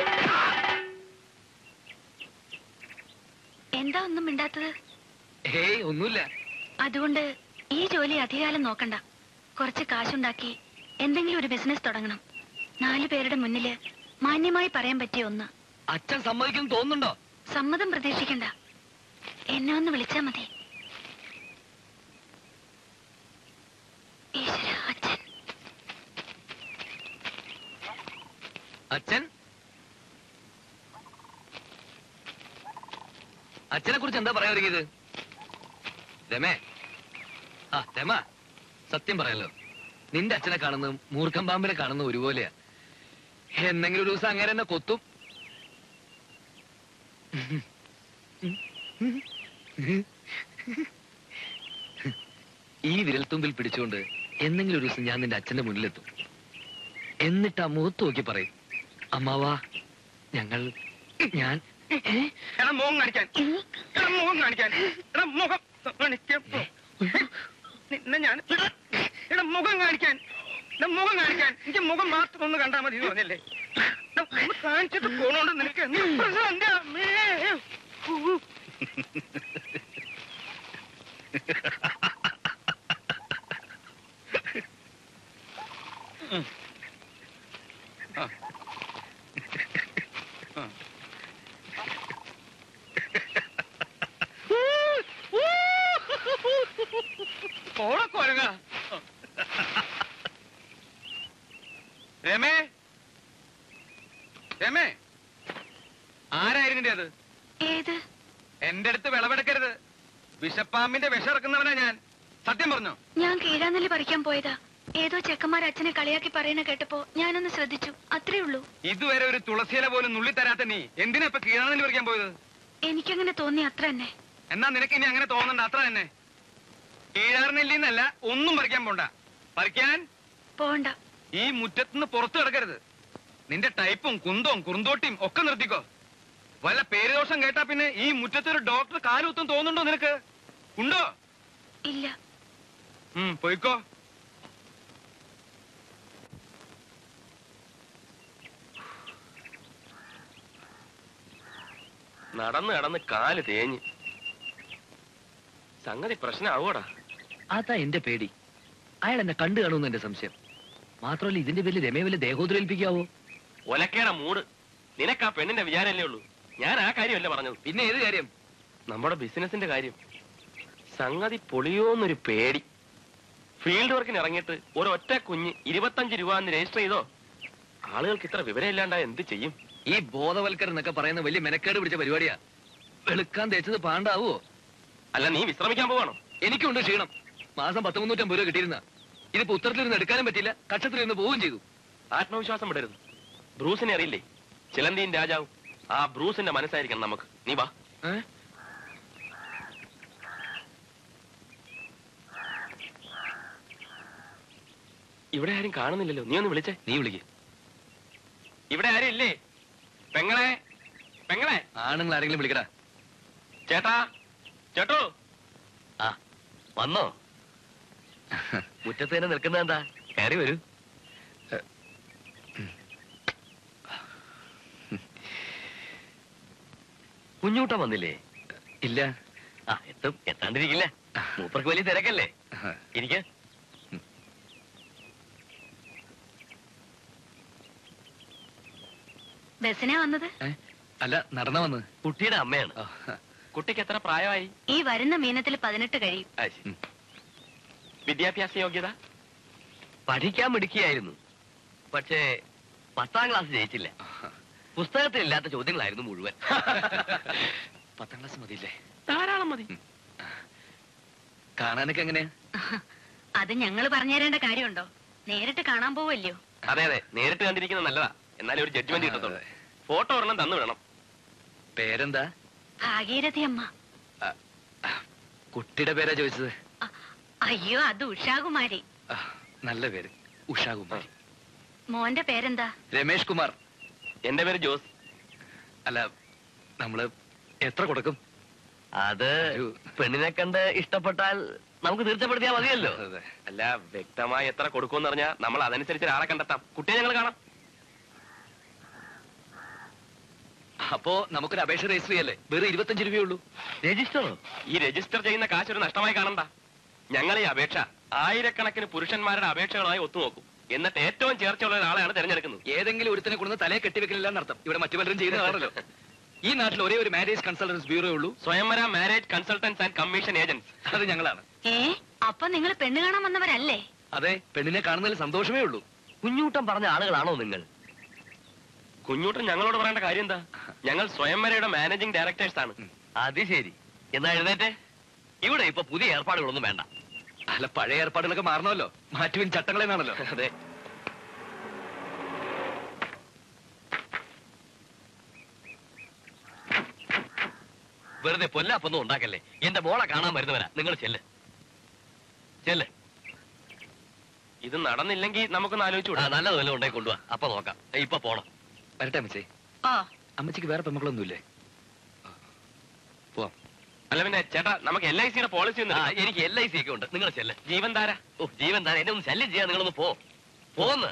എന്താ ഒന്നും മിണ്ടാത്തത് ഹേയ് ഒന്നുമില്ല അതുകൊണ്ട് ഈ ജോലി അധികാലം നോക്കണ്ട കുറച്ച് കാശുണ്ടാക്കി എന്തെങ്കിലും ഒരു ബിസിനസ് തുടങ്ങണം നാലു പേരുടെ മുന്നില് മാന്യമായി പറയാൻ പറ്റിയ ഒന്ന് അച്ഛൻ സമ്മതിക്കുന്നു തോന്നുന്നുണ്ടോ സമ്മതം പ്രതീക്ഷിക്കണ്ട എന്നെ ഒന്ന് വിളിച്ചാ മതി ഈശ്വരാ, അച്ഛൻ അച്ഛൻ അച്ഛനെ കുറിച്ച് എന്താ പറയാൻ ഒരുങ്ങിയത് രമേ ആ രമ സത്യം പറയാലോ നിന്റെ അച്ഛനെ കാണുന്ന മൂർഖം പാമ്പിനെ കാണുന്ന ഒരുപോലെയാ എന്നെങ്കിലും ഒരു ദിവസം അങ്ങനെ എന്നെ കൊത്തും ഈ വിരൽത്തുമ്പിൽ പിടിച്ചുകൊണ്ട് എന്തെങ്കിലും ഒരു ദിവസം ഞാൻ നിന്റെ അച്ഛന്റെ മുന്നിലെത്തും എന്നിട്ട് ആ മുഖത്ത് നോക്കി പറയും അമ്മാവാ ഞങ്ങൾ ഞാൻ ഏ? എടാ മുഖം കാണിക്കാൻ എടാ മുഖം കാണിക്കാൻ എടാ മുഖം കാണിക്കാൻ നിന്നെ ഞാൻ എടാ മുഖം കാണിക്കാൻ എടാ മുഖം കാണിക്കാൻ എനിക്ക് മുഖം മാത്രം ഒന്ന് കണ്ടാൽ മതി എന്ന് പറഞ്ഞല്ലേ എടാ, ഒന്ന് കാണിച്ചിട്ട് പോണോണ്ട് നിനക്ക് എന്ത് പ്രശ്നം എന്റെ അമ്മേ ഊ. പോളക്കൊരങ്ങ രമേ എന്റെ അടുത്ത് വിളവെടുക്കരുത് വിഷപ്പാമ്പിന്റെ വിഷം ഞാൻ സത്യം പറഞ്ഞോ ഞാൻ കീഴാനെല്ലി പറിക്കാൻ പോയതാ ഏതോ ചെക്കന്മാർ അച്ഛനെ കളിയാക്കി പറയുന്ന കേട്ടപ്പോ ഞാനൊന്ന് ശ്രദ്ധിച്ചു അത്രേ ഉള്ളൂ ഇതുവരെ ഒരു തുളസിയില പോലും നുള്ളിത്തരാത്ത നീ എന്തിനാ ഇപ്പൊ കീഴാണെന്ന് പറിക്കാൻ പോയത് എനിക്കങ്ങനെ തോന്നി അത്ര തന്നെ എന്നാ നിനക്ക് ഇനി അങ്ങനെ തോന്നണ്ട അത്ര തന്നെ കീഴാറിനെല്ലിന്നല്ല ഒന്നും പറിക്കാൻ പോണ്ട പറിക്കാൻ പോണ്ട ഈ മുറ്റത്തുനിന്ന് പുറത്തു കിടക്കരുത് നിന്റെ ടൈപ്പും കുന്തവും കുറുന്തോട്ടിയും ഒക്കെ നിർത്തിക്കോ വല്ല പേരുദോഷം കേട്ടാ പിന്നെ ഈ മുറ്റത്തൊരു ഡോക്ടർ കാലുത്തും തോന്നുന്നുണ്ടോ നിനക്ക് ഉണ്ടോ ഇല്ല ഉം പോയിക്കോ നടന്ന് നടന്ന് കാല് തേഞ്ഞ് സംഗതി പ്രശ്നമാവൂടാ അതാ എന്റെ പേടി അയാൾ എന്നെ കണ്ടു കാണുമെന്ന് എന്റെ സംശയം മാത്രമല്ല ഇതിന്റെ പേരിൽ രമയെ വല്ല ദേഹോദ്രേൽപ്പിക്കാവോ ഒലക്കേടെ മൂട് നിനക്ക് ആ പെണ്ണിന്റെ വിചാരമല്ലേ ഉള്ളൂ ഞാൻ ആ കാര്യമല്ല പറഞ്ഞത് പിന്നെ ഏത് കാര്യം നമ്മുടെ ബിസിനസിന്റെ കാര്യം സംഗതി പൊളിയോന്നൊരു പേടി ഫീൽഡ് വർക്കിന് ഇറങ്ങിയിട്ട് ഒരൊറ്റ കുഞ്ഞ് ഇരുപത്തഞ്ച് രൂപ എന്ന് രജിസ്റ്റർ ചെയ്തോ ആളുകൾക്ക് ഇത്ര വിവരമില്ലാണ്ടായ എന്ത് ചെയ്യും ഈ ബോധവൽക്കരണം എന്നൊക്കെ പറയുന്ന വലിയ മെനക്കേട് പിടിച്ച പരിപാടിയാ വെളുക്കാൻ തേച്ചത് പാണ്ടാവോ അല്ല നീ വിശ്രമിക്കാൻ പോവാണോ എനിക്കുണ്ട് ക്ഷീണം മാസം പത്ത് മുന്നൂറ്റമ്പത് രൂപ കിട്ടിയിരുന്ന ഇതിപ്പോ ഉത്തരത്തിലിരുന്ന് എടുക്കാനും പറ്റില്ല കക്ഷത്തിലിരുന്ന് പോവുകയും ചെയ്തു ആത്മവിശ്വാസം വിടരുത് ബ്രൂസിനെ അറിയില്ലേ ചിലന്തിയും രാജാവും ആ ബ്രൂസിന്റെ മനസ്സായിരിക്കണം നമുക്ക് നീ വാ ഏ? ഇവിടെ ആരും കാണുന്നില്ലല്ലോ നീ ഒന്ന് വിളിച്ചേ നീ വിളിക്ക് ഇവിടെ ആരും ഇല്ലേ പെങ്ങളെ പെങ്ങളെ ആണുങ്ങൾ ആരെങ്കിലും വിളിക്കടാ ചേട്ടാ ചേട്ടോ ആ വന്നോ മുറ്റത്ത് തന്നെ നിൽക്കുന്നത് എന്താ കയറി വരൂ കുഞ്ഞൂട്ടം വന്നില്ലേ ഇല്ല ആ എത്തും എത്താണ്ടിരിക്കില്ല മൂപ്പർക്ക് വലിയ തിരക്കല്ലേ ഇരിക്ക ബസ്സിനാ വന്നത് ഏ? അല്ല നടന്ന വന്ന് കുട്ടിയുടെ അമ്മയാണ് ആ, കുട്ടിക്ക് എത്ര പ്രായമായി ഈ വരുന്ന മീനത്തിൽ പതിനെട്ട് കഴിയും ആ, ശരി. വിദ്യാഭ്യാസ യോഗ്യത പഠിക്കാൻ മിടുക്കിയായിരുന്നു പക്ഷേ പത്താം ക്ലാസ് ജയിച്ചില്ല പുസ്തകത്തിൽ ഇല്ലാത്ത ചോദ്യങ്ങളായിരുന്നു മുഴുവൻ പത്താം ക്ലാസ് മതിയില്ലേ ധാരാളം മതി കാണാനൊക്കെ എങ്ങനെയാ അത് ഞങ്ങൾ പറഞ്ഞു തരേണ്ട കാര്യമുണ്ടോ നേരിട്ട് കാണാൻ പോവല്ലയോ അതെ അതെ നേരിട്ട് കണ്ടിരിക്കുന്നത് നല്ലതാ എന്നാലേ ഒരു ജഡ്ജ്മെന്റ് കിട്ടത്തുള്ളൂ ഫോട്ടോ ഒരെണ്ണം തന്നു വിടണം പേരെന്താ ഭാഗീരഥി അമ്മ കുട്ടിയുടെ പേരാ ചോദിച്ചത് അ- അയ്യോ അത് ഉഷാകുമാരി ആ, നല്ല പേര് ഉഷാകുമാരി മോന്റെ പേരെന്താ രമേഷ് കുമാർ എന്റെ പേര് ജോസ് അല്ല നമ്മള് എത്ര കൊടുക്കും അത് ഒരു- പെണ്ണിനെ കണ്ട് ഇഷ്ടപ്പെട്ടാൽ നമുക്ക് തീർച്ചപ്പെടുത്തിയാൽ മതിയല്ലോ അതെ. അല്ല വ്യക്തമായി എത്ര കൊടുക്കുമെന്ന് പറഞ്ഞാൽ നമ്മൾ അതനുസരിച്ച് ഒരാളെ കണ്ടെത്താം കുട്ടിയെ ഞങ്ങൾ കാണാം അപ്പോ നമുക്കൊരു അപേക്ഷ രജിസ്റ്റർ ചെയ്യല്ലേ വെറും ഇരുപത്തഞ്ച് രൂപയേ ഉള്ളൂ രജിസ്റ്ററോ ഈ രജിസ്റ്റർ ചെയ്യുന്ന കാശ് ഒരു നഷ്ടമായി കാണണ്ട ഞങ്ങൾ ഈ അപേക്ഷ ആയിരക്കണക്കിന് പുരുഷന്മാരുടെ അപേക്ഷകളായി ഒത്തുനോക്കും എന്നിട്ട് ഏറ്റവും ചേർച്ചയുള്ള ഒരാളെയാണ് തിരഞ്ഞെടുക്കുന്നത് ഏതെങ്കിലും ഒരുത്തിനെ കൊണ്ടുവന്ന് തലയെ കെട്ടിവെക്കലില്ല എന്നർത്ഥം ഇവിടെ മറ്റു പലരും ചെയ്യുന്നതാണല്ലോ ഈ നാട്ടിൽ ഒരേ ഒരു മാരേജ് കൺസൾട്ടൻസ് ബ്യൂറോ ഉള്ളൂ Swayamvara marriage consultants and commission agencies അത് ഞങ്ങളാണ് ഏ അപ്പൊ നിങ്ങൾ പെണ്ണ് കാണാൻ വന്നവരല്ലേ അതെ പെണ്ണിനെ കാണുന്നതിൽ സന്തോഷമേ ഉള്ളൂ കുഞ്ഞൂട്ടം പറഞ്ഞ ആളുകളാണോ നിങ്ങൾ കുഞ്ഞൂട്ടൻ ഞങ്ങളോട് പറയേണ്ട കാര്യം എന്താ ഞങ്ങൾ സ്വയംവരയുടെ മാനേജിംഗ് ഡയറക്ടേഴ്സ് ആണ് അത് ശരി എന്നാ എഴുന്നേറ്റ് ഇവിടെ ഇപ്പൊ പുതിയ ഏർപ്പാടുകളൊന്നും വേണ്ട അല്ല പഴയ ഏർപ്പാടുകളൊക്കെ മാറണമല്ലോ മാറ്റുവിൻ ചട്ടങ്ങളെന്നാണല്ലോ അതെ വെറുതെ പൊല്ലാപ്പൊന്നും ഉണ്ടാക്കല്ലേ എന്റെ മോളെ കാണാൻ വരുന്നവരാ നിങ്ങൾ ചെല്ല് ചെല്ല് ഇത് നടന്നില്ലെങ്കിൽ നമുക്കൊന്ന് ആ, ആലോചിച്ചുകൂടാ നല്ലത് വല്ലതും ഉണ്ടായി കൊണ്ടുപോവാ അപ്പൊ നോക്കാം ഏ, ഇപ്പൊ പോണം വരട്ടെ അമ്മച്ചേ ഓ അമ്മച്ചിക്ക് വേറെ പെമ്മക്കളൊന്നുമില്ലേ പോവാം അല്ല പിന്നെ ചേട്ടാ നമുക്ക് എൽ ഐ സിയുടെ പോളിസി ആ, ഒന്ന് എനിക്ക് എൽ ഐ സി ഒക്കെ ഉണ്ട് നിങ്ങൾ ചെല്ല് ജീവൻ ധാര ഓ ജീവൻ താൻ എന്നെ ഒന്ന് ശല്യം ചെയ്യാൻ നിങ്ങളൊന്ന് പോ പോന്ന്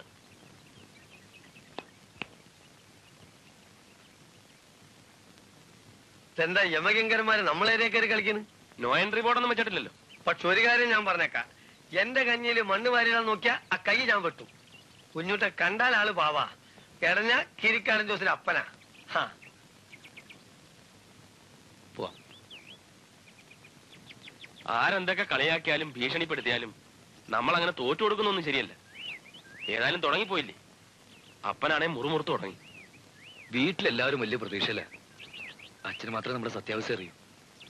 എന്താ യമകിങ്കരന്മാര് നമ്മളേരെ കയറി കളിക്കുന്നു നോ എൻട്രി ബോർഡൊന്നും വെച്ചിട്ടില്ലല്ലോ പക്ഷെ ഒരു കാര്യം ഞാൻ പറഞ്ഞേക്കാം എന്റെ കഞ്ഞിയിൽ മണ്ണ് വാരിടാൻ നോക്കിയാ ആ കൈ ഞാൻ വെട്ടും കുഞ്ഞുട്ടെ കണ്ടാൽ ആള് പാവാ കിടഞ്ഞ കിരിക്കാടൻ ജോസിന്റെ അപ്പനാ ഹാ പോവാം ആരെന്തൊക്കെ കളിയാക്കിയാലും ഭീഷണിപ്പെടുത്തിയാലും നമ്മൾ അങ്ങനെ തോറ്റു കൊടുക്കുന്നൊന്നും ശരിയല്ല ഏതായാലും തുടങ്ങിപ്പോയില്ലേ അപ്പനാണെ മുറുമുറുത്ത് തുടങ്ങി വീട്ടിലെല്ലാവരും വലിയ പ്രതീക്ഷയില്ല അച്ഛന് മാത്രമേ നമ്മുടെ സത്യാവസ്ഥ അറിയൂ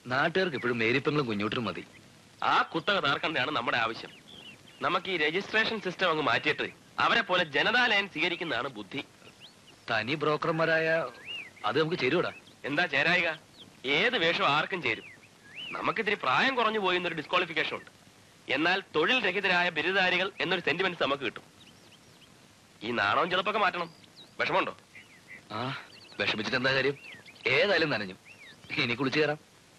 നാട്ടുകാർക്ക് ഇപ്പോഴും മേരിപ്പങ്ങളും കുഞ്ഞൂട്ടനും മതി ആ കുത്തക തീർക്കേണ്ടതാണ് നമ്മുടെ ആവശ്യം നമുക്ക് ഈ രജിസ്ട്രേഷൻ സിസ്റ്റം അങ്ങ് മാറ്റിയിട്ട് അവരെ പോലെ ജനതാ ലൈൻ സ്വീകരിക്കുന്നതാണ് ബുദ്ധി തനി ബ്രോക്കർമാരായ അത് നമുക്ക് ചേരൂടാ എന്താ ചേരായിക ഏത് വേഷം ആർക്കും ചേരും നമുക്കിത്തിരി പ്രായം കുറഞ്ഞു പോയി എന്നൊരു ഡിസ്ക്വാളിഫിക്കേഷൻ ഉണ്ട് എന്നാൽ തൊഴിൽ രഹിതരായ ബിരുദധാരികൾ എന്നൊരു സെന്റിമെന്റ്സ് നമുക്ക് കിട്ടും ഈ നാണവും ചെറുപ്പൊക്കെ മാറ്റണം വിഷമമുണ്ടോ ആ വിഷമിച്ചിട്ട് എന്താ കാര്യം ഏതായാലും നനഞ്ഞു ഇനി കുളിച്ചു കയറാം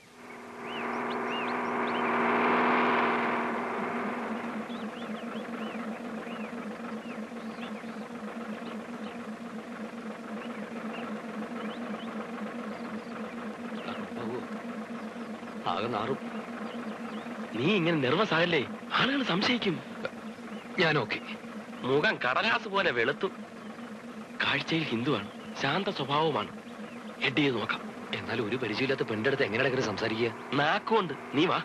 ആകെ നാറും നീ ഇങ്ങനെ നെർവസ് ആകല്ലേ ആളുകൾ സംശയിക്കും ഞാൻ ഓക്കെ മുഖം കടലാസ് പോലെ വെളുത്തു കാഴ്ചയിൽ ഹിന്ദുവാണ് ശാന്ത സ്വഭാവമാണ് ഹെഡ് ചെയ്ത് നോക്കാം എന്നാൽ ഒരു പരിചയമില്ലാത്ത പെണ്ണിന്റെ അടുത്ത് എങ്ങനെ ഇടയ്ക്ക് സംസാരിക്കുക നാക്കുകൊണ്ട് നീ വാ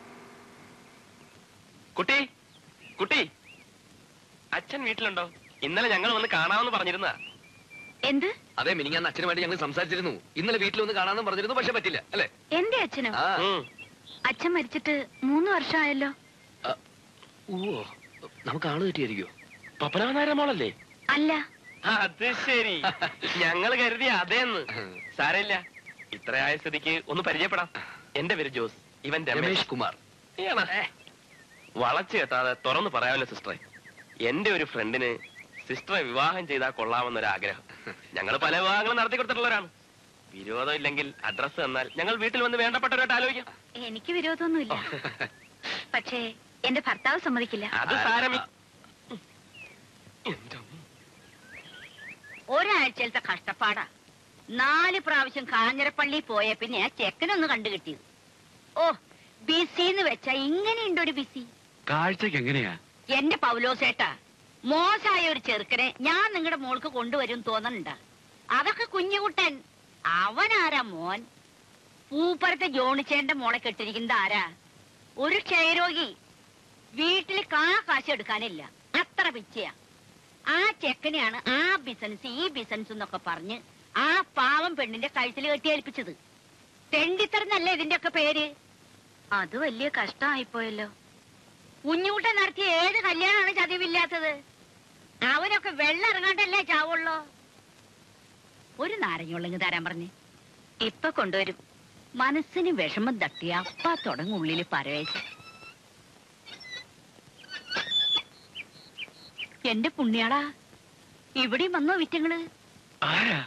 കുട്ടി കുട്ടി അച്ഛൻ വീട്ടിലുണ്ടോ ഇന്നലെ ഞങ്ങൾ വന്ന് കാണാമെന്ന് പറഞ്ഞിരുന്ന എന്ത് അതെ മിനിങ്ങാന്ന് അച്ഛനുമായിട്ട് ഞങ്ങൾ സംസാരിച്ചിരുന്നു ഇന്നലെ വീട്ടിൽ ഒന്ന് കാണാമെന്ന് പറഞ്ഞിരുന്നു പക്ഷെ പറ്റില്ല അല്ലേ എന്റെ അച്ഛനോ ആ അച്ഛൻ മരിച്ചിട്ട് മൂന്ന് വർഷമായല്ലോ ഓ നമുക്ക് ആള് തെറ്റിയായിരിക്കോ പപ്പനാനായ മോളല്ലേ അല്ല അത് ശരി ഞങ്ങൾ കരുതി അതേന്ന് സാരമില്ല ഇത്രയായ സ്ഥിതിക്ക് ഒന്ന് പരിചയപ്പെടാം എന്റെ പേര് ജോസ് ഇവൻ രമേശ് രമേഷ് കുമാർ ഈയണ. വളച്ചു കെട്ടാതെ തുറന്നു പറയാമല്ലോ സിസ്റ്ററെ എന്റെ ഒരു ഫ്രണ്ടിന് സിസ്റ്ററെ വിവാഹം ചെയ്താൽ കൊള്ളാമെന്നൊരു ആഗ്രഹം ഞങ്ങൾ പല വിവാഹങ്ങളും നടത്തി കൊടുത്തിട്ടുള്ളവരാണ് വിരോധം ഇല്ലെങ്കിൽ അഡ്രസ്സ് തന്നാൽ ഞങ്ങൾ വീട്ടിൽ വന്ന് വേണ്ടപ്പെട്ടവരായിട്ട് ആലോചിക്കാം എനിക്ക് വിരോധമൊന്നുമില്ല പക്ഷേ എന്റെ ഭർത്താവ് സമ്മതിക്കില്ല അത് സാരമി ഒരാഴ്ചയിലത്തെ കഷ്ടപ്പാടാ നാല് പ്രാവശ്യം കാഞ്ഞിരപ്പള്ളി പോയ പിന്നെ ആ ചെക്കനൊന്ന് കണ്ടു കിട്ടിയത് ഓ ബിസിന്ന് വെച്ചാ ഇങ്ങനെയുണ്ട് ഒരു ബിസി കാഴ്ചക്ക് എങ്ങനെയാ എന്റെ പൗലോസേട്ടാ മോശമായ ഒരു ചെറുക്കനെ ഞാൻ നിങ്ങളുടെ മോൾക്ക് കൊണ്ടുവരും തോന്നണുണ്ടാ അതൊക്കെ കുഞ്ഞുകുട്ടൻ അവനാരാ മോൻ പൂപ്പരത്തെ ജോണിച്ചേന്റെ മോളെ കെട്ടിരിക്കുന്നത് ആരാ ഒരു ക്ഷയരോഗി വീട്ടിൽ കാ കാശ് എടുക്കാനില്ല അത്ര പിച്ചയാ ആ ചെക്കനെയാണ് ആ ബിസിനസ് ഈ ബിസിനസ് എന്നൊക്കെ പറഞ്ഞ് ആ പാവം പെണ്ണിന്റെ കഴുത്തിൽ കെട്ടി ഏൽപ്പിച്ചത് തെണ്ടിത്തറന്നല്ലേ ഇതിന്റെ ഒക്കെ പേര് അത് വലിയ കഷ്ടമായിപ്പോയല്ലോ കുഞ്ഞുകുട്ടൻ നടത്തിയ ഏത് കല്യാണമാണ് ചതിവില്ലാത്തത് അവനൊക്കെ വെള്ളം ഇറങ്ങാണ്ടല്ലേ ചാവുള്ളോ ഒരു നാരങ്ങുള്ളങ്ങ് തരാൻ പറഞ്ഞ് ഇപ്പൊ കൊണ്ടുവരും മനസ്സിന് വിഷമം തട്ടി അപ്പ തുടങ്ങുള്ളില് പരവേശം എന്റെ പുണ്യാളാ ഇവിടെയും വന്നോ വിറ്റങ്ങള് ആരാ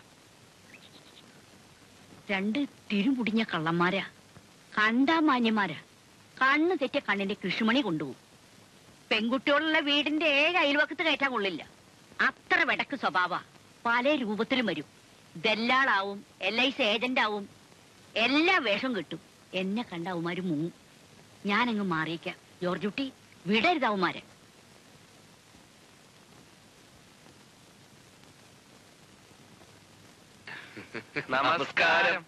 രണ്ട് തിരുമുടിഞ്ഞ കള്ളന്മാരാ കണ്ടാ മാന്യന്മാരാ കണ്ണ് തെറ്റിയ കണ്ണിന്റെ കൃഷിമണി കൊണ്ടുപോകും പെൺകുട്ടികളുള്ള വീടിന്റെ ഏഴ് അയൽവക്കത്ത് കയറ്റാൻ കൊള്ളില്ല അത്ര വെടക്ക് സ്വഭാവ പല രൂപത്തിലും വരും ദല്ലാളാവും എൽ ഐ സി ഏജന്റ് ആവും എല്ലാ വേഷം കിട്ടും എന്നെ കണ്ട അവന്മാര് മുങ്ങും ഞാനങ്ങ് മാറിയേക്കാം ജോർജ് കുട്ടി വിടരുത് അവന്മാരെ നമസ്കാരം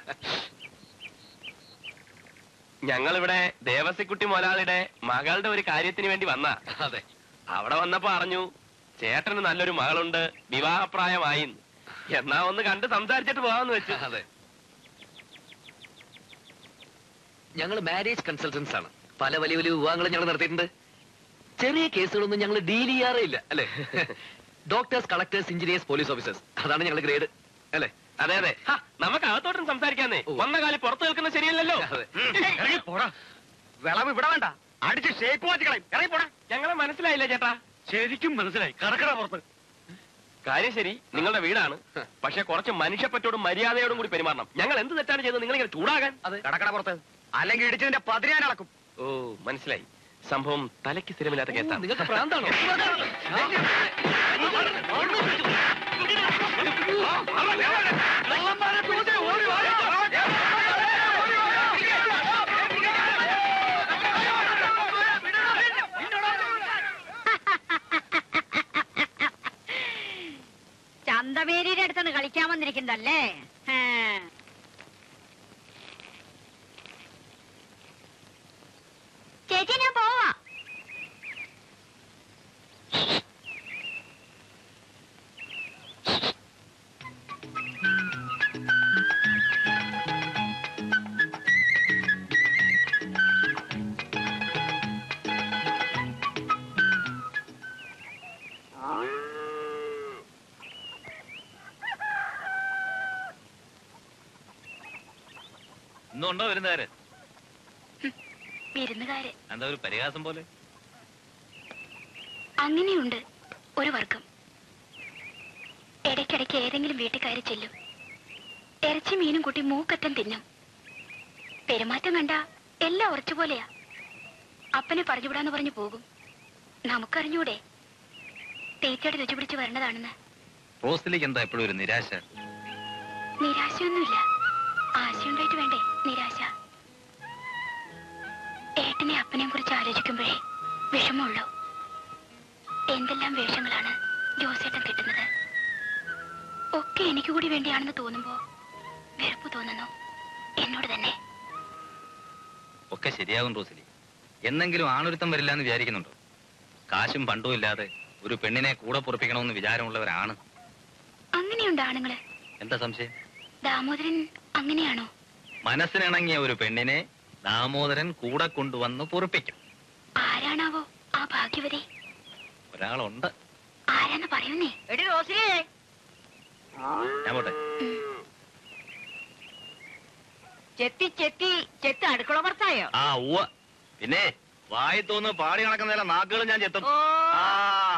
ഞങ്ങളിവിടെ ദേവസിക്കുട്ടി മൊലാളിയുടെ മകളുടെ ഒരു കാര്യത്തിന് വേണ്ടി വന്ന അതെ അവിടെ വന്നപ്പോ അറിഞ്ഞു ചേട്ടന് നല്ലൊരു മകളുണ്ട് വിവാഹപ്രായമായി എന്നാ ഒന്ന് കണ്ട് സംസാരിച്ചിട്ട് പോവാന്ന് വെച്ചു അതെ ഞങ്ങൾ മാരേജ് കൺസൾട്ടൻസ് ആണ് പല വലിയ വലിയ വിവാഹങ്ങളും ഞങ്ങൾ നടത്തിയിട്ടുണ്ട് ചെറിയ കേസുകളൊന്നും ഞങ്ങൾ ഡീൽ ചെയ്യാറേ ഇല്ല അല്ലെ doctors collectors engineers police officers അതാണ് ഞങ്ങളുടെ ഗ്രേഡ് അല്ലെ അതെ അതെ ഹ, നമുക്ക് അകത്തോട്ടും സംസാരിക്കാന്നേ വന്ന കാലി പുറത്തു നിൽക്കുന്ന ശരിയല്ലല്ലോ അതെ പോടാ വിളവ് ഇവിടെ വേണ്ട അടിച്ച് ഷേപ്പ് മാറ്റിക്കളയും ഇറങ്ങി പോടാ ഞങ്ങളെ മനസ്സിലായില്ല ചേട്ടാ ശരിക്കും മനസ്സിലായി കടക്കട പുറത്ത് കാര്യം ശരി നിങ്ങളുടെ വീടാണ് പക്ഷെ കുറച്ച് മനുഷ്യപ്പറ്റോടും മര്യാദയോടും കൂടി പെരുമാറണം ഞങ്ങൾ എന്ത് തെറ്റാണ് ചെയ്തത് നിങ്ങൾ ഇങ്ങനെ ചൂടാകാൻ കടക്കട പുറത്ത് അല്ലെങ്കിൽ ഇടിച്ചതിന്റെ പതിനാൻ അളക്കും ഓ മനസ്സിലായി സംഭവം തലയ്ക്ക് സ്ഥിരമില്ലാത്ത കേസാണ് നിങ്ങൾക്ക് പ്രാന്താണോ ചന്തമേരിയുടെ അടുത്താണ് കളിക്കാൻ വന്നിരിക്കുന്നതല്ലേ ആ. ചേച്ചി ഞാൻ പോവാ ഇന്നും ഉണ്ടോ വരുന്നവര് വിരുന്നുകാര് എന്താ ഒരു പരിഹാസം പോലെ അങ്ങനെയുണ്ട് ഒരു വർഗം ഇടയ്ക്കിടയ്ക്ക് ഏതെങ്കിലും വീട്ടിൽ കയറി ചെല്ലും ഇറച്ചി മീനും കൂട്ടി മൂക്കറ്റം തിന്നും പെരുമാറ്റം കണ്ട എല്ലാം ഉറച്ചുപോലെയാ അപ്പനെ പറഞ്ഞുവിടാന്ന് പറഞ്ഞു പോകും നമുക്കറിഞ്ഞൂടെ തേച്ചയുടെ രുചി പിടിച്ച് വരണതാണെന്ന് റോസിലേക്ക് എന്താ എപ്പോഴും ഒരു നിരാശ നിരാശയൊന്നുമില്ല ആശയുണ്ടായിട്ട് വേണ്ടേ നിരാശ ഏട്ടനെ അപ്പനെയും കുറിച്ച് ആലോചിക്കുമ്പോഴേ വിഷമമുള്ളൂ എന്തെല്ലാം വേഷങ്ങളാണ് ജോസേട്ടൻ കിട്ടുന്നത് ഒക്കെ എനിക്ക് കൂടി വേണ്ടിയാണെന്ന് തോന്നുമ്പോ വെറുപ്പ് തോന്നുന്നു എന്നോട് തന്നെ ഒക്കെ ശരിയാകും റോസിലി എന്നെങ്കിലും ആണൊരുത്തം വരില്ല എന്ന് വിചാരിക്കുന്നുണ്ടോ കാശും പണ്ടും ഇല്ലാതെ ഒരു പെണ്ണിനെ കൂടെ പൊറപ്പിക്കണമെന്ന് വിചാരമുള്ളവരാണ് അങ്ങനെയുണ്ട് ആണുങ്ങള് എന്താ സംശയം ദാമോദരൻ അങ്ങനെയാണോ മനസ്സിനിണങ്ങിയ ഒരു പെണ്ണിനെ ദാമോദരൻ കൂടെ കൊണ്ടുവന്ന് പൊറപ്പിക്കും ആരാണാവോ ആ ഭാഗ്യവതി ഒരാളുണ്ട് ആരാന്ന് പറയുന്നേ എടി റോസിലേ ഞാൻ പോട്ടെ ചെത്തി ചെത്തി ചെത്തി അടുക്കള പുറത്തായോ ആ ഉവ്വ പിന്നെ വായി തോന്ന് പാടി നടക്കുന്ന നാക്കുകൾ ഞാൻ ചെത്തും ഓ ആ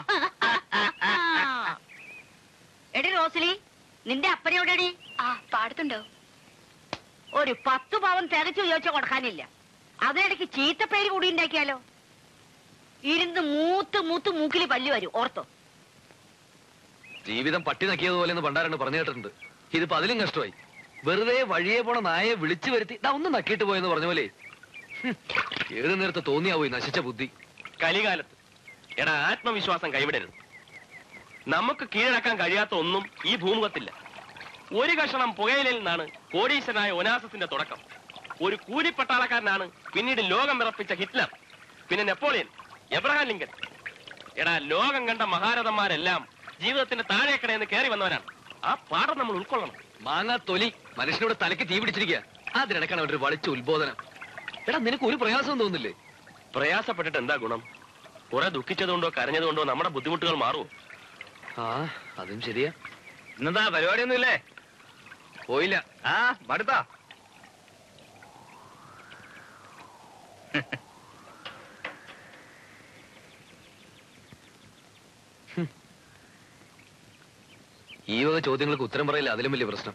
എടി റോസിലി നിന്റെ അപ്പനെവിടെടി ആ പാടത്തുണ്ടോ ഒരു പത്ത് പവൻ തികച്ചു ചോദിച്ച കൊടുക്കാനില്ല അതിനിടയ്ക്ക് ചീത്തപ്പേര് കൂടി ഉണ്ടാക്കിയാലോ ഇരുന്ന് മൂത്ത് മൂത്ത് മൂക്കില് പല്ല് വരും ഓർത്തോ ജീവിതം പട്ടി നക്കിയതുപോലെ എന്ന് പണ്ടാരാണ് പറഞ്ഞു കേട്ടിട്ടുണ്ട് ഇതിപ്പോ അതിലും കഷ്ടമായി വെറുതെ വഴിയെ പോണ നായെ വിളിച്ചു വരുത്തി ദാ ഒന്ന് നക്കിയിട്ട് പോയെന്ന് പറഞ്ഞ പോലെ ഹും, ഏത് നേരത്തെ തോന്നിയാവോ ഈ നശിച്ച ബുദ്ധി കലികാലത്ത് എടാ ആത്മവിശ്വാസം കൈവിടരുത് നമുക്ക് കീഴടക്കാൻ കഴിയാത്ത ഒന്നും ഈ ഭൂമുഖത്തില്ല ഒരു കഷണം പുകയിലയിൽ നിന്നാണ് കോടീശ്വരനായ ഒനാസത്തിന്റെ തുടക്കം ഒരു കൂലിപ്പട്ടാളക്കാരനാണ് പിന്നീട് ലോകം വിറപ്പിച്ച ഹിറ്റ്ലർ പിന്നെ നെപ്പോളിയൻ എബ്രഹാം ലിങ്കൻ എടാ ലോകം കണ്ട മഹാരഥന്മാരെല്ലാം ജീവിതത്തിന്റെ താഴേക്കടയിൽ നിന്ന് കയറി വന്നവരാണ് ആ പാഠം നമ്മൾ ഉൾക്കൊള്ളണം മാങ്ങാ തൊലി മനുഷ്യനോട് തലയ്ക്ക് തീ പിടിച്ചിരിക്കുക അതിനിടക്കാണ് അവരുടെ വളിച്ച ഉത്ബോധനം എടാ നിനക്ക് ഒരു പ്രയാസവും തോന്നുന്നില്ലേ പ്രയാസപ്പെട്ടിട്ട് എന്താ ഗുണം കുറെ ദുഃഖിച്ചതുകൊണ്ടോ കരഞ്ഞതുകൊണ്ടോ നമ്മുടെ ബുദ്ധിമുട്ടുകൾ മാറുമോ ആ അതും ശരിയാ ഇന്നെന്താ പരിപാടിയൊന്നുമില്ലേ പോയില്ല ആ മടുത്താ ഈ വക ചോദ്യങ്ങൾക്ക് ഉത്തരം പറയില്ല അതിലും വലിയ പ്രശ്നം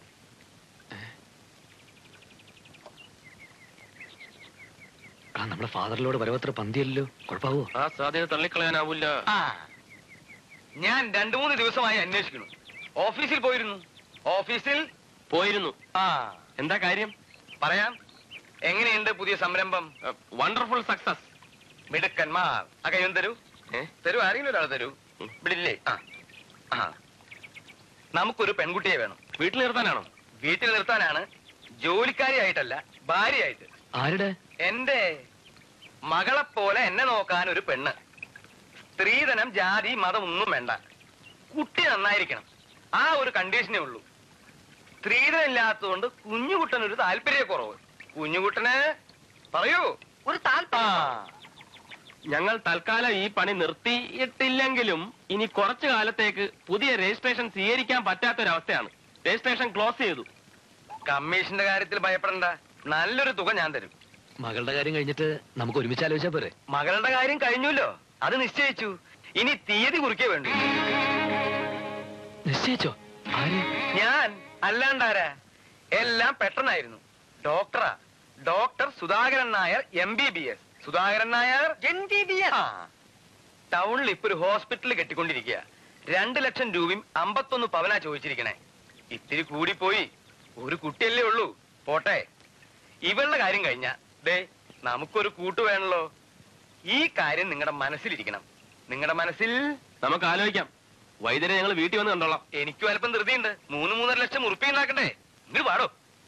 ആ നമ്മുടെ ഫാദറിലോട് വരവത്ര പന്തിയല്ലോ കുഴപ്പമാവോ ആ സാധ്യത തള്ളിക്കളയാനാവില്ല ആ ഞാൻ രണ്ടു മൂന്ന് ദിവസമായി അന്വേഷിക്കുന്നു ഓഫീസിൽ പോയിരുന്നു ഓഫീസിൽ പോയിരുന്നു ആ എന്താ കാര്യം പറയാം എങ്ങനെയുണ്ട് പുതിയ സംരംഭം വണ്ടർഫുൾ സക്സസ് മിടുക്കന്മാർ ആ കയ്യൊന്ന് തരൂ ഏ? തരൂ ആരെങ്കിലും ഒരാൾ തരൂ ഇവിടെ ഇല്ലേ ആ ആ നമുക്കൊരു പെൺകുട്ടിയെ വേണം വീട്ടിൽ നിർത്താനാണോ വീട്ടിൽ നിർത്താനാണ് ജോലിക്കാരിയായിട്ടല്ല ഭാര്യയായിട്ട് ആരുടെ എന്റെ മകളെപ്പോലെ എന്നെ നോക്കാൻ ഒരു പെണ്ണ് സ്ത്രീധനം ജാതി മതം ഒന്നും വേണ്ട കുട്ടി നന്നായിരിക്കണം ആ ഒരു കണ്ടീഷനേ ഉള്ളൂ സ്ത്രീധനം ഇല്ലാത്തതുകൊണ്ട് കുഞ്ഞുകുട്ടൻ ഒരു താല്പര്യക്കുറവ് കുഞ്ഞുകുട്ടന് പറയൂ ഒരു ആ താല്പര്യം ഞങ്ങൾ തൽക്കാലം ഈ പണി നിർത്തിയിട്ടില്ലെങ്കിലും ഇനി കുറച്ചു കാലത്തേക്ക് പുതിയ രജിസ്ട്രേഷൻ സ്വീകരിക്കാൻ പറ്റാത്തൊരവസ്ഥയാണ് രജിസ്ട്രേഷൻ ക്ലോസ് ചെയ്തു കമ്മീഷന്റെ കാര്യത്തിൽ ഭയപ്പെടണ്ട നല്ലൊരു തുക ഞാൻ തരും മകളുടെ കാര്യം കഴിഞ്ഞിട്ട് നമുക്ക് ഒരുമിച്ച് ആലോചിച്ചാ പോരെ മകളുടെ കാര്യം കഴിഞ്ഞല്ലോ അത് നിശ്ചയിച്ചു ഇനി തീയതി കുറിക്കേ വേണ്ടു നിശ്ചയിച്ചോ ആര് ഞാൻ അല്ലാണ്ടാരാ എല്ലാം പെട്ടെന്നായിരുന്നു ഡോക്ടറാ doctor Sudhakaran Nair M B B S Sudhakaran Nair M B B S ടൗണിൽ ഇപ്പൊ ഒരു ഹോസ്പിറ്റൽ കെട്ടിക്കൊണ്ടിരിക്കുക രണ്ടു ലക്ഷം രൂപയും അമ്പത്തൊന്ന് പവനാ ചോദിച്ചിരിക്കണേ ഇത്തിരി കൂടിപ്പോയി ഒരു കുട്ടിയല്ലേ ഉള്ളൂ പോട്ടെ ഇവളുടെ കാര്യം കഴിഞ്ഞ ദേ നമുക്കൊരു കൂട്ട് വേണല്ലോ ഈ കാര്യം നിങ്ങളുടെ മനസ്സിലിരിക്കണം നിങ്ങളുടെ മനസ്സിൽ നമുക്ക് ആലോചിക്കാം വൈദ്യരെ ഞങ്ങൾ വീട്ടിൽ വന്ന് കണ്ടോളാം എനിക്കും അല്പം ധൃതിയുണ്ട് മൂന്ന് മൂന്നര ലക്ഷം ഉറുപ്പി ഉണ്ടാക്കണ്ടേ ഇങ്ങോട്ട് പാടോ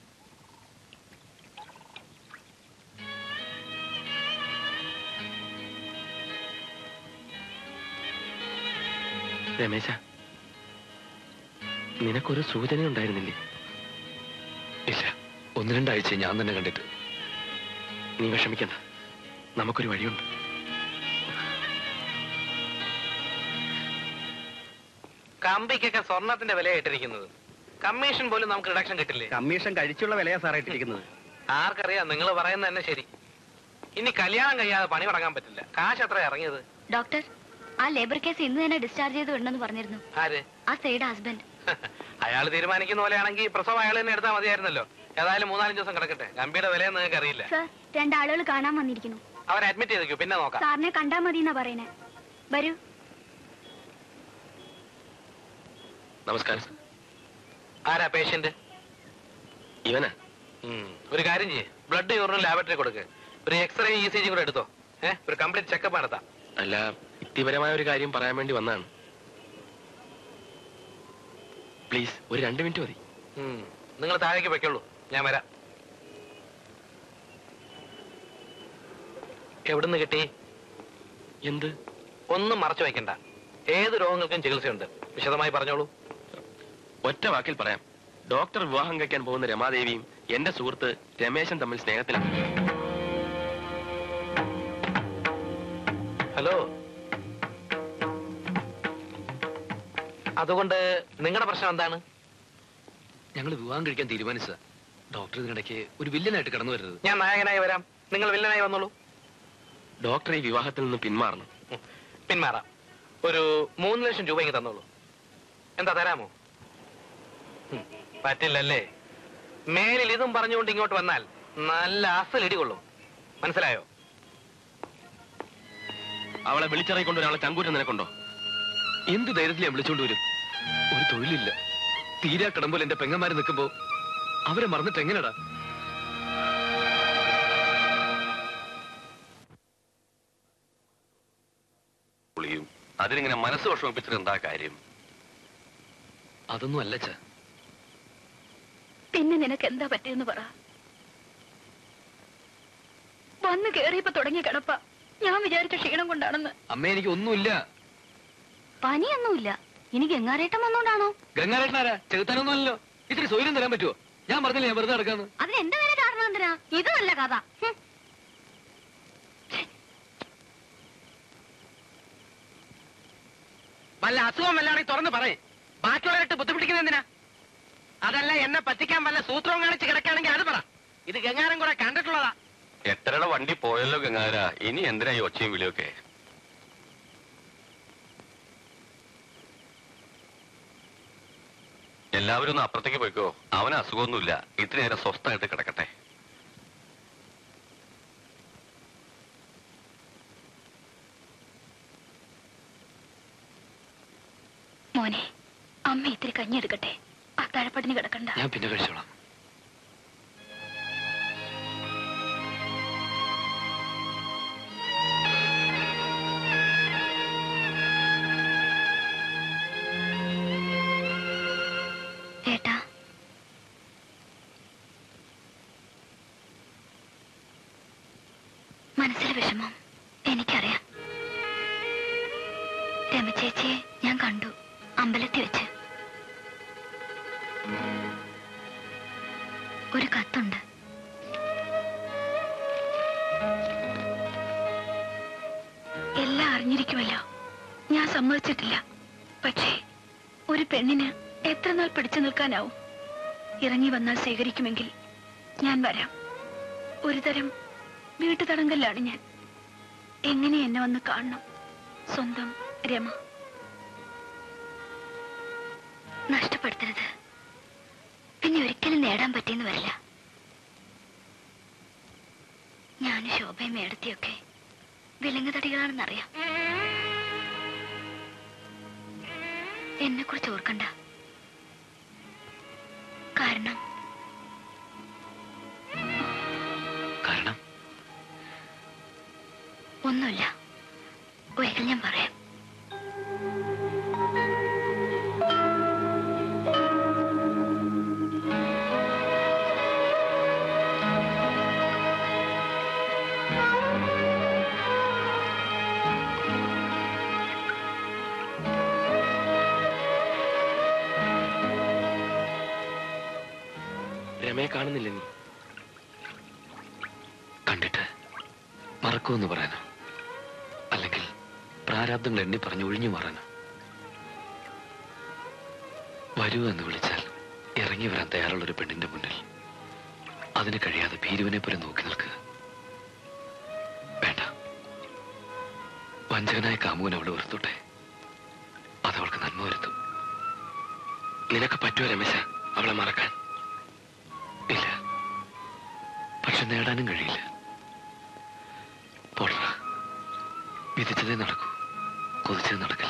രമേശ നിനക്കൊരു സൂചന ഉണ്ടായിരുന്നില്ലേ ഇല്ല ഒന്ന് രണ്ടാഴ്ച ഞാൻ തന്നെ കണ്ടിട്ട് നീ വിഷമിക്കണ്ട നമുക്കൊരു വഴിയുണ്ട് കമ്പിക്കൊക്കെ സ്വർണത്തിന്റെ വില ഇട്ടിരിക്കുന്നത് കമ്മീഷൻ പോലും നമുക്ക് റിഡക്ഷൻ കിട്ടില്ലേ കമ്മീഷൻ കഴിച്ചുള്ള വിലയാ സാറേ ഇട്ടിരിക്കുന്നത് ആർക്കറിയാം നിങ്ങൾ പറയുന്നത് തന്നെ ശരി ഇനി കല്യാണം കഴിയാതെ പണി തുടങ്ങാൻ പറ്റില്ല കാശ് എത്ര ഇറങ്ങിയത് ഡോക്ടർ ആ ലേബർ കേസ് ഇന്ന് തന്നെ ഡിസ്ചാർജ് ചെയ്ത് വിടണമെന്ന് പറഞ്ഞിരുന്നു ആര് ആ സ്ത്രീയുടെ ഹസ്ബൻഡ് അയാൾ തീരുമാനിക്കുന്ന പോലെയാണെങ്കിൽ പ്രസവം അയാൾ തന്നെ എടുത്താൽ മതിയായിരുന്നല്ലോ ഏതായാലും മൂന്നാലഞ്ച് ദിവസം കിടക്കട്ടെ ഗംഭീര വിലയെന്ന് നിങ്ങൾക്ക് അറിയില്ല സർ രണ്ടാളുകൾ കാണാൻ വന്നിരിക്കുന്നു അവരെ അഡ്മിറ്റ് ചെയ്തേക്കൂ പിന്നെ നോക്കാം സാറിനെ കണ്ടാ മതി എന്നാ പറയണേ വരൂ നമസ്കാരം സർ. ആരാ പേഷ്യന്റ് ഇവനാ ഒരു കാര്യം ചെയ്യേ ബ്ലഡ് യൂറിനും ലാബറട്ടറി കൊടുക്ക് ഒരു എക്സ്റേ ഇ സി ജി കൂടെ എടുത്തോ ഏഹ് ഒരു കംപ്ലീറ്റ് ചെക്കപ്പ് നടത്താം അല്ല വ്യക്തിപരമായ ഒരു കാര്യം പറയാൻ വേണ്ടി വന്നതാണ് പ്ലീസ് ഒരു രണ്ട് മിനിറ്റ് മതി നിങ്ങൾ താഴേക്ക് വെക്കുള്ളൂ ഞാൻ വരാം എവിടുന്ന് കിട്ടി എന്ത് ഒന്നും മറച്ചു വെക്കണ്ട ഏത് രോഗങ്ങൾക്കും ചികിത്സയുണ്ട് വിശദമായി പറഞ്ഞോളൂ ഒറ്റ വാക്കിൽ പറയാം ഡോക്ടർ വിവാഹം കഴിക്കാൻ പോകുന്ന രമാദേവിയും എന്റെ സുഹൃത്ത് രമേശൻ തമ്മിൽ സ്നേഹത്തിലാണ് ഹലോ അതുകൊണ്ട് നിങ്ങളുടെ പ്രശ്നം എന്താണ് ഞങ്ങൾ വിവാഹം കഴിക്കാൻ തീരുമാനിച്ചതാ ഡോക്ടർ ഇതിനിടയ്ക്ക് ഒരു വില്ലനായിട്ട് കടന്നു വരരുത് ഞാൻ നായകനായി വരാം നിങ്ങൾ വില്ലനായി വന്നോളൂ ഡോക്ടർ ഈ വിവാഹത്തിൽ നിന്ന് പിന്മാറണം പിന്മാറാം ഒരു മൂന്ന് ലക്ഷം രൂപ ഇങ്ങ് തന്നോളൂ എന്താ തരാമോ ഉം, പറ്റില്ലല്ലേ മേലിൽ ഇതും പറഞ്ഞുകൊണ്ട് ഇങ്ങോട്ട് വന്നാൽ നല്ല അസൽ ഇടികൊള്ളും മനസ്സിലായോ അവളെ വിളിച്ചിറങ്ങിക്കൊണ്ട് ഒരാളെ ചങ്കൂറ്റം നിനക്കുണ്ടോ എന്ത് ധൈര്യത്തിൽ ഞാൻ വിളിച്ചോണ്ട് വരും ഒരു തൊഴിലില്ല തീരാ കിടമ്പോൾ എന്റെ പെങ്ങന്മാര് നിൽക്കുമ്പോ അവരെ മറന്നിട്ട് എങ്ങനെടാ പുളിയും അതിനിങ്ങനെ മനസ്സ് വിഷമിപ്പിച്ചിട്ട് എന്താ കാര്യം അതൊന്നും അല്ല ചാ പിന്നെ നിനക്ക് എന്താ പറ്റിയെന്ന് പറ വന്ന് കേറിയപ്പോ തുടങ്ങിയ കിടപ്പ ഞാൻ വിചാരിച്ച ക്ഷീണം കൊണ്ടാണെന്ന് അമ്മ എനിക്ക് ഒന്നുമില്ല പനിയൊന്നുമില്ല ഇനി ഗംഗാരേട്ടം വന്നോണ്ടാണോ ഗംഗാരേട്ടനാരാ ചെകുത്താനൊന്നുമല്ലോ ഇത്തിരി സൗകര്യം തരാൻ പറ്റുമോ ഞാൻ പറഞ്ഞില്ലേ ഞാൻ വെറുതെ നടക്കാന്ന് അതിന് എന്റെ നേരെ കാരണം എന്തിനാ ഇത് നല്ല കഥ ഹും. വല്ല അസുഖം വല്ലാണെങ്കിൽ തുറന്ന് പറയും ബാക്കിയുള്ളവരായിട്ട് ബുദ്ധിമുട്ടിക്കുന്ന എന്തിനാ അതല്ല എന്നെ പറ്റിക്കാൻ വല്ല സൂത്രവും കാണിച്ച് കിടക്കുകയാണെങ്കിൽ അത് പറ ഇത് ഗംഗാരം കൂടെ കണ്ടിട്ടുള്ളതാ എട്ടരയുടെ വണ്ടി പോയല്ലോ ഗംഗാര ഇനി എന്തിനാ ഈ ഒച്ചയും വിളിയൊക്കെ എല്ലാവരും ഒന്ന് അപ്പുറത്തേക്ക് പോയിക്കോ അവന് അസുഖമൊന്നുമില്ല ഇത്തിരി നേരം സ്വസ്ഥമായിട്ട് കിടക്കട്ടെ മോനെ അമ്മ ഇത്തിരി കഞ്ഞെടുക്കട്ടെ അത്താഴപ്പടിന് കിടക്കണ്ട ഞാൻ പിന്നെ കഴിച്ചോളാം ഏട്ടാ മനസ്സിലെ വിഷമം എനിക്കറിയാം രമചേച്ചിയെ ഞാൻ കണ്ടു അമ്പലത്തിൽ വെച്ച് ഒരു കത്തുണ്ട് എല്ലാം അറിഞ്ഞിരിക്കുമല്ലോ ഞാൻ സമ്മതിച്ചിട്ടില്ല പക്ഷേ ഒരു പെണ്ണിന് എത്ര നാൾ പിടിച്ചു നിൽക്കാനാവും ഇറങ്ങി വന്നാൽ സ്വീകരിക്കുമെങ്കിൽ ഞാൻ വരാം ഒരു തരം വീട്ടുതടങ്കലാണ് ഞാൻ എങ്ങനെ എന്നെ വന്ന് കാണണം സ്വന്തം രമ നഷ്ടപ്പെടുത്തരുത് പിന്നെ ഒരിക്കലും നേടാൻ പറ്റിയെന്ന് വരില്ല ഞാനും ശോഭയും മേടത്തിയൊക്കെ വിലങ്ങുതടികളാണെന്നറിയാം എന്നെ കുറിച്ച് ഓർക്കണ്ട കാരണം കാരണം ഒന്നുമില്ല ഒരിക്കൽ ഞാൻ പറയാം രമയെ കാണുന്നില്ല നീ കണ്ടിട്ട് മറക്കുമെന്ന് പറയാനോ അല്ലെങ്കിൽ പ്രാരാബ്ദങ്ങൾ എണ്ണി പറഞ്ഞ് ഒഴിഞ്ഞു മാറാനോ വരൂ എന്ന് വിളിച്ചാൽ ഇറങ്ങി വരാൻ തയ്യാറുള്ള ഒരു പെണ്ണിന്റെ മുന്നിൽ അതിന് കഴിയാതെ ഭീരുവിനെ പോലെ നോക്കി നിൽക്കുക വേണ്ട വഞ്ചകനായ കാമുകൻ അവളെ വെറുത്തോട്ടെ അത് അവൾക്ക് നന്മ വരുത്തും നിനക്ക് പറ്റുമോ രമേശ അവളെ മറക്കാൻ ഇല്ല പക്ഷെ നേടാനും കഴിയില്ല പോടാ വിധിച്ചതേ നടക്കൂ കൊതിച്ചത് നടക്കില്ല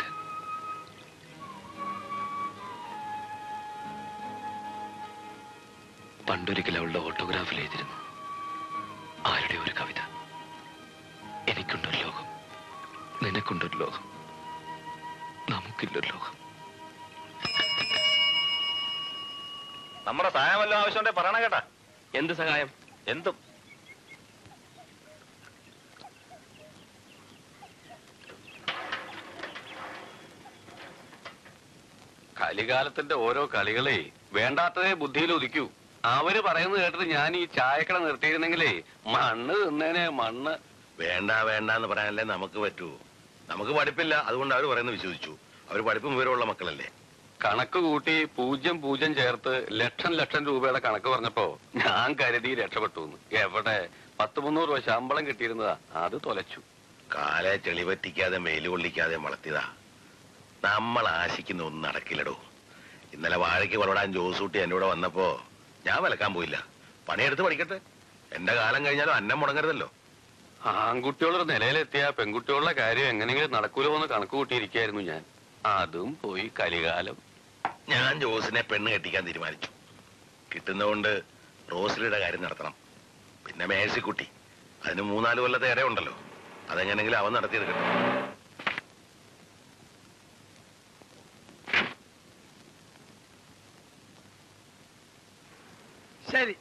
പണ്ടൊരിക്കൽ അവളുടെ ഓട്ടോഗ്രാഫിൽ എഴുതിയിരുന്നു ആരുടെ ഒരു കവിത എനിക്കുണ്ടൊരു ലോകം നിനക്കുണ്ടൊരു ലോകം നമുക്കില്ലൊരു ലോകം നമ്മുടെ സഹായം വല്ലതും ആവശ്യമുണ്ടെ പറയണ കേട്ടാ എന്ത് സഹായം എന്തും കലികാലത്തിന്റെ ഓരോ കളികളെ വേണ്ടാത്തതേ ബുദ്ധിയിൽ ഉദിക്കൂ അവര് പറയുന്നത് കേട്ടിട്ട് ഞാൻ ഈ ചായക്കട നിർത്തിയിരുന്നെങ്കിലേ മണ്ണ് തിന്നേനെ മണ്ണ് വേണ്ട വേണ്ട എന്ന് പറയാനല്ലേ നമുക്ക് പറ്റൂ നമുക്ക് പഠിപ്പില്ല അതുകൊണ്ട് അവർ പറയുന്നത് വിശ്വസിച്ചു അവർ പഠിപ്പും വിവരമുള്ള മക്കളല്ലേ കണക്ക് കൂട്ടി പൂജ്യം പൂജ്യം ചേർത്ത് ലക്ഷം ലക്ഷം രൂപയുടെ കണക്ക് പറഞ്ഞപ്പോ ഞാൻ കരുതി രക്ഷപ്പെട്ടു എന്ന് എവിടെ പത്ത് മുന്നൂറ് രൂപ ശമ്പളം കിട്ടിയിരുന്നതാ അത് തൊലച്ചു കാലെ ചെളിപറ്റിക്കാതെ മെയില് കൊള്ളിക്കാതെ വളർത്തിയതാ നമ്മൾ ആശിക്കുന്ന ഒന്നും നടക്കില്ലടോ ഇന്നലെ വാഴയ്ക്ക് വളരാൻ ജോസൂട്ടി എന്റെ കൂടെ വന്നപ്പോ ഞാൻ വിലക്കാൻ പോയില്ല പണിയെടുത്ത് പഠിക്കട്ടെ എന്റെ കാലം കഴിഞ്ഞാലും അന്നം മുടങ്ങരുതല്ലോ ആൺകുട്ടികളൊരു നിലയിലെത്തിയ പെൺകുട്ടികളുടെ കാര്യം എങ്ങനെയെങ്കിലും നടക്കൂലോ എന്ന് കണക്ക് കൂട്ടിയിരിക്കായിരുന്നു ഞാൻ അതും പോയി കലികാലം ഞാൻ ജോസിനെ പെണ്ണ് കെട്ടിക്കാൻ തീരുമാനിച്ചു കിട്ടുന്നതുകൊണ്ട് റോസ്ലിയുടെ കാര്യം നടത്തണം പിന്നെ മേഴ്സിക്കുട്ടി അതിന് മൂന്നാല് കൊല്ലത്തെ ഇട ഉണ്ടല്ലോ അതെങ്ങനെങ്കിലും അവൻ നടത്തിയെടുക്കട്ടെ ശരി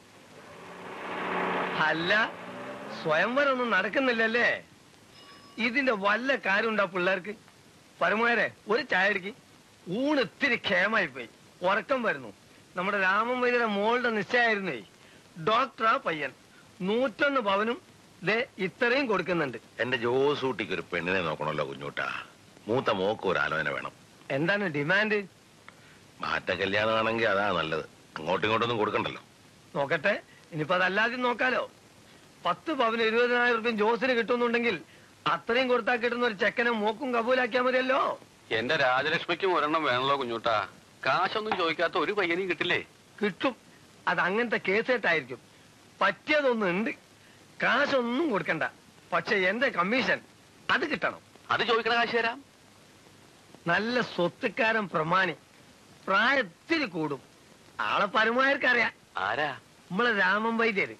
അല്ല സ്വയംവരം ഒന്നും നടക്കുന്നില്ലല്ലേ ഇതിന്റെ വല്ല കാര്യമുണ്ടോ പിള്ളേർക്ക് പരമാരെ ഒരു ചായ എടുക്കി ഊണ് ഇത്തിരി ക്ഷേമായി പോയി ഉറക്കം വരുന്നു നമ്മുടെ രാമൻ വൈദ്യരുടെ മോളുടെ നിശ്ചയായിരുന്നേ ഡോക്ടറാ പയ്യൻ നൂറ്റൊന്ന് പവനും ദേ ഇത്രയും കൊടുക്കുന്നുണ്ട് എന്റെ ജോസൂട്ടിക്ക് ഒരു പെണ്ണിനെ നോക്കണമല്ലോ കുഞ്ഞൂട്ടാ മൂത്ത മോക്ക് ഒരു ആലോചന വേണം എന്താണ് ഡിമാൻഡ് മാറ്റ കല്യാണമാണെങ്കിൽ അതാ നല്ലത് അങ്ങോട്ടും ഇങ്ങോട്ടൊന്നും കൊടുക്കണ്ടല്ലോ നോക്കട്ടെ ഇനിയിപ്പോ അതല്ലാതെ നോക്കാലോ പത്ത് പവന് ഇരുപതിനായിരം റുപ്യം ജോസിന് കിട്ടുന്നുണ്ടെങ്കിൽ അത്രയും കൊടുത്താൽ കിട്ടുന്ന ഒരു ചെക്കനെ മോക്കും കബൂലാക്കിയാൽ മതിയല്ലോ എന്റെ രാജലക്ഷ്മിക്കും ഒരെണ്ണം വേണല്ലോ കുഞ്ഞൂട്ടാ കാശൊന്നും ചോദിക്കാത്ത ഒരു പയ്യനെയും കിട്ടില്ലേ കിട്ടും അത് അങ്ങനത്തെ കേസായിട്ടായിരിക്കും പറ്റിയതൊന്നും ഉണ്ട് കാശൊന്നും കൊടുക്കണ്ട പക്ഷെ എന്റെ കമ്മീഷൻ അത് കിട്ടണം അത് ചോദിക്കണ കാശ് തരാം നല്ല സ്വത്തുക്കാരൻ പ്രമാണി പ്രായത്തിരി കൂടും ആളെ പരമാർക്കറിയാം ആരാ നമ്മളെ രാമൻ വൈദ്യര്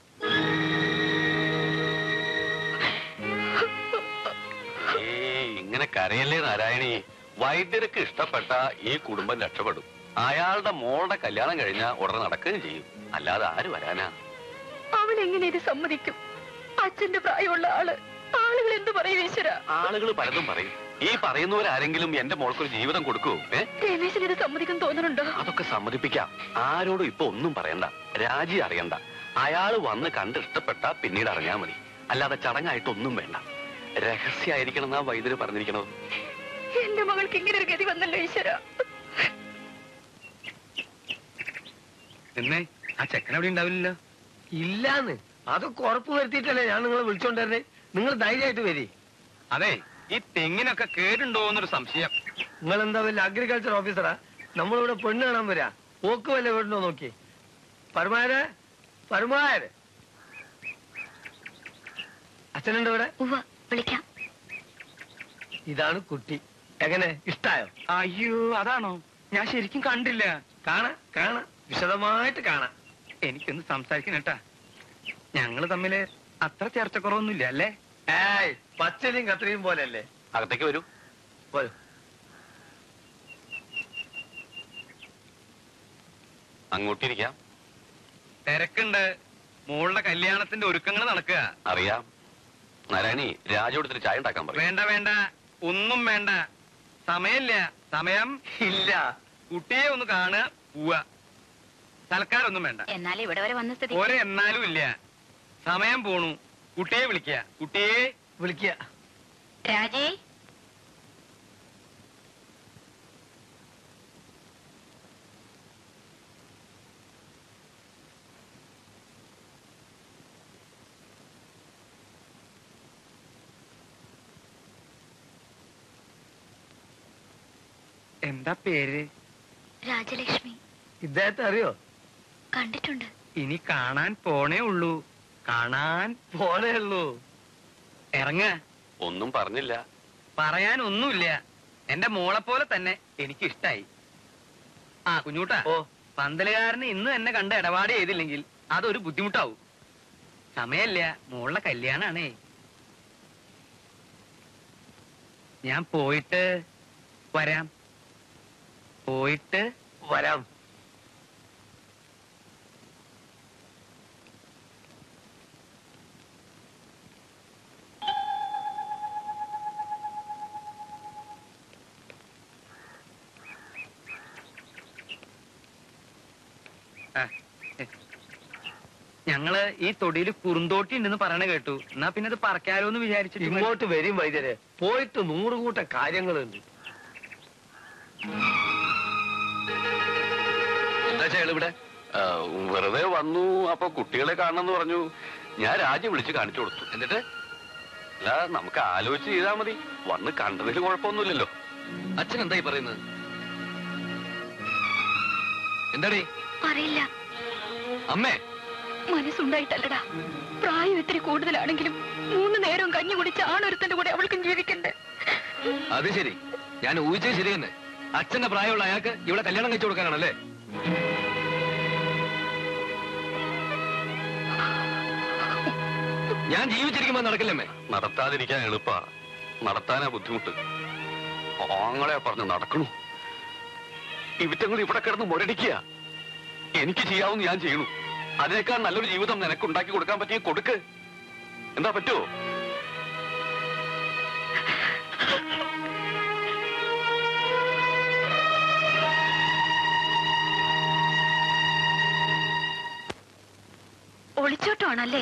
ഏയ് ഇങ്ങനെ കരയല്ലേ നാരായണി വൈദ്യർക്ക് ഇഷ്ടപ്പെട്ട ഈ കുടുംബം രക്ഷപ്പെടും അയാളുടെ മോളുടെ കല്യാണം കഴിഞ്ഞാൽ ഉടനെ നടക്കുകയും ചെയ്യും അല്ലാതെ ആര് വരാനാ അവൾ എങ്ങനെ ഇത് സമ്മതിക്കും അച്ഛന്റെ പ്രായമുള്ള ആള് ആളുകൾ എന്ത് പറയും ഈശ്വര ആളുകൾ പലതും പറയും ഈ പറയുന്നവരാരെങ്കിലും എന്റെ മോൾക്കൊരു ജീവിതം കൊടുക്കൂ ഏ രമേശന് ഇത് സമ്മതിക്കാൻ തോന്നുന്നുണ്ടോ അതൊക്കെ സമ്മതിപ്പിക്കാം ആരോടും ഇപ്പൊ ഒന്നും പറയണ്ട രാജി അറിയണ്ട അയാള് വന്ന് കണ്ട് ഇഷ്ടപ്പെട്ട പിന്നീട് അറിഞ്ഞാ മതി അല്ലാതെ ചടങ്ങായിട്ടൊന്നും വേണ്ട രഹസ്യമായിരിക്കണം എന്നാ വൈദ്യര് പറഞ്ഞിരിക്കണത് എന്റെ മകൾക്ക് ഇങ്ങനെ ഒരു ഗതി വന്നല്ലോ ഈശ്വര എന്നേ ആ ചെക്കൻ അവിടെ ഉണ്ടാവില്ലല്ലോ ഇല്ലാന്ന് അതൊക്കെ ഉറപ്പ് വരുത്തിയിട്ടല്ലേ ഞാൻ നിങ്ങളെ വിളിച്ചോണ്ടേ നിങ്ങൾ ധൈര്യമായിട്ട് വരി അതെ ഈ തെങ്ങിനൊക്കെ കേടുണ്ടോ എന്നൊരു സംശയം നിങ്ങൾ എന്താ വല്ല അഗ്രികൾച്ചർ ഓഫീസറാ നമ്മളിവിടെ പെണ്ണ് കാണാൻ വരാ ഓക്ക് വല്ല വീടുണ്ടോ നോക്കി പരമാര് പരമാര് അച്ഛനുണ്ട് ഇവിടെ ഉവ്വ വിളിക്കാം ഇതാണ് കുട്ടി എങ്ങനെ ഇഷ്ടായോ അയ്യോ അതാണോ ഞാൻ ശരിക്കും കണ്ടില്ല കാണാ കാണാ വിശദമായിട്ട് കാണാം എനിക്കൊന്ന് സംസാരിക്കണം കേട്ടാ ഞങ്ങള് തമ്മില് അത്ര ചേർച്ചക്കുറവൊന്നുമില്ല അല്ലേ ഏയ് പച്ചരിയും കത്രിയും പോലെയല്ലേ അകത്തേക്ക് വരൂ പോയോ അങ്ങോട്ടിരിക്കാം തിരക്കുണ്ട് മോളുടെ കല്യാണത്തിന്റെ ഒരുക്കങ്ങൾ നടക്കുക അറിയാം നാരായണി രാജു എടുത്തിട്ട് ചായ ഉണ്ടാക്കാൻ പറയും വേണ്ട വേണ്ട ഒന്നും വേണ്ട സമയമില്ല സമയം ഇല്ല കുട്ടിയെ ഒന്ന് കാണുക പോവുക തൽക്കാലം ഒന്നും വേണ്ട എന്നാൽ ഇവിടെ വരെ വന്ന സ്ഥിതി ഒരു എന്നാലും ഇല്ല സമയം പോണു കുട്ടിയെ വിളിക്കുക കുട്ടിയെ വിളിക്കുക രാജേ എന്താ പേര് രാജലക്ഷ്മി ഇദ്ദേഹത്തെ അറിയോ കണ്ടിട്ടുണ്ട് ഇനി കാണാൻ പോണേ ഉള്ളൂ കാണാൻ പോണേ ഉള്ളൂ ഇറങ്ങ ഒന്നും പറഞ്ഞില്ല പറയാൻ ഒന്നുമില്ല എന്റെ മോളെ പോലെ തന്നെ എനിക്ക് ഇഷ്ടായി ആ കുഞ്ഞൂട്ടാ ഓ പന്തലുകാരന് ഇന്ന് എന്നെ കണ്ട് ഇടപാട് ചെയ്തില്ലെങ്കിൽ അതൊരു ബുദ്ധിമുട്ടാവും സമയല്ല മോളുടെ കല്യാണാണേ ഞാൻ പോയിട്ട് വരാം പോയിട്ട് വരാം ഞങ്ങള് ഈ തൊടിയിൽ കുറുന്തോട്ടി ഉണ്ടെന്ന് പറയണ കേട്ടു എന്നാ പിന്നെ അത് പറക്കാലോ എന്ന് വിചാരിച്ചിട്ട് ഇങ്ങോട്ട് വരും വൈദ്യരെ പോയിട്ട് നൂറ് കൂട്ടം കാര്യങ്ങളുണ്ട് എന്താ ചെയ്യല് ഇവിടെ ആ, വെറുതെ വന്നു അപ്പൊ കുട്ടികളെ കാണണമെന്ന് പറഞ്ഞു ഞാൻ രാജ്യം വിളിച്ച് കാണിച്ചു കൊടുത്തു എന്നിട്ട് അല്ല നമുക്ക് ആലോചിച്ച് ചെയ്താ മതി വന്ന് കണ്ടതിൽ കുഴപ്പമൊന്നുമില്ലല്ലോ അച്ഛൻ എന്തായി പറയുന്നത് എന്താടേ അറിയില്ല അമ്മേ മനസ്സുണ്ടായിട്ടല്ലടാ പ്രായം ഇത്തിരി കൂടുതലാണെങ്കിലും മൂന്ന് നേരവും കഞ്ഞി കുടിച്ച് ആണൊരുത്തന്റെ കൂടെ അവൾക്കും ജീവിക്കണ്ടേ അത് ശരി ഞാൻ ഊഹിച്ചത് ശരി തന്നെ അച്ഛന്റെ പ്രായമുള്ള അയാൾക്ക് ഇവിടെ കല്യാണം കഴിച്ചു കൊടുക്കാനാണല്ലേ ഞാൻ ജീവിച്ചിരിക്കുമ്പോ നടക്കില്ലമ്മേ നടത്താതിരിക്കാൻ എളുപ്പാ നടത്താനാ ബുദ്ധിമുട്ട് ആങ്ങളെ പറഞ്ഞ് നടക്കണു ഇവിറ്റങ്ങൾ ഇവിടെ കിടന്ന് മുരടിക്കുക എനിക്ക് ചെയ്യാവുന്ന ഞാൻ ചെയ്യണു അതിനേക്കാൾ നല്ലൊരു ജീവിതം നിനക്ക് ഉണ്ടാക്കി കൊടുക്കാൻ പറ്റിയ കൊടുക്ക് എന്താ പറ്റുമോ ഒളിച്ചോട്ടമാണല്ലേ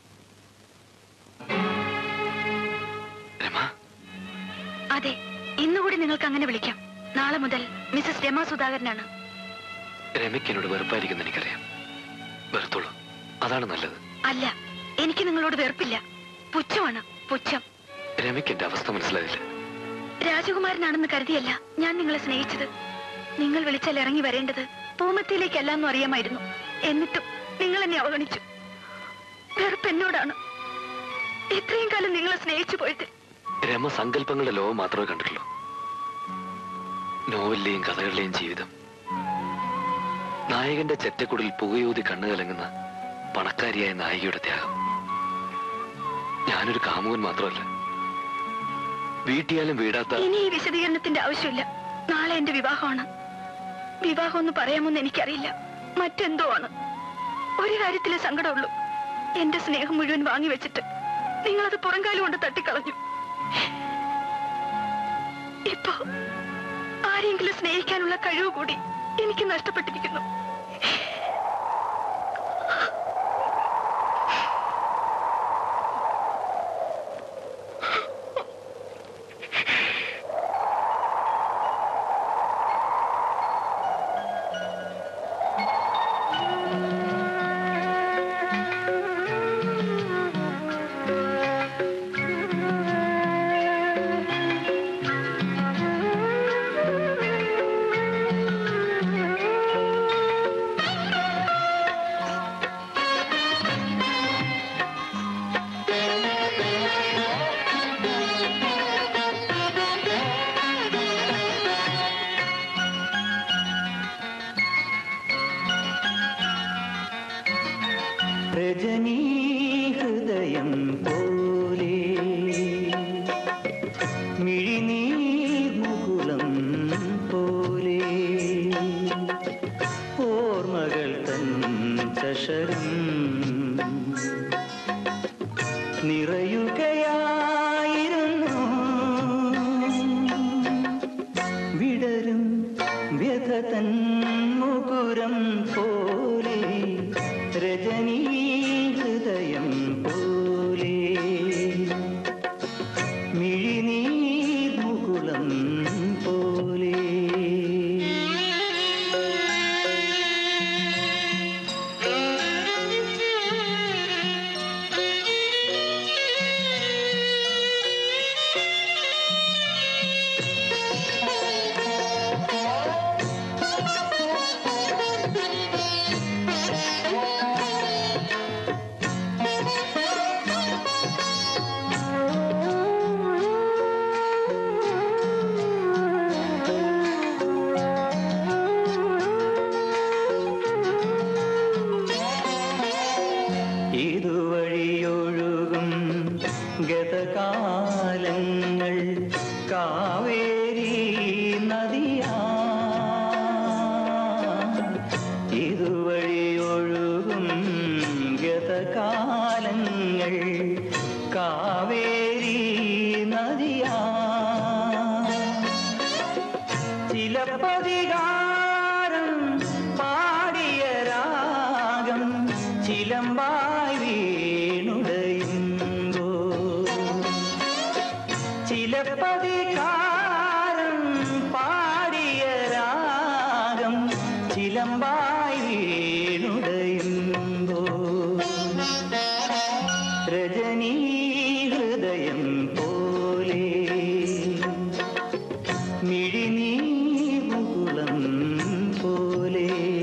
രമ അതെ ഇന്നുകൂടി നിങ്ങൾക്ക് അങ്ങനെ വിളിക്കാം നാളെ മുതൽ മിസസ് രമ സുധാകരനാണ് രമയ്ക്ക് എന്നോട് വെറുപ്പായിരിക്കും എനിക്കറിയാം വെറുത്തോളൂ അതാണ് നല്ലത് അല്ല എനിക്ക് നിങ്ങളോട് വെറുപ്പില്ല പുച്ഛമാണ് പുച്ഛം രമയ്ക്ക് എന്റെ അവസ്ഥ മനസ്സിലായില്ല രാജകുമാരനാണെന്ന് കരുതിയല്ല ഞാൻ നിങ്ങളെ സ്നേഹിച്ചത് നിങ്ങൾ വിളിച്ചാൽ ഇറങ്ങി വരേണ്ടത് പൂമത്തിയിലേക്കല്ല എന്നും അറിയാമായിരുന്നു എന്നിട്ടും നിങ്ങൾ എന്നെ അവഗണിച്ചു വെറുപ്പ് എന്നോടാണ് ഇത്രയും കാലം നിങ്ങളെ സ്നേഹിച്ചു പോയിട്ട് രമ സങ്കല്പങ്ങളുടെ ലോകം മാത്രമേ കണ്ടിട്ടുള്ളൂ നോവലിലെയും കഥകളിലെയും ജീവിതം നായകന്റെ ചെറ്റക്കുടിൽ പുകയൂതി കണ്ണു കലങ്ങുന്ന പണക്കാരിയായ നായികയുടെ ത്യാഗം ഞാനൊരു കാമുകൻ മാത്രമല്ല വീട്ടിയാലും വീടാത്ത ഇനി ഈ വിശദീകരണത്തിന്റെ ആവശ്യമില്ല നാളെ എന്റെ വിവാഹമാണ് വിവാഹം എന്ന് പറയാമോന്ന് എനിക്കറിയില്ല മറ്റെന്തോ ആണ് ഒരു കാര്യത്തിലെ സങ്കടമുള്ളൂ എന്റെ സ്നേഹം മുഴുവൻ വാങ്ങി വെച്ചിട്ട് നിങ്ങളത് പുറംകാലം കൊണ്ട് തട്ടിക്കളഞ്ഞു ഇപ്പോ ആരെങ്കിലും സ്നേഹിക്കാനുള്ള കഴിവ് കൂടി എനിക്ക് നഷ്ടപ്പെട്ടിരിക്കുന്നു രജനീ ഹൃദയം പോലെ മിഴിനീർ മുകുളം പോലെ ഓർമ്മകൾ തൻ ചഷരം നിറയുകയായിരുന്നു വിടരും വ്യഥ തൻ മുകുരം പോലെ രജനീ കാവേരി നദിയാ ഇതുവഴി ഒഴുകും ഗതകാലങ്ങൾ കാവേരി നദിയാ ചിലപ്പതികാരം പാടിയ രാഗം ചിലമ്പായി വീണുടയുമ്പോ ചിലപ്പതികാരം പാടിയ രാഗം ചിലമ്പായി വീണുടയുമ്പോ രജനീ ഹൃദയം പോലെ മിഴിനീർമുകുളം പോലെ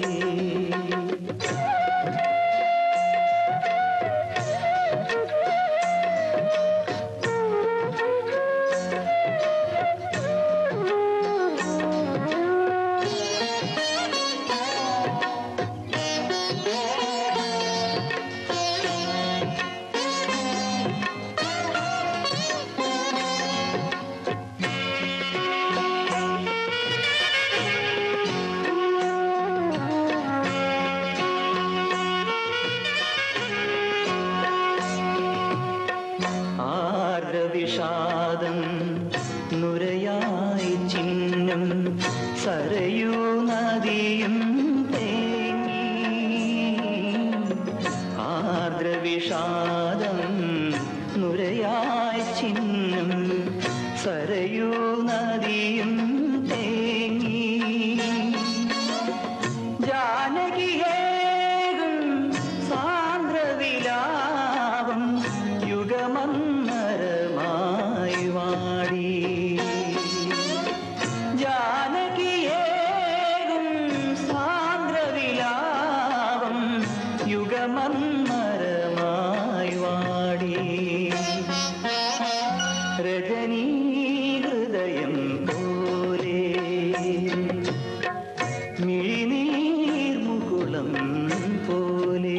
ആർദ്രവിഷാദം നുരയായി ചിഹ്നം സരയൂ നദിയും തേങ്ങി ആർദ്രവിഷാദം നുരയായി ചിഹ്നം സരയൂ നദിയും തേങ്ങി ജാനകിയേകും സാന്ദ്രവിലാപം യുഗമന്നരമായി വാടി ജാനകിയേകും സാന്ദ്രവിലാപം യുഗമന്നരമായി വാടി രജനീ ഹൃദയം പോലെ മിഴിനീർമുകുളം പോലെ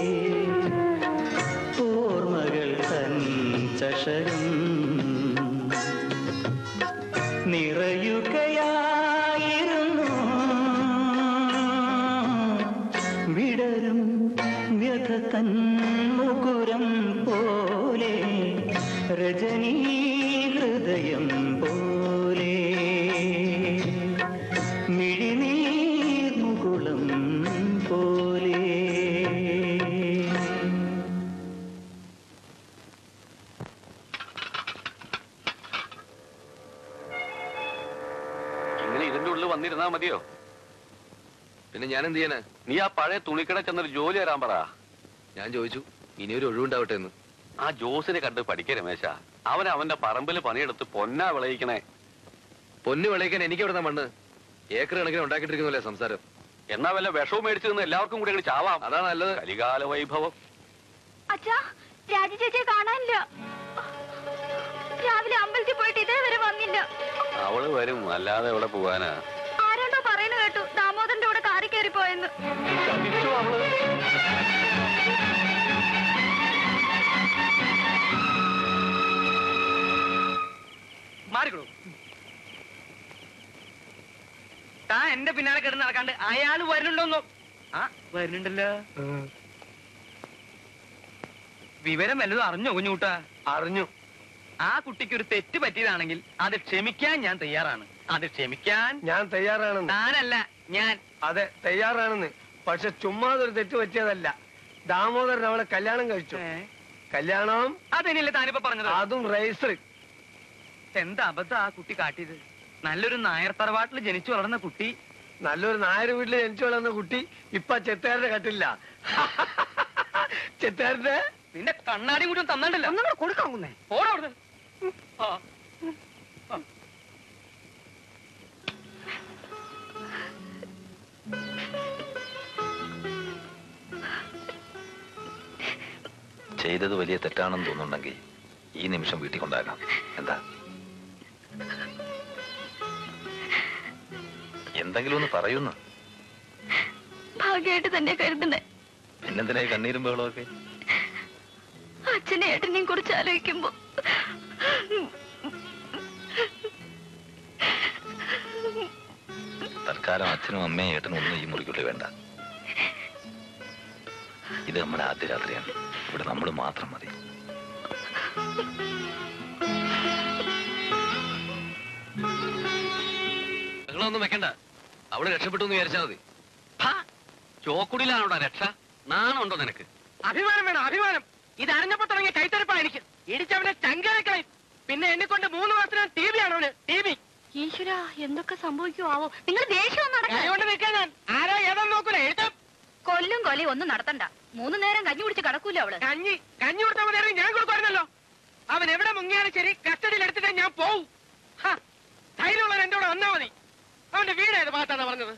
ഓർമ്മകൾ തൻ ചഷകം നിറയുകയായിരുന്നു വിടരും വ്യഥ തൻ മുകുരം പോലെ രജനീ ഹൃദയം പോലെ മിഴിനീർമുകുളം പോലെ ഇങ്ങനെ ഇതിന്റെ ഉള്ളിൽ വന്നിരുന്നാ മതിയോ പിന്നെ ഞാൻ എന്ത് ചെയ്യാനാ നീ ആ പഴയ തുണിക്കട ചെന്നൊരു ജോലി തരാൻ പറ ഞാൻ ചോദിച്ചു ഇനിയൊരു ഒഴിവുണ്ടാവട്ടെ എന്ന് ആ ജോസിനെ കണ്ട് പഠിക്ക രമേശ അവൻ അവന്റെ പറമ്പിൽ പണിയെടുത്ത് പൊന്നാ വിളയിക്കണേ പൊന്ന് വിളയിക്കാൻ എനിക്ക് എവിടെ മണ്ണ് ഏക്കർ കണക്കിന് ഉണ്ടാക്കിയിട്ടിരിക്കുന്നല്ലേ സംസാരം എന്നാ വല്ല വിഷവും മേടിച്ചു നിന്ന് എല്ലാവർക്കും കൂടി അങ്ങട് ചാവാം അതാ നല്ലത് കലികാല വൈഭവം അച്ഛാ രാജി ചേച്ചിയെ കാണാനില്ല രാവിലെ അമ്പലത്തിൽ പോയിട്ട് ഇതേവരെ വന്നില്ല അവള് വരും അല്ലാതെ എവിടെ പോവാനാ ആരോണ്ടോ പറയുന്നു കേട്ടു ദാമോദരന്റെ കൂടെ കാറി കയറി പോയെന്ന് മാറിക്കൊടു താ എന്റെ പിന്നാലെ കിടന്ന് നടക്കാണ്ട് അയാള് വരുന്നുണ്ടോന്നോ ആ വരുന്നുണ്ടല്ലോ വിവരം വല്ലതും അറിഞ്ഞോ കുഞ്ഞുകൂട്ടാ അറിഞ്ഞു ആ കുട്ടിക്ക് ഒരു തെറ്റ് പറ്റിയതാണെങ്കിൽ അത് ക്ഷമിക്കാൻ ഞാൻ തയ്യാറാണ് അത് ക്ഷമിക്കാൻ ഞാൻ തയ്യാറാണെന്ന് താനല്ല ഞാൻ അതെ തയ്യാറാണെന്ന് പക്ഷെ ചുമ്മാതൊരു തെറ്റ് പറ്റിയതല്ല ദാമോദരൻ അവളെ കല്യാണം കഴിച്ചു കല്യാണം അതെന്നല്ലേ താനിപ്പോ പറഞ്ഞത് അതും റൈസർ എന്താ അബദ്ധം ആ കുട്ടി കാട്ടിയത് നല്ലൊരു നായർ തറവാട്ടിൽ ജനിച്ചു വളർന്ന കുട്ടി നല്ലൊരു നായർ വീട്ടിൽ ജനിച്ചു വളർന്ന കുട്ടി ഇപ്പൊ ചെത്തുകാരുടെ കട്ടില്ല ചെത്തുകാരുടെ നിന്റെ കണ്ണാടി കൂടി തന്നണ്ടല്ലോ ഒന്നും കൊടുക്കാവുന്നേ ഓടാ അവിടുന്ന് ആ ചെയ്തത് വലിയ തെറ്റാണെന്ന് തോന്നുന്നുണ്ടെങ്കിൽ ഈ നിമിഷം വീട്ടിൽ കൊണ്ടാകാം എന്താ എന്തെങ്കിലും ഒന്ന് പറയുന്നു ഭാഗ്യമായിട്ട് തന്നെ കരുതണേ പിന്നെന്തിനാ ഈ കണ്ണീരും ബഹളമൊക്കെ അച്ഛനെ ഏട്ടനെയും കുറിച്ച് ആലോചിക്കുമ്പോ തൽക്കാലം അച്ഛനും അമ്മയും ഏട്ടനും ഒന്നും ഈ മുറിക്കുള്ളിൽ വേണ്ട ഇത് നമ്മുടെ ആദ്യ രാത്രിയാണ് ഇവിടെ നമ്മൾ മാത്രം മതി നിങ്ങളൊന്നും വെക്കണ്ട അവള് രക്ഷപ്പെട്ടു എന്ന് വിചാരിച്ചാൽ മതി ചോക്കുടിയിലാണോടാ രക്ഷ നാണുണ്ടോ നിനക്ക് അഭിമാനം വേണം അഭിമാനം ഇത് അറിഞ്ഞപ്പോ തുടങ്ങിയ കൈത്തരപ്പാ എനിക്ക് ഇടിച്ചവനെ ചങ്കരക്കളയും പിന്നെ എന്നെ കൊണ്ട് മൂന്ന് മാസത്തിനും ടി വി ആണ് അവന് ടി വി ഈശ്വര എന്തൊക്കെ സംഭവിക്കുവോ നിങ്ങൾ ദേഷ്യം കൊണ്ട് നിൽക്കാൻ ഞാൻ ആരാ ഏതാന്ന് നോക്കൂല എഴുത്ത കൊല്ലും കൊലയും ഒന്നും നടത്തണ്ട മൂന്ന് നേരം കഞ്ഞി കുടിച്ച് കിടക്കൂല അവള് കഞ്ഞി കഞ്ഞി കൊടുത്താൽ മതി ഞാൻ കൊടുക്കുമായിരുന്നല്ലോ അവൻ എവിടെ മുങ്ങിയാലും ശരി കസ്റ്റഡിയിൽ എടുത്തിട്ടേ ഞാൻ പോവും ഹ, ധൈര്യമുള്ളവർ എന്റെ കൂടെ വന്നാ മതി അവന്റെ വീട് ഏത് ഭാഗത്താണ് പറഞ്ഞത്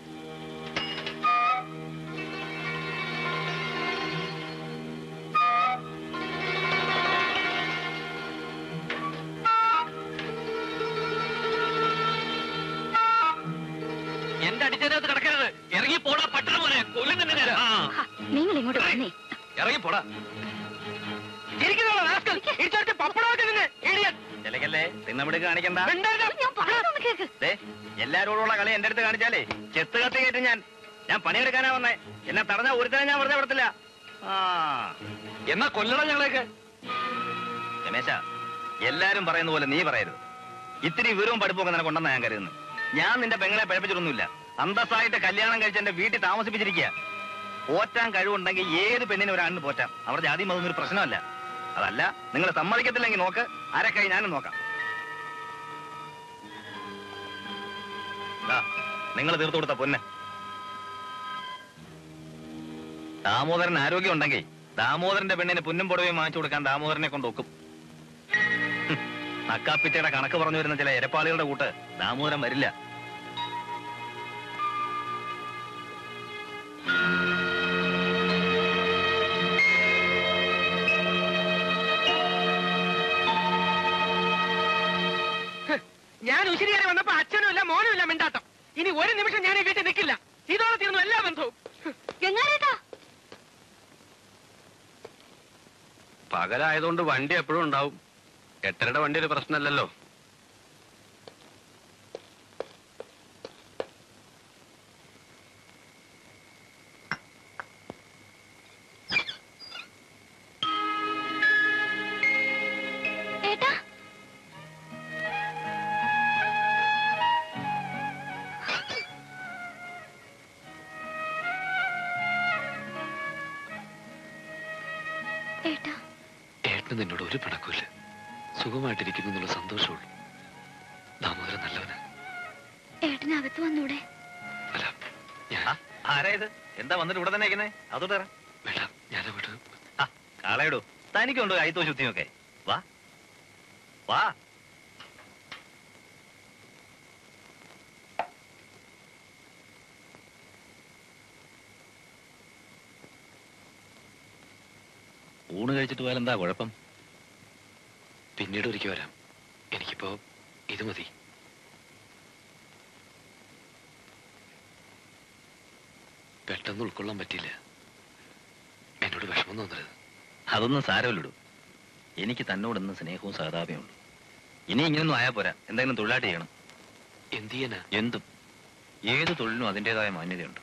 എന്റെ അടിച്ചതിനകത്ത് കിടക്കരുത് ഇറങ്ങി പോടാ പട്ടണ പോലെ കൊല്ലും തന്നെ ഞാൻ ആ, നിങ്ങൾ ഇങ്ങോട്ട് വന്നേ ഇറങ്ങി പോടാ ഇരിക്കുന്നുള്ള റാസ്കൽ ഇടിച്ചടിച്ച് പപ്പടമൊക്കെ നിന്ന് ഇടിയൻ ചിലക്കല്ലേ തിന്നമിട് കാണിക്കണ്ട ഞാൻ പറയുന്നൊന്ന് കേക്ക് ദേ, എല്ലാരോടുള്ള കളി എന്റെ അടുത്ത് കാണിച്ചാലേ ചെത്ത് കത്തി കയറ്റും ഞാൻ ഞാൻ പണിയെടുക്കാനാ വന്നേ എന്നെ തടഞ്ഞ ഒരുത്തനെ ഞാൻ വെറുതെ വിടത്തില്ല ആ എന്നാ കൊല്ലണം ഞങ്ങളെയൊക്കെ രമേശ എല്ലാരും പറയുന്ന പോലെ നീ പറയരുത് ഇത്തിരി വിവരവും പഠിപ്പൊക്കെ നിനക്ക് ഉണ്ടെന്നാ ഞാൻ കരുതുന്നത് ഞാൻ നിന്റെ പെങ്ങളെ പഴപ്പിച്ചിട്ടൊന്നുമില്ല അന്തസ്സായിട്ട് കല്യാണം കഴിച്ച് എന്റെ വീട്ടിൽ താമസിപ്പിച്ചിരിക്കുക പോറ്റാൻ കഴിവുണ്ടെങ്കിൽ ഏത് പെണ്ണിനെ ഒരു ആണിന് പോറ്റാം അവരുടെ ജാതി മതം ഒരു പ്രശ്നമല്ല അതല്ല നിങ്ങൾ സമ്മതിക്കത്തില്ലെങ്കിൽ നോക്ക് ആരൊക്കെ ഞാനും നോക്കാം നിങ്ങൾ തീർത്തു കൊടുത്ത പൊന്നെ ദാമോദരൻ ആരോഗ്യം ഉണ്ടെങ്കിൽ ദാമോദരന്റെ പെണ്ണിന് പുന്നും പുടവയും വാങ്ങിച്ചു കൊടുക്കാൻ ദാമോദരനെ കൊണ്ട് ഒക്കും ഹും, നക്കാപ്പിച്ചയുടെ കണക്ക് പറഞ്ഞു വരുന്ന ചില എരപ്പാളികളുടെ കൂട്ട് ദാമോദരൻ വരില്ല ഞാൻ ഉശിരിയേറി വന്നപ്പോ അച്ഛനും ഇല്ല മോനും ഇല്ല മിണ്ടാട്ടം ഇനി ഒരു നിമിഷം ഞാൻ ഈ വീട്ടിൽ നിൽക്കില്ല ഇതോടെ തീർന്നു എല്ലാ ബന്ധവും ഗംഗാരേട്ടാ പകലായതുകൊണ്ട് വണ്ടി എപ്പോഴും ഉണ്ടാവും എട്ടരയുടെ വണ്ടി ഒരു പ്രശ്നമല്ലല്ലോ ഏട്ടാ ഏട്ടാ ഏട്ടന് നിന്നോട് ഒരു പിണക്കില്ല സുഖമായിട്ടിരിക്കുന്നു എന്നുള്ള സന്തോഷമുള്ളൂ ദാമോദരൻ നല്ലവന് ഏട്ടനകത്ത് വന്നൂടെ അല്ല ഞാൻ ആ, ആരാ ഇത് എന്താ വന്നിട്ട് ഇവിടെ തന്നെ ഇരിക്കുന്നേ അതോട്ട് തരാം വേണ്ട ഞാൻ അവിടെ ആ കാളയിടൂ തനിക്കുണ്ടോ കൈത്തോ ശുദ്ധിയൊക്കെ വാ വാ ഊണ് കഴിച്ചിട്ട് പോയാൽ എന്താ കുഴപ്പം പിന്നീട് ഒരിക്കൽ വരാം എനിക്കിപ്പോ ഇത് മതി പെട്ടെന്ന് ഉൾക്കൊള്ളാൻ പറ്റിയില്ല എന്നോട് വിഷമം തോന്നരുത് അതൊന്നും സാരമില്ലടൂ എനിക്ക് തന്നോട് ഇന്ന് സ്നേഹവും സഹതാപമുള്ളൂ ഇനി ഇങ്ങനൊന്നും ആയാ പോരാ എന്തെങ്കിലും തൊഴിലായിട്ട് ചെയ്യണം എന്ത് ചെയ്യാനാ എന്തും ഏത് തൊഴിലിനും അതിൻ്റെതായ മാന്യതയുണ്ട്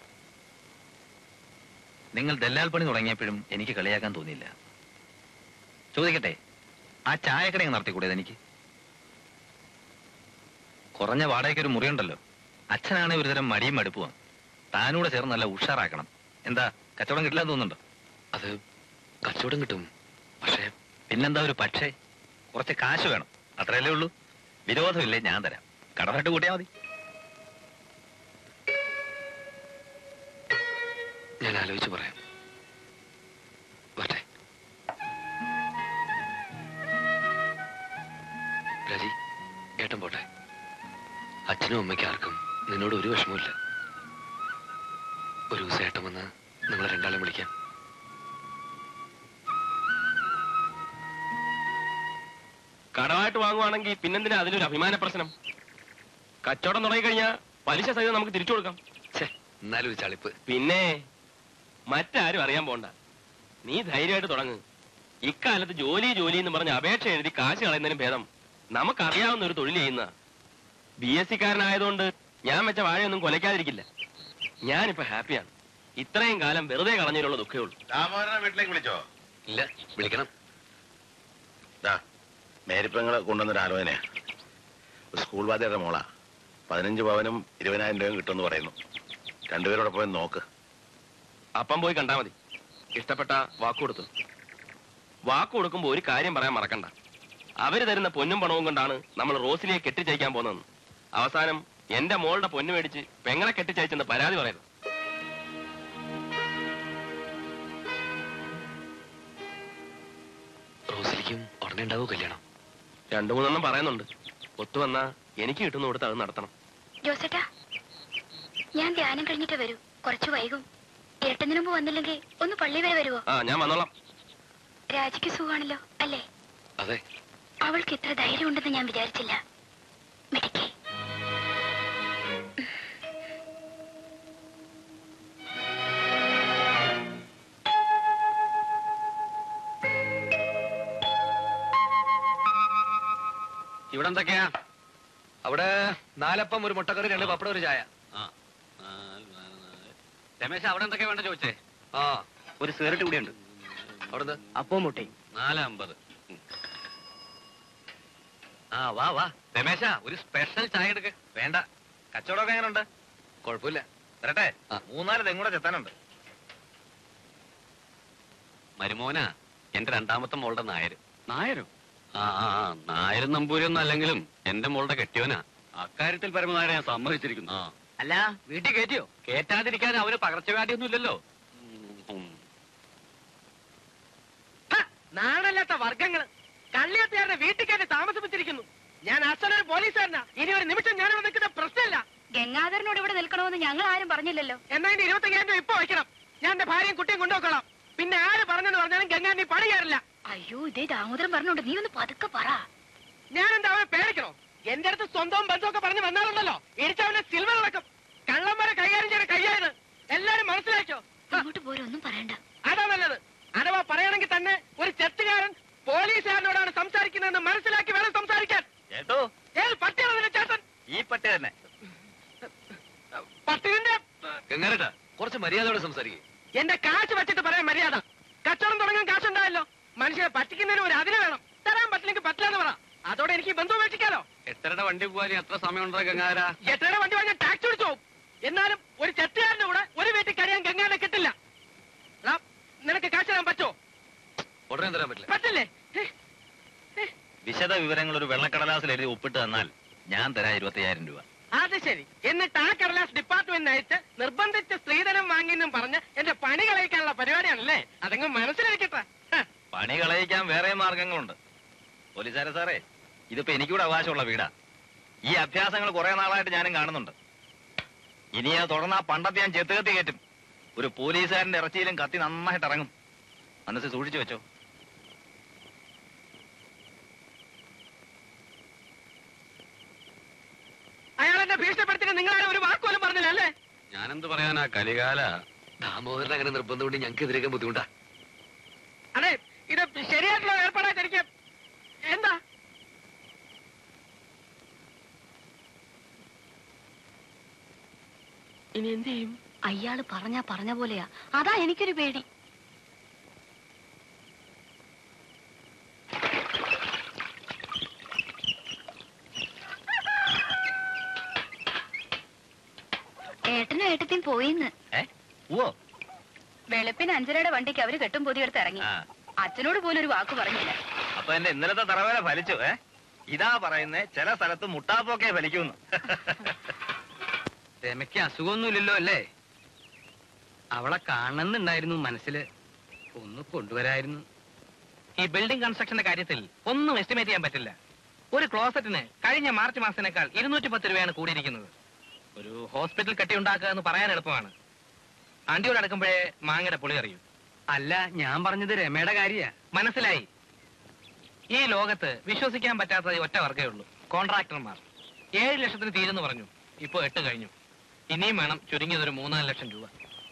നിങ്ങൾ ദല്ലാൽ പണി തുടങ്ങിയപ്പോഴും എനിക്ക് കളിയാക്കാൻ തോന്നിയില്ല ചോദിക്കട്ടെ ആ ചായക്കട നടത്തിക്കൂടെ എനിക്ക് കുറഞ്ഞ വാടകയ്ക്ക് ഒരു മുറിയുണ്ടല്ലോ അച്ഛനാണ് ഒരുതരം മടിയും മടുപ്പുമാണ് താനൂടെ ചേർന്ന് നല്ല ഉഷാറാക്കണം എന്താ കച്ചവടം കിട്ടില്ലെന്ന് തോന്നുന്നുണ്ടോ അത് കച്ചവടം കിട്ടും പക്ഷേ പിന്നെന്താ ഒരു പക്ഷേ കുറച്ച് കാശ് വേണം അത്രയല്ലേ ഉള്ളൂ വിരോധമില്ലേ ഞാൻ തരാം കടമായിട്ട് കൂട്ടിയാൽ മതി ഞാൻ ആലോചിച്ച് പറയാം വട്ടെ രാജി ഏട്ടൻ പോട്ടെ അച്ഛനും അമ്മയ്ക്കും ആർക്കും നിന്നോട് ഒരു വിഷമമില്ല ഒരു ദിവസം ഏട്ടൻ വന്ന് നിങ്ങളെ രണ്ടാളും വിളിക്കാം കടമായിട്ട് വാങ്ങുവാണെങ്കിൽ പിന്നെന്തിനാ അതിനൊരു അഭിമാന പ്രശ്നം കച്ചവടം തുടങ്ങിക്കഴിഞ്ഞാൽ പലിശ സഹിതം നമുക്ക് തിരിച്ചു കൊടുക്കാം ഛേ എന്നാലും ഒരു ചളിപ്പ് പിന്നെ മറ്റാരും അറിയാൻ പോണ്ട നീ ധൈര്യമായിട്ട് തുടങ്ങ് ഇക്കാലത്ത് ജോലി ജോലി എന്ന് പറഞ്ഞ് അപേക്ഷ എഴുതി കാശ് കളയുന്നതിനും ഭേദം നമുക്കറിയാവുന്ന ഒരു തൊഴിൽ ചെയ്യുന്ന ബി എസ് സിക്കാരനായതുകൊണ്ട് ഞാൻ വെച്ച വാഴയൊന്നും കൊലയ്ക്കാതിരിക്കില്ല ഞാനിപ്പോ ഹാപ്പിയാണ് ഇത്രയും കാലം വെറുതെ കളഞ്ഞതിലുള്ള ദുഃഖമേ ഉള്ളൂ ദാമോദരനെ വീട്ടിലേക്ക് വിളിച്ചോ ഇല്ല വിളിക്കണം ദാ മേരിപ്പങ്ങളെ കൊണ്ടുവന്നൊരു ആലോചനയാ ഒരു സ്കൂൾ വാദ്യയുടെ മോളാ പതിനഞ്ച് പവനും ഇരുപതിനായിരം രൂപയും കിട്ടുമെന്ന് പറയുന്നു രണ്ടുപേരോടെ പോയി നോക്ക് അപ്പം പോയി കണ്ടാ മതി ഇഷ്ടപ്പെട്ട വാക്ക് കൊടുത്തു വാക്ക് കൊടുക്കുമ്പോ ഒരു കാര്യം പറയാൻ മറക്കണ്ട അവര് തരുന്ന പൊന്നും പണവും കൊണ്ടാണ് നമ്മൾ റോസിലിയെ കെട്ടിച്ചയക്കാൻ പോകുന്നത് അവസാനം എന്റെ മോളുടെ പൊന്നു മേടിച്ച് പെങ്ങളെ കെട്ടിച്ചയച്ചെന്ന് പരാതി പറയുന്നു റോസിലിക്കും ഉടനെ ഉണ്ടാവൂ കല്യാണം രണ്ടു മൂന്നെണ്ണം പറയുന്നുണ്ട് ഒത്തുവന്നാ എനിക്ക് കിട്ടുന്ന കൊടുത്ത് അത് നടത്തണം ജോസേട്ടാ ഞാൻ ധ്യാനം കഴിഞ്ഞിട്ട് വരൂ കുറച്ച് വൈകും ഏട്ടന് മുമ്പ് വന്നില്ലെങ്കിൽ ഒന്ന് പള്ളി വരെ വരുവോ ആ ഞാൻ വന്നോളാം രാജിക്ക് സുഖമാണല്ലോ അല്ലേ അതെ അവൾക്ക് ഇത്ര ധൈര്യം ഉണ്ടെന്ന് ഞാൻ വിചാരിച്ചില്ല മിടുക്കി ഇവിടെ എന്തൊക്കെയാ അവിടെ നാലപ്പം ഒരു മുട്ടക്കറി രണ്ട് പപ്പടം ഒരു ചായ ആ നാല്, നാല്, നാല്. രമേശ് അവിടെ എന്തൊക്കെയാ വേണ്ട ചോദിച്ചേ ആ ഒരു സിഗരറ്റ് കൂടിയുണ്ട് അവിടുന്ന് അപ്പവും മുട്ടയും നാല് അമ്പത് ഉം. ആ വാ വാ രമേശ ഒരു സ്പെഷ്യൽ ചായ എടുക്ക് വേണ്ട കച്ചവടമൊക്കെ എങ്ങനെയുണ്ട് കുഴപ്പമില്ല വരട്ടെ ആ. മൂന്നാല് തെങ്ങൂടെ ചെത്താനുണ്ട് മരുമോനാ എന്റെ രണ്ടാമത്തെ മോളുടെ നായര് നായരോ ആ ആ ആ, നായരും നമ്പൂരിയൊന്നും അല്ലെങ്കിലും എന്റെ മോളുടെ കെട്ടിയോനാ അക്കാര്യത്തിൽ പരമനായരെ ഞാൻ സമ്മതിച്ചിരിക്കുന്നു ആ അല്ല വീട്ടിൽ കയറ്റിയോ കേറ്റാതിരിക്കാൻ അവന് പകർച്ചവ്യാധിയൊന്നും ഇല്ലല്ലോ ഉം. നാടല്ലാത്ത വർഗങ്ങള് കള്ളിയത്തുകാരുടെ വീട്ടിൽ കയറി താമസിപ്പിച്ചിരിക്കുന്നു ഞാൻ അച്ഛനൊരു പോലീസുകാരനാ ഇനി ഒരു നിമിഷം ഞാനിവിടെ നിൽക്കുന്ന പ്രശ്നമില്ല ഗംഗാധരനോട് ഇവിടെ നിൽക്കണമെന്ന് ഞങ്ങൾ ആരും പറഞ്ഞില്ലല്ലോ എന്നാ ഇനി ഇരുപത്തയ്യായിരം രൂപ ഇപ്പൊ വയ്ക്കണം ഞാൻ എന്റെ ഭാര്യയും കുട്ടിയും കൊണ്ടുപോക്കണം പിന്നെ ആര് പറഞ്ഞെന്ന് പറഞ്ഞാലും ഗംഗാ നീ പണി കയറില്ല അയ്യോ ഇതേ ദാമോദരൻ പറഞ്ഞോണ്ട് നീ ഒന്ന് പതുക്കെ പറ ഞാൻ എന്താ അവനെ പേടിക്കണോ എന്റെ അടുത്ത് സ്വന്തവും ബന്ധമൊക്കെ പറഞ്ഞ് വന്നാലുണ്ടല്ലോ ഇടിച്ചവനെ സിൽവർ അടക്കം കള്ളന്മാരെ കൈകാര്യം ചെയ്ത കയ്യായത് എല്ലാരും മനസ്സിലാക്കിയോ ഹ, അങ്ങോട്ട് പോരും ഒന്നും പറയണ്ട അതാ നല്ലത് അഥവാ പറയണമെങ്കിൽ തന്നെ ഒരു ചെത്തുകാരൻ പോലീസുകാരനോടാണ് സംസാരിക്കുന്നതെന്ന് മനസ്സിലാക്കി വേണം സംസാരിക്കാൻ കേട്ടോ ഏത് പട്ടിയാണ് നിന്റെ ചേട്ടൻ ഈ പട്ടി തന്നെ പട്ടിന്റെ ഗംഗാരട്ടാ കുറച്ച് മര്യാദയോടെ സംസാരിക്കും എന്റെ കാശ് വെച്ചിട്ട് പറയാൻ മര്യാദ കച്ചവടം തുടങ്ങാൻ കാശുണ്ടായല്ലോ മനുഷ്യനെ പറ്റിക്കുന്നതിന് ഒരു അതിന് വേണം തരാൻ പറ്റില്ലെങ്കിൽ പറ്റില്ലെന്ന് പറ അതോടെ എനിക്ക് ഈ ബന്ധം ഉപേക്ഷിക്കാലോ എട്ടരയുടെ വണ്ടി പോകാൻ എത്ര സമയമുണ്ടോ ഗംഗാധര എത്രയുടെ വണ്ടി വാങ്ങിയ ടാക്സ് പിടിച്ചു പോകും എന്നാലും ഒരു ചെത്തുകാരന്റെ കൂടെ ഒരു വീട്ടിൽ കഴിയാൻ ഗംഗാനെ കിട്ടില്ല എടാ, നിനക്ക് കാശ് തരാൻ പറ്റുമോ ഉടനെ തരാൻ പറ്റില്ല പറ്റില്ലേ ഹേ, വിശദ വിവരങ്ങൾ ഒരു വെള്ളക്കടലാസിൽ എഴുതി ഒപ്പിട്ട് തന്നാൽ ഞാൻ തരാം ഇരുപത്തയ്യായിരം രൂപ അത് ശരി എന്നിട്ട് ആ കടലാസ് ഡിപ്പാർട്ട്മെന്റ് അയച്ച് നിർബന്ധിച്ച് സ്ത്രീധനം വാങ്ങിയെന്നും പറഞ്ഞ് എന്റെ പണി കളയിക്കാനുള്ള പരിപാടിയാണല്ലേ അതങ്ങ് മനസ്സിലാക്കട്ടെ ഹ. പണി കളയിക്കാൻ വേറെ മാർഗങ്ങളുണ്ട് പോലീസുകാരെ സാറേ ഇതിപ്പോ എനിക്കൂടെ അവകാശമുള്ള വീടാ ഈ അഭ്യാസങ്ങൾ കുറെ നാളായിട്ട് ഞാനും കാണുന്നുണ്ട് ഇനി അത് തുടർന്ന് ആ പണ്ടത്തെ ഞാൻ ചെത്തുകത്തി കയറ്റും ഒരു പോലീസുകാരന്റെ ഇറച്ചിയിലും കത്തി നന്നായിട്ട് ഇറങ്ങും മനസ്സിൽ സൂക്ഷിച്ചു വെച്ചോ അയാൾ എന്നെ ഭീഷണിപ്പെടുത്തിട്ട് നിങ്ങളാരും ഒരു വാക്കുപോലും പറഞ്ഞില്ല അല്ലേ ഞാനെന്ത് പറയാനാ കലികാല ദാമോദരൻ അങ്ങനെ നിർബന്ധം കൊണ്ട് ഞങ്ങൾക്ക് എതിരേക്കാൻ ബുദ്ധിമുട്ടാ അതെ ഇത് ശരിയായിട്ടുള്ള ഏർപ്പാടായിട്ട് എനിക്ക് എന്താ ഇനി എന്ത് ചെയ്യും അയാള് പറഞ്ഞാ പറഞ്ഞ പോലെയാ അതാ എനിക്കൊരു പേടി ഏട്ടനും ഏട്ടത്തിയും പോയിന്ന് ഏ ഓ വെളുപ്പിന് അഞ്ചരയുടെ വണ്ടിക്ക് അവര് കെട്ടും പൊതിയെടുത്ത് ഇറങ്ങി ആ അച്ഛനോട് പോലും ഒരു വാക്ക് പറഞ്ഞില്ല അപ്പൊ എന്റെ ഇന്നലത്തെ തറവേല ഫലിച്ചു ഏ ഇതാ പറയുന്നേ ചില സ്ഥലത്ത് മുട്ടാപ്പൊക്കെ ഫലിക്കുന്നു രമയ്ക്ക് അസുഖമൊന്നുമില്ലല്ലോ അല്ലേ അവളെ കാണണമെന്നുണ്ടായിരുന്നു മനസ്സില് ഒന്ന് കൊണ്ടുവരായിരുന്നു ഈ ബിൽഡിംഗ് കൺസ്ട്രക്ഷന്റെ കാര്യത്തിൽ ഒന്നും എസ്റ്റിമേറ്റ് ചെയ്യാൻ പറ്റില്ല ഒരു ക്ലോസറ്റിന് കഴിഞ്ഞ മാർച്ച് മാസത്തിനേക്കാൾ ഇരുന്നൂറ്റി പത്ത് രൂപയാണ് കൂടിയിരിക്കുന്നത് ഒരു ഹോസ്പിറ്റൽ കെട്ടി ഉണ്ടാക്കുക എന്ന് പറയാൻ എളുപ്പമാണ് ആണ്ടിയോട് അടുക്കുമ്പോഴേ മാങ്ങയുടെ പുളി അറിയൂ അല്ല ഞാൻ പറഞ്ഞത് രമയുടെ കാര്യ മനസ്സിലായി ഈ ലോകത്ത് വിശ്വസിക്കാൻ പറ്റാത്ത ഒറ്റ വർഗേ ഉള്ളൂ കോൺട്രാക്ടർമാർ ഏഴ് ലക്ഷത്തിന് തീരെന്ന് പറഞ്ഞു ഇപ്പൊ എട്ട് കഴിഞ്ഞു ഇനിയും വേണം ചുരുങ്ങിയത് ഒരു മൂന്നാല് ലക്ഷം രൂപ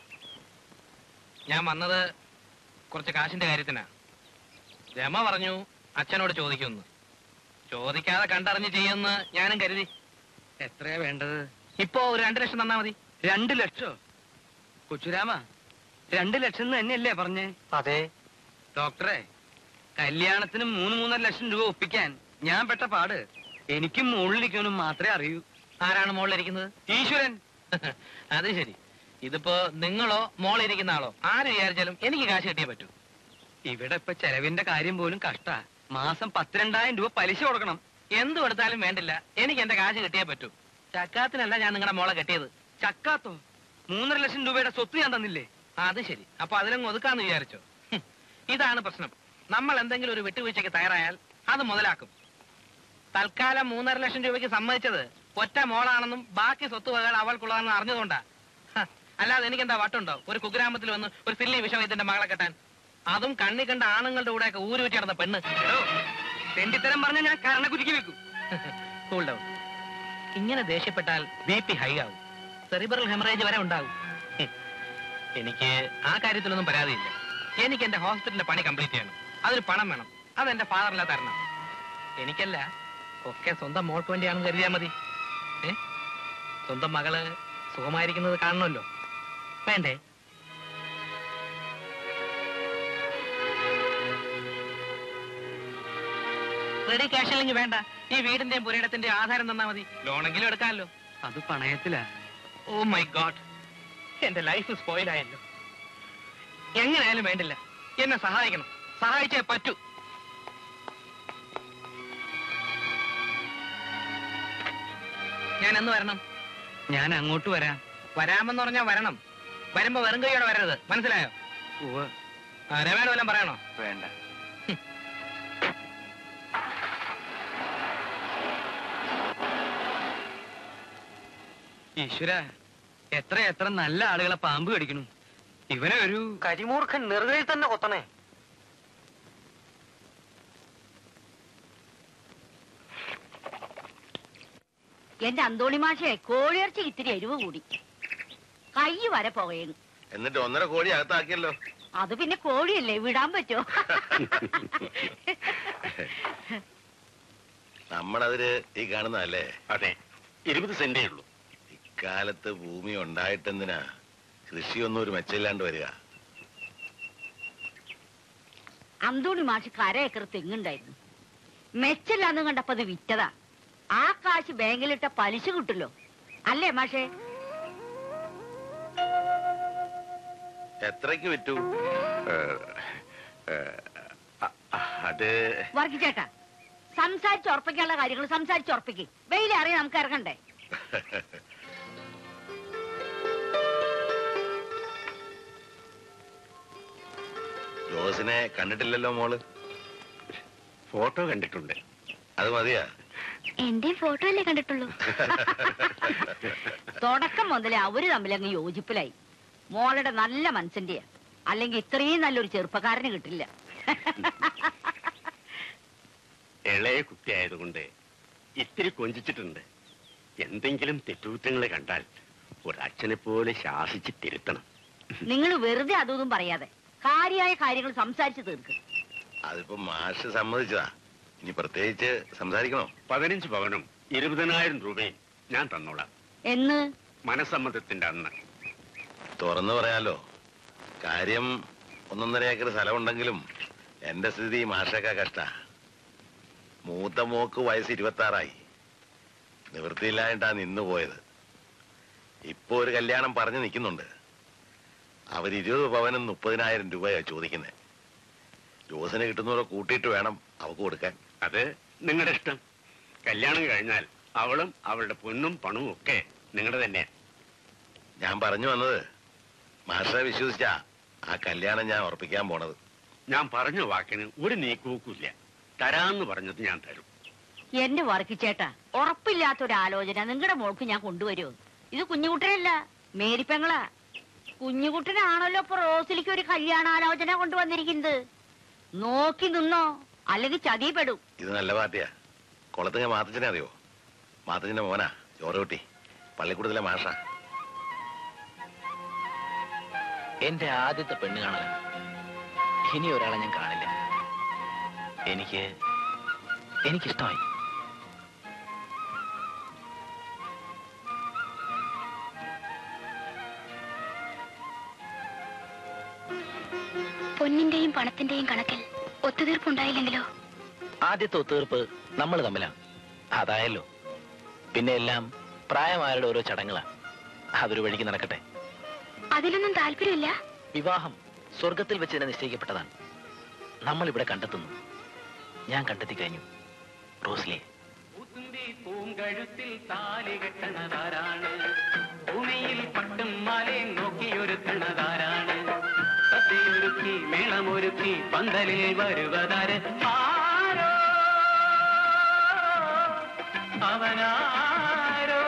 ഞാൻ വന്നത് കുറച്ച് കാശിന്റെ കാര്യത്തിനാ രമ പറഞ്ഞു അച്ഛനോട് ചോദിക്കുമെന്ന് ചോദിക്കാതെ കണ്ടറിഞ്ഞ് ചെയ്യുമെന്ന് ഞാനും കരുതി എത്രയാ വേണ്ടത് ഇപ്പോ ഒരു രണ്ടു ലക്ഷം തന്നാ മതി രണ്ട് ലക്ഷോ കൊച്ചുരാമ രണ്ട് ലക്ഷം എന്ന് തന്നെയല്ലേ പറഞ്ഞേ അതെ ഡോക്ടറെ കല്യാണത്തിന് മൂന്ന് മൂന്നര ലക്ഷം രൂപ ഒപ്പിക്കാൻ ഞാൻ പെട്ട പാട് എനിക്കും മുകളിലിരിക്കാനും മാത്രമേ അറിയൂ ആരാണ് മോളിലിരിക്കുന്നത് ഈശ്വരൻ അത് ശരി ഇതിപ്പോ നിങ്ങളോ മോളിരിക്കുന്ന ആളോ ആര് വിചാരിച്ചാലും എനിക്ക് കാശ് കിട്ടിയേ പറ്റൂ ഇവിടെ ഇപ്പൊ ചെലവിന്റെ കാര്യം പോലും കഷ്ടാ മാസം പത്തിരണ്ടായിരം രൂപ പലിശ കൊടുക്കണം എന്തു കൊടുത്താലും വേണ്ടില്ല എനിക്ക് എന്റെ കാശ് കിട്ടിയേ പറ്റൂ ചക്കാത്തിനല്ല ഞാൻ നിങ്ങളുടെ മോളെ കെട്ടിയത് ചക്കാത്തോ മൂന്നര ലക്ഷം രൂപയുടെ സ്വത്ത് ഞാൻ തന്നില്ലേ അത് ശരി അപ്പൊ അതിലങ്ങ് ഒതുക്കാന്ന് വിചാരിച്ചോ ഹും, ഇതാണ് പ്രശ്നം നമ്മൾ എന്തെങ്കിലും ഒരു വിട്ടുവീഴ്ചയ്ക്ക് തയ്യാറായാൽ അത് മുതലാക്കും തൽക്കാലം മൂന്നര ലക്ഷം രൂപയ്ക്ക് സമ്മതിച്ചത് ഒറ്റ മോളാണെന്നും ബാക്കി സ്വത്തുവകകൾ അവൾക്കുള്ളതാണെന്ന് അറിഞ്ഞതുകൊണ്ടാ ഹ, അല്ലാതെ എനിക്കെന്താ വട്ടുണ്ടോ ഒരു കുഗ്രാമത്തിൽ വന്ന് ഒരു സില്ലി വിഷമയത്തിന്റെ മകളെ കെട്ടാൻ അതും കണ്ണി കണ്ട ആണുങ്ങളുടെ കൂടെയൊക്കെ ഊരുവിറ്റി നടന്ന പെണ്ണ് എടോ തെണ്ടിത്തരം പറഞ്ഞ ഞാൻ കരണക്കുരുക്കി വെക്കും കൂൾ ഡൗൺ ഇങ്ങനെ ദേഷ്യപ്പെട്ടാൽ ബി പി ഹൈ ആവും സെറിബറൽ ഹെമറേജ് വരെ ഉണ്ടാവും ഹും. എനിക്ക് ആ കാര്യത്തിലൊന്നും പരാതിയില്ല എനിക്ക് എന്റെ ഹോസ്പിറ്റലിന്റെ പണി കംപ്ലീറ്റ് ചെയ്യണം അതിന് പണം വേണം അത് എന്റെ ഫാദറില്ല തരണം എനിക്കല്ല ഒക്കെ സ്വന്തം മോൾക്ക് വേണ്ടിയാണെന്ന് കരുതിയാൽ മതി ഏ സ്വന്തം മകള് സുഖമായിരിക്കുന്നത് കാണണമല്ലോ വേണ്ടേ റെഡി ക്യാഷ് അല്ലെങ്കിൽ വേണ്ട ഈ വീടിന്റെയും പുരയിടത്തിന്റെയും ആധാരം തന്നാ മതി ലോണെങ്കിലും എടുക്കാമല്ലോ അത് പണയത്തിലാ ഓ മൈ ഗോഡ് എന്റെ ലൈഫ് സ്പോയിൽ ആയല്ലോ എങ്ങനെയായാലും വേണ്ടില്ല എന്നെ സഹായിക്കണം സഹായിച്ചേ പറ്റൂ ഞാൻ എന്ന് വരണം ഞാൻ അങ്ങോട്ട് വരാം വരാമെന്ന് പറഞ്ഞാൽ വരണം വരുമ്പോ വെറും കൈയോടെ വരരുത് മനസ്സിലായോ ഉവ്വ് ആ, രമേട് വല്ലതും പറയണോ വേണ്ട ഈശ്വര എത്ര എത്ര നല്ല ആളുകളെ പാമ്പ് കടിക്കണു ഇവനെ ഒരു കരിമൂർഖൻ നെറുകയിൽ തന്നെ കൊത്തണേ എന്റെ അന്തോണി മാഷെ കോഴിയിറച്ചി ഇത്തിരി എരിവ് കൂടി കൈ വരെ പുകയുന്നു എന്നിട്ട് ഒന്നര കോഴി അകത്താക്കിയല്ലോ അത് പിന്നെ കോഴിയല്ലേ വിടാൻ പറ്റോ നമ്മളതില് ഈ കാണുന്നതല്ലേ അതെ ഇരുപത് സെന്റേ ഉള്ളൂ ഇക്കാലത്ത് ഭൂമി ഉണ്ടായിട്ടെന്തിനാ കൃഷിയൊന്നും ഒരു മെച്ചമില്ലാണ്ട് വരിക അന്തോണി മാഷ് കര ഏക്കർ തെങ്ങുണ്ടായിരുന്നു മെച്ചില്ലാന്ന് കണ്ടപ്പോ അത് വിറ്റതാ ആ കാശ് ബാങ്കിലിട്ട പലിശ കിട്ടുമല്ലോ അല്ലേ മാഷേ എത്രയ്ക്ക് വിറ്റു അത് വർഗിച്ചേട്ടാ സംസാരിച്ച് ഉറപ്പിക്കാനുള്ള കാര്യങ്ങൾ സംസാരിച്ച് ഉറപ്പിക്ക് വെയിലെ അറിയാൻ നമുക്ക് ഇറങ്ങണ്ടേ ജോസിനെ കണ്ടിട്ടില്ലല്ലോ മോള് ഫോട്ടോ കണ്ടിട്ടുണ്ട് അത് മതിയാ എന്റെ ഫോട്ടോ അല്ലേ കണ്ടിട്ടുള്ളൂ തുടക്കം മുതലേ അവര് തമ്മിലങ്ങ് യോജിപ്പിലായി മോളുടെ നല്ല മനസ്സിന്റെയാ അല്ലെങ്കിൽ ഇത്രയും നല്ലൊരു ചെറുപ്പക്കാരന് കിട്ടില്ല ഇളയ കുട്ടിയായതുകൊണ്ട് ഇത്തിരി കൊഞ്ചിച്ചിട്ടുണ്ട് എന്തെങ്കിലും തെറ്റുകുറ്റങ്ങൾ കണ്ടാൽ ഒരച്ഛനെ പോലെ ശാസിച്ച് തിരുത്തണം നിങ്ങൾ വെറുതെ അതൊന്നും പറയാതെ കാര്യമായ കാര്യങ്ങൾ സംസാരിച്ച് തീർക്ക് അതിപ്പോ മാഷ് സമ്മതിച്ചതാ ഇനി പ്രത്യേകിച്ച് സംസാരിക്കണോ പതിനഞ്ച് പവനും ഇരുപതിനായിരം രൂപയും ഞാൻ തന്നോളാം എന്ന് മനസ്സമ്മതത്തിന്റെ അന്ന് തുറന്നു പറയാലോ കാര്യം ഒന്നൊന്നര ഏക്കർ സ്ഥലമുണ്ടെങ്കിലും എന്റെ സ്ഥിതി മാഷക്ക കഷ്ട മൂത്ത മോക്ക് വയസ്സ് ഇരുപത്തി ആറായി നിവൃത്തിയില്ലായിട്ടാ നിന്നു പോയത് ഇപ്പൊ ഒരു കല്യാണം പറഞ്ഞു നിൽക്കുന്നുണ്ട് അവർ ഇരുപത് പവനും മുപ്പതിനായിരം രൂപയാ ചോദിക്കുന്നത് ജോസിന് കിട്ടുന്നവരെ കൂട്ടിയിട്ട് വേണം അവക്ക് കൊടുക്കാൻ അത് നിങ്ങളുടെ ഇഷ്ടം കല്യാണം കഴിഞ്ഞാൽ അവളും അവളുടെ പൊന്നും പണവും ഒക്കെ നിങ്ങളുടെ തന്നെ ഞാൻ പറഞ്ഞു വന്നത് മാഷെ വിശ്വസിച്ചാ ആ കല്യാണം ഞാൻ ഉറപ്പിക്കാൻ പോണത് ഞാൻ പറഞ്ഞ വാക്കിന് ഒരു നീക്കുവെക്കില്ല തരാന്ന് പറഞ്ഞത് ഞാൻ തരും എന്റെ വർക്കിച്ചേട്ടാ ഉറപ്പില്ലാത്ത ഒരു ആലോചന നിങ്ങളുടെ മോൾക്ക് ഞാൻ കൊണ്ടുവരുമോ ഇത് കുഞ്ഞുകുട്ടനല്ല മേരിപ്പെങ്ങളാ കുഞ്ഞുകുട്ടനാണല്ലോ ഇപ്പൊ റോസിലേക്ക് ഒരു കല്യാണാലോചന കൊണ്ടുവന്നിരിക്കുന്നത് നോക്കി നിന്നോ അല്ലെങ്കിൽ ചതിപ്പെടും ഇത് നല്ല പാർട്ടിയാ കുളത്തുങ്ങ മാത്തച്ഛനെ അറിയോ മാത്തച്ഛന്റെ മോനാ ചോറകുട്ടി പള്ളിക്കൂടത്തിലെ മാഷ എന്റെ ആദ്യത്തെ പെണ്ണ് കാണലാണ് ഇനി ഒരാളെ ഞാൻ കാണില്ല എനിക്ക് എനിക്കിഷ്ടമായി പൊന്നിന്റെയും പണത്തിന്റെയും കണക്കിൽ ഒത്തുതീർപ്പുണ്ടായില്ലെങ്കിലോ ആദ്യത്തെ ഒത്തുതീർപ്പ് നമ്മൾ തമ്മിലാണ് അതായല്ലോ പിന്നെ എല്ലാം പ്രായമാരുടെ ഓരോ ചടങ്ങുകളാ അതൊരു വഴിക്ക് നടക്കട്ടെ അതിലൊന്നും താല്പര്യമില്ല വിവാഹം സ്വർഗത്തിൽ വെച്ച് തന്നെ നിശ്ചയിക്കപ്പെട്ടതാണ് നമ്മൾ ഇവിടെ കണ്ടെത്തുന്നു ഞാൻ കണ്ടെത്തി കഴിഞ്ഞു റോസ്ലിയെ പൂങ്കഴുത്തിൽ താലി കെട്ടണതാരാണ് ഭൂമിയിൽ പട്ടും മാലയും നോക്കിയൊരുക്കണതാരാണ് സദ്യയൊരുക്കി മേളമൊരുക്കി പന്തലിൽ വരുവതാര് ആരോ അവനാരോ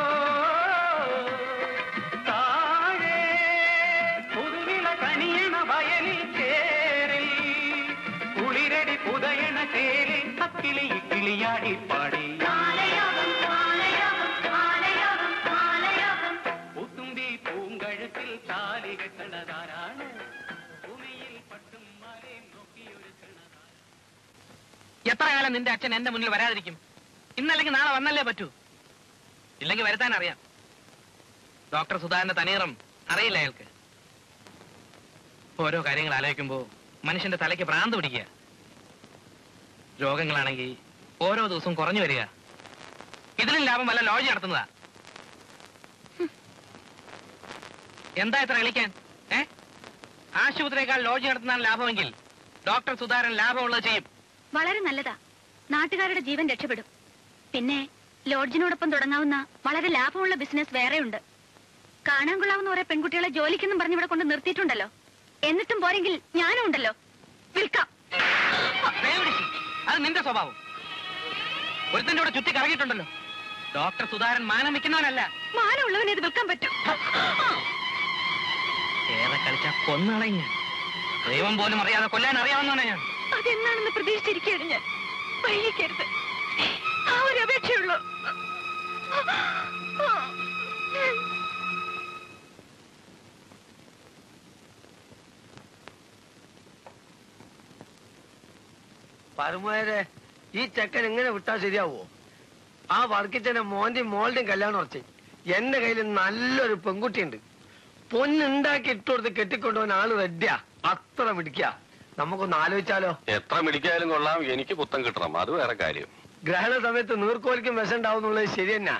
താഴെ പുതുവിള കനിയണ വയലിൽ ചേരിൽ കുളിരടി പുതയണ ചേരിൽ അക്കിളി കിളിയാടി പാടി പുത്തുമ്പി പൂങ്കഴുത്തിൽ താലി കെട്ടണതാരാണ് ഭൂമിയിൽ പട്ടും മലയും നോക്കിയൊരുക്കണതാരാണ് എത്ര കാലം നിന്റെ അച്ഛൻ എന്റെ മുന്നിൽ വരാതിരിക്കും ഇന്നല്ലെങ്കിൽ നാളെ വന്നല്ലേ പറ്റൂ ഇല്ലെങ്കിൽ വരുത്താൻ അറിയാം ഡോക്ടർ സുധാകരന്റെ തനീറും അറിയില്ല അയാൾക്ക് ഓരോ കാര്യങ്ങൾ ആലോചിക്കുമ്പോ മനുഷ്യന്റെ തലയ്ക്ക് ഭ്രാന്ത് പിടിക്കുക രോഗങ്ങളാണെങ്കിൽ ഓരോ ദിവസവും കുറഞ്ഞു വരിക ഇതിലും ലാഭം വല്ല ലോഡ്ജ് നടത്തുന്നതാ ഹും. എന്താ ഇത്ര കളിക്കാൻ ഏ ആശുപത്രിയേക്കാൾ ലോഡ്ജ് നടത്തുന്നതാണ് ലാഭമെങ്കിൽ ഡോക്ടർ സുധാകരൻ ലാഭമുള്ളത് ചെയ്യും വളരെ നല്ലതാ നാട്ടുകാരുടെ ജീവൻ രക്ഷപ്പെടും പിന്നെ ലോഡ്ജിനോടൊപ്പം തുടങ്ങാവുന്ന വളരെ ലാഭമുള്ള ബിസിനസ് വേറെയുണ്ട് കാണാൻ കൊള്ളാവുന്ന കുറെ പെൺകുട്ടികളെ ജോലിക്കെന്നും പറഞ്ഞ് ഇവിടെ കൊണ്ട് നിർത്തിയിട്ടുണ്ടല്ലോ എന്നിട്ടും പോരെങ്കിൽ ഞാനും ഉണ്ടല്ലോ വിൽക്കാം ദയവിടിച്ച്. അത് നിന്റെ സ്വഭാവം ഒരുത്തന്റെ കൂടെ ചുറ്റി കറങ്ങിയിട്ടുണ്ടല്ലോ ഡോക്ടർ സുധാകരൻ മാനം വെക്കുന്നവനല്ല മാനമുള്ളവനെ ഇത് വിൽക്കാൻ പറ്റും ഏറെ കളിച്ച കൊന്നുകളയും ഞാൻ ദൈവം പോലും അറിയാതെ കൊല്ലാൻ അറിയാവുന്നവനാ ഞാൻ അതെന്നാണെന്ന് പ്രതീക്ഷിച്ചിരിക്കുകയാണ് ഞാൻ വൈകിക്കരുത് ആ ഒരു അപേക്ഷയുള്ളൂ പരമേരെ ഈ ചെക്കൻ എങ്ങനെ വിട്ടാ ശരിയാവോ ആ വർക്കിച്ചന്റെ മോന്റെയും മോളുടെയും കല്യാണം ഉറച്ച് എന്റെ കയ്യിൽ നല്ലൊരു പെൺകുട്ടിയുണ്ട് പൊന്നുണ്ടാക്കി ഇട്ടുകൊടുത്ത് കെട്ടിക്കൊണ്ടുപോകാൻ ആള് റെഡിയാ അത്ര മിടിക്കുക നമുക്കൊന്ന് ആലോചിച്ചാലോ എത്ര മിടിക്കായാലും കൊള്ളാം എനിക്ക് പുത്തം കിട്ടണം അത് വേറെ കാര്യം ഗ്രഹണ സമയത്ത് നീർക്കോലിക്കും വിഷം ഉണ്ടാവും എന്നുള്ളത് ശരി തന്നെ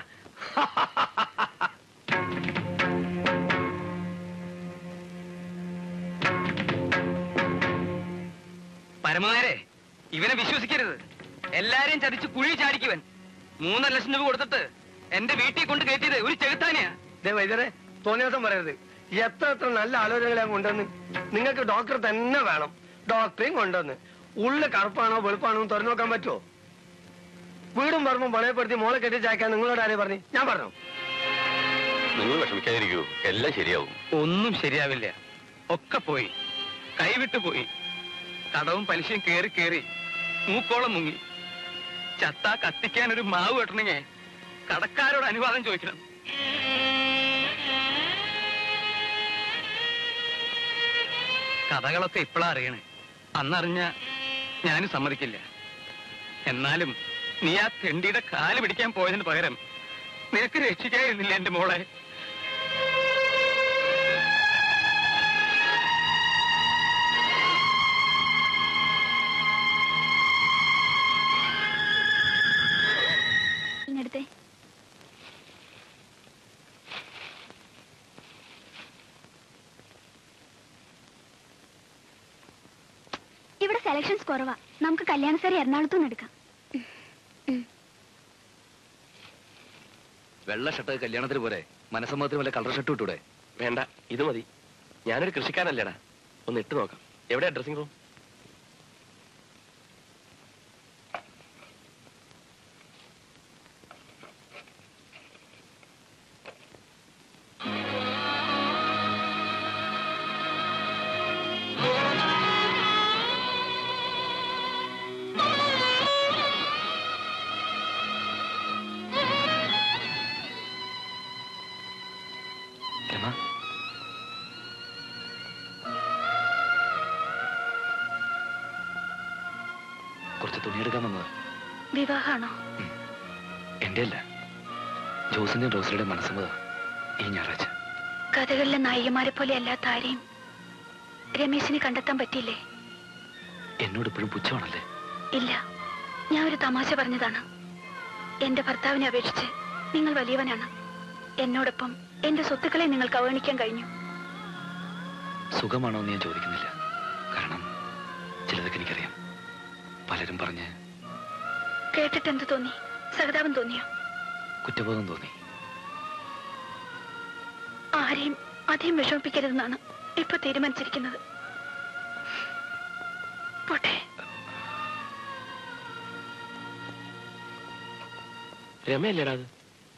പരമമാരെ ഇവനെ വിശ്വസിക്കരുത് എല്ലാരെയും ചതിച്ച് കുഴി ചാടിക്കുവൻ മൂന്നര ലക്ഷം രൂപ കൊടുത്തിട്ട് എന്റെ വീട്ടിൽ കൊണ്ട് കയറ്റിയത് ഒരു ചെകുത്താനെയാ ദേ വൈദ്യരെ തോന്നിയാസം പറയരുത് എത്ര എത്ര നല്ല ആലോചനകളെ കൊണ്ടുവന്ന് നിങ്ങൾക്ക് ഡോക്ടർ തന്നെ വേണം ഡോക്ടറെയും കൊണ്ടുവന്ന് ഉള്ളിൽ കറുപ്പാണോ വെളുപ്പാണോ എന്ന് തുറന്നു നോക്കാൻ പറ്റുമോ വീടും പറമ്പും പണയപ്പെടുത്തി മോളെ കെട്ടിച്ചാക്കാൻ നിങ്ങളോട് ആരെയും പറഞ്ഞു ഞാൻ പറഞ്ഞു നിങ്ങൾ വിഷമിക്കാതിരിക്കൂ എല്ലാം ശരിയാവും ഒന്നും ശരിയാവില്ല ഒക്കെ പോയി കൈവിട്ടു പോയി കടവും പലിശയും കേറി കേറി മൂക്കോളം മുങ്ങി ചത്താ കത്തിക്കാൻ ഒരു മാവ് വെട്ടണമെങ്കിൽ കടക്കാരോട് അനുവാദം ചോദിക്കണം കഥകളൊക്കെ ഇപ്പോഴാ അറിയണേ അന്നറിഞ്ഞ ഞാനും സമ്മതിക്കില്ല എന്നാലും നീ ആ തെണ്ടിയുടെ കാല് പിടിക്കാൻ പോയതിന് പകരം നിനക്ക് രക്ഷിക്കായിരുന്നില്ല എന്റെ മോളെ ഇങ്ങടുത്തെ ഇവിടെ സെലക്ഷൻസ് കുറവാ നമുക്ക് കല്യാണസാരി എറണാകുളത്തുനിന്ന് എടുക്കാം വെള്ള ഷർട്ട് കല്യാണത്തിന് പോരെ മനസ്സമ്മതത്തിന് വല്ല കളർ ഷർട്ട് ഇട്ടൂടെ വേണ്ട ഇത് മതി ഞാനൊരു കൃഷിക്കാരനല്ലേടാ ഒന്ന് ഇട്ട് നോക്കാം എവിടെയാ ഡ്രസ്സിംഗ് റൂം രമ കുറച്ച് തുണിയെടുക്കാൻ വന്നത് വിവാഹമാണോ എന്റെ അല്ല ജോസിന്റെ റോസലിയുടെ മനസ്സമ്മത ഈ ഞായറാഴ്ച കഥകളിലെ നായികമാരെ പോലെ അല്ലാത്ത ആരെയും രമേശിനെ കണ്ടെത്താൻ പറ്റിയില്ലേ എന്നോട് ഇപ്പോഴും പുച്ഛമാണല്ലേ ഇല്ല ഞാൻ ഒരു തമാശ പറഞ്ഞതാണ് എന്റെ ഭർത്താവിനെ അപേക്ഷിച്ച് നിങ്ങൾ വലിയവനാണ് എന്നോടൊപ്പം എന്റെ സ്വത്തുക്കളെ നിങ്ങൾക്ക് അവഗണിക്കാൻ കഴിഞ്ഞു സുഖമാണോ എന്ന് ഞാൻ ചോദിക്കുന്നില്ല കാരണം ചിലതൊക്കെ എനിക്കറിയാം പലരും പറഞ്ഞ് കേട്ടിട്ട് എന്ത് തോന്നി സഹതാപം തോന്നിയോ കുറ്റബോധം തോന്നി ആരെയും അധികം വിഷമിപ്പിക്കരുതെന്നാണ് ഇപ്പൊ തീരുമാനിച്ചിരിക്കുന്നത് പോട്ടെ രമയല്ലേടാ അത്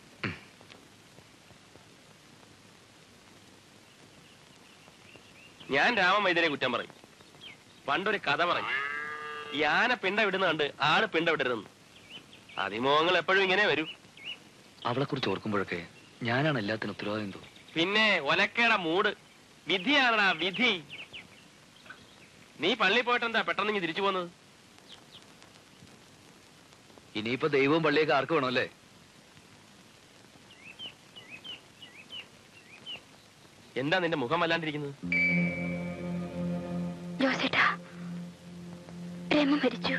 ഞാൻ രാമവൈദ്യനെ കുറ്റം പറയും പണ്ടൊരു കഥ പറയും ഈ ആന പിണ്ട വിടുന്ന കണ്ട് ആള് പിണ്ട വിടരുതെന്ന് അതിമോഹങ്ങൾ എപ്പോഴും ഇങ്ങനെ വരൂ അവളെ കുറിച്ച് ഓർക്കുമ്പോഴൊക്കെ ഞാനാണ് എല്ലാത്തിനും ഉത്തരവാദിത്വം തോന്നും പിന്നെ ഒലക്കേട മൂട് വിധിയാണടാ വിധി നീ പള്ളി പോയിട്ടെന്താ പെട്ടെന്ന് ഇങ്ങ് തിരിച്ചു പോന്നത് ഇനിയിപ്പോ ദൈവവും പള്ളിയൊക്കെ ആർക്ക് വേണമല്ലേ എന്താ നിന്റെ മുഖം വല്ലാണ്ടിരിക്കുന്നത് ജോസേട്ടാ രമ മരിച്ചു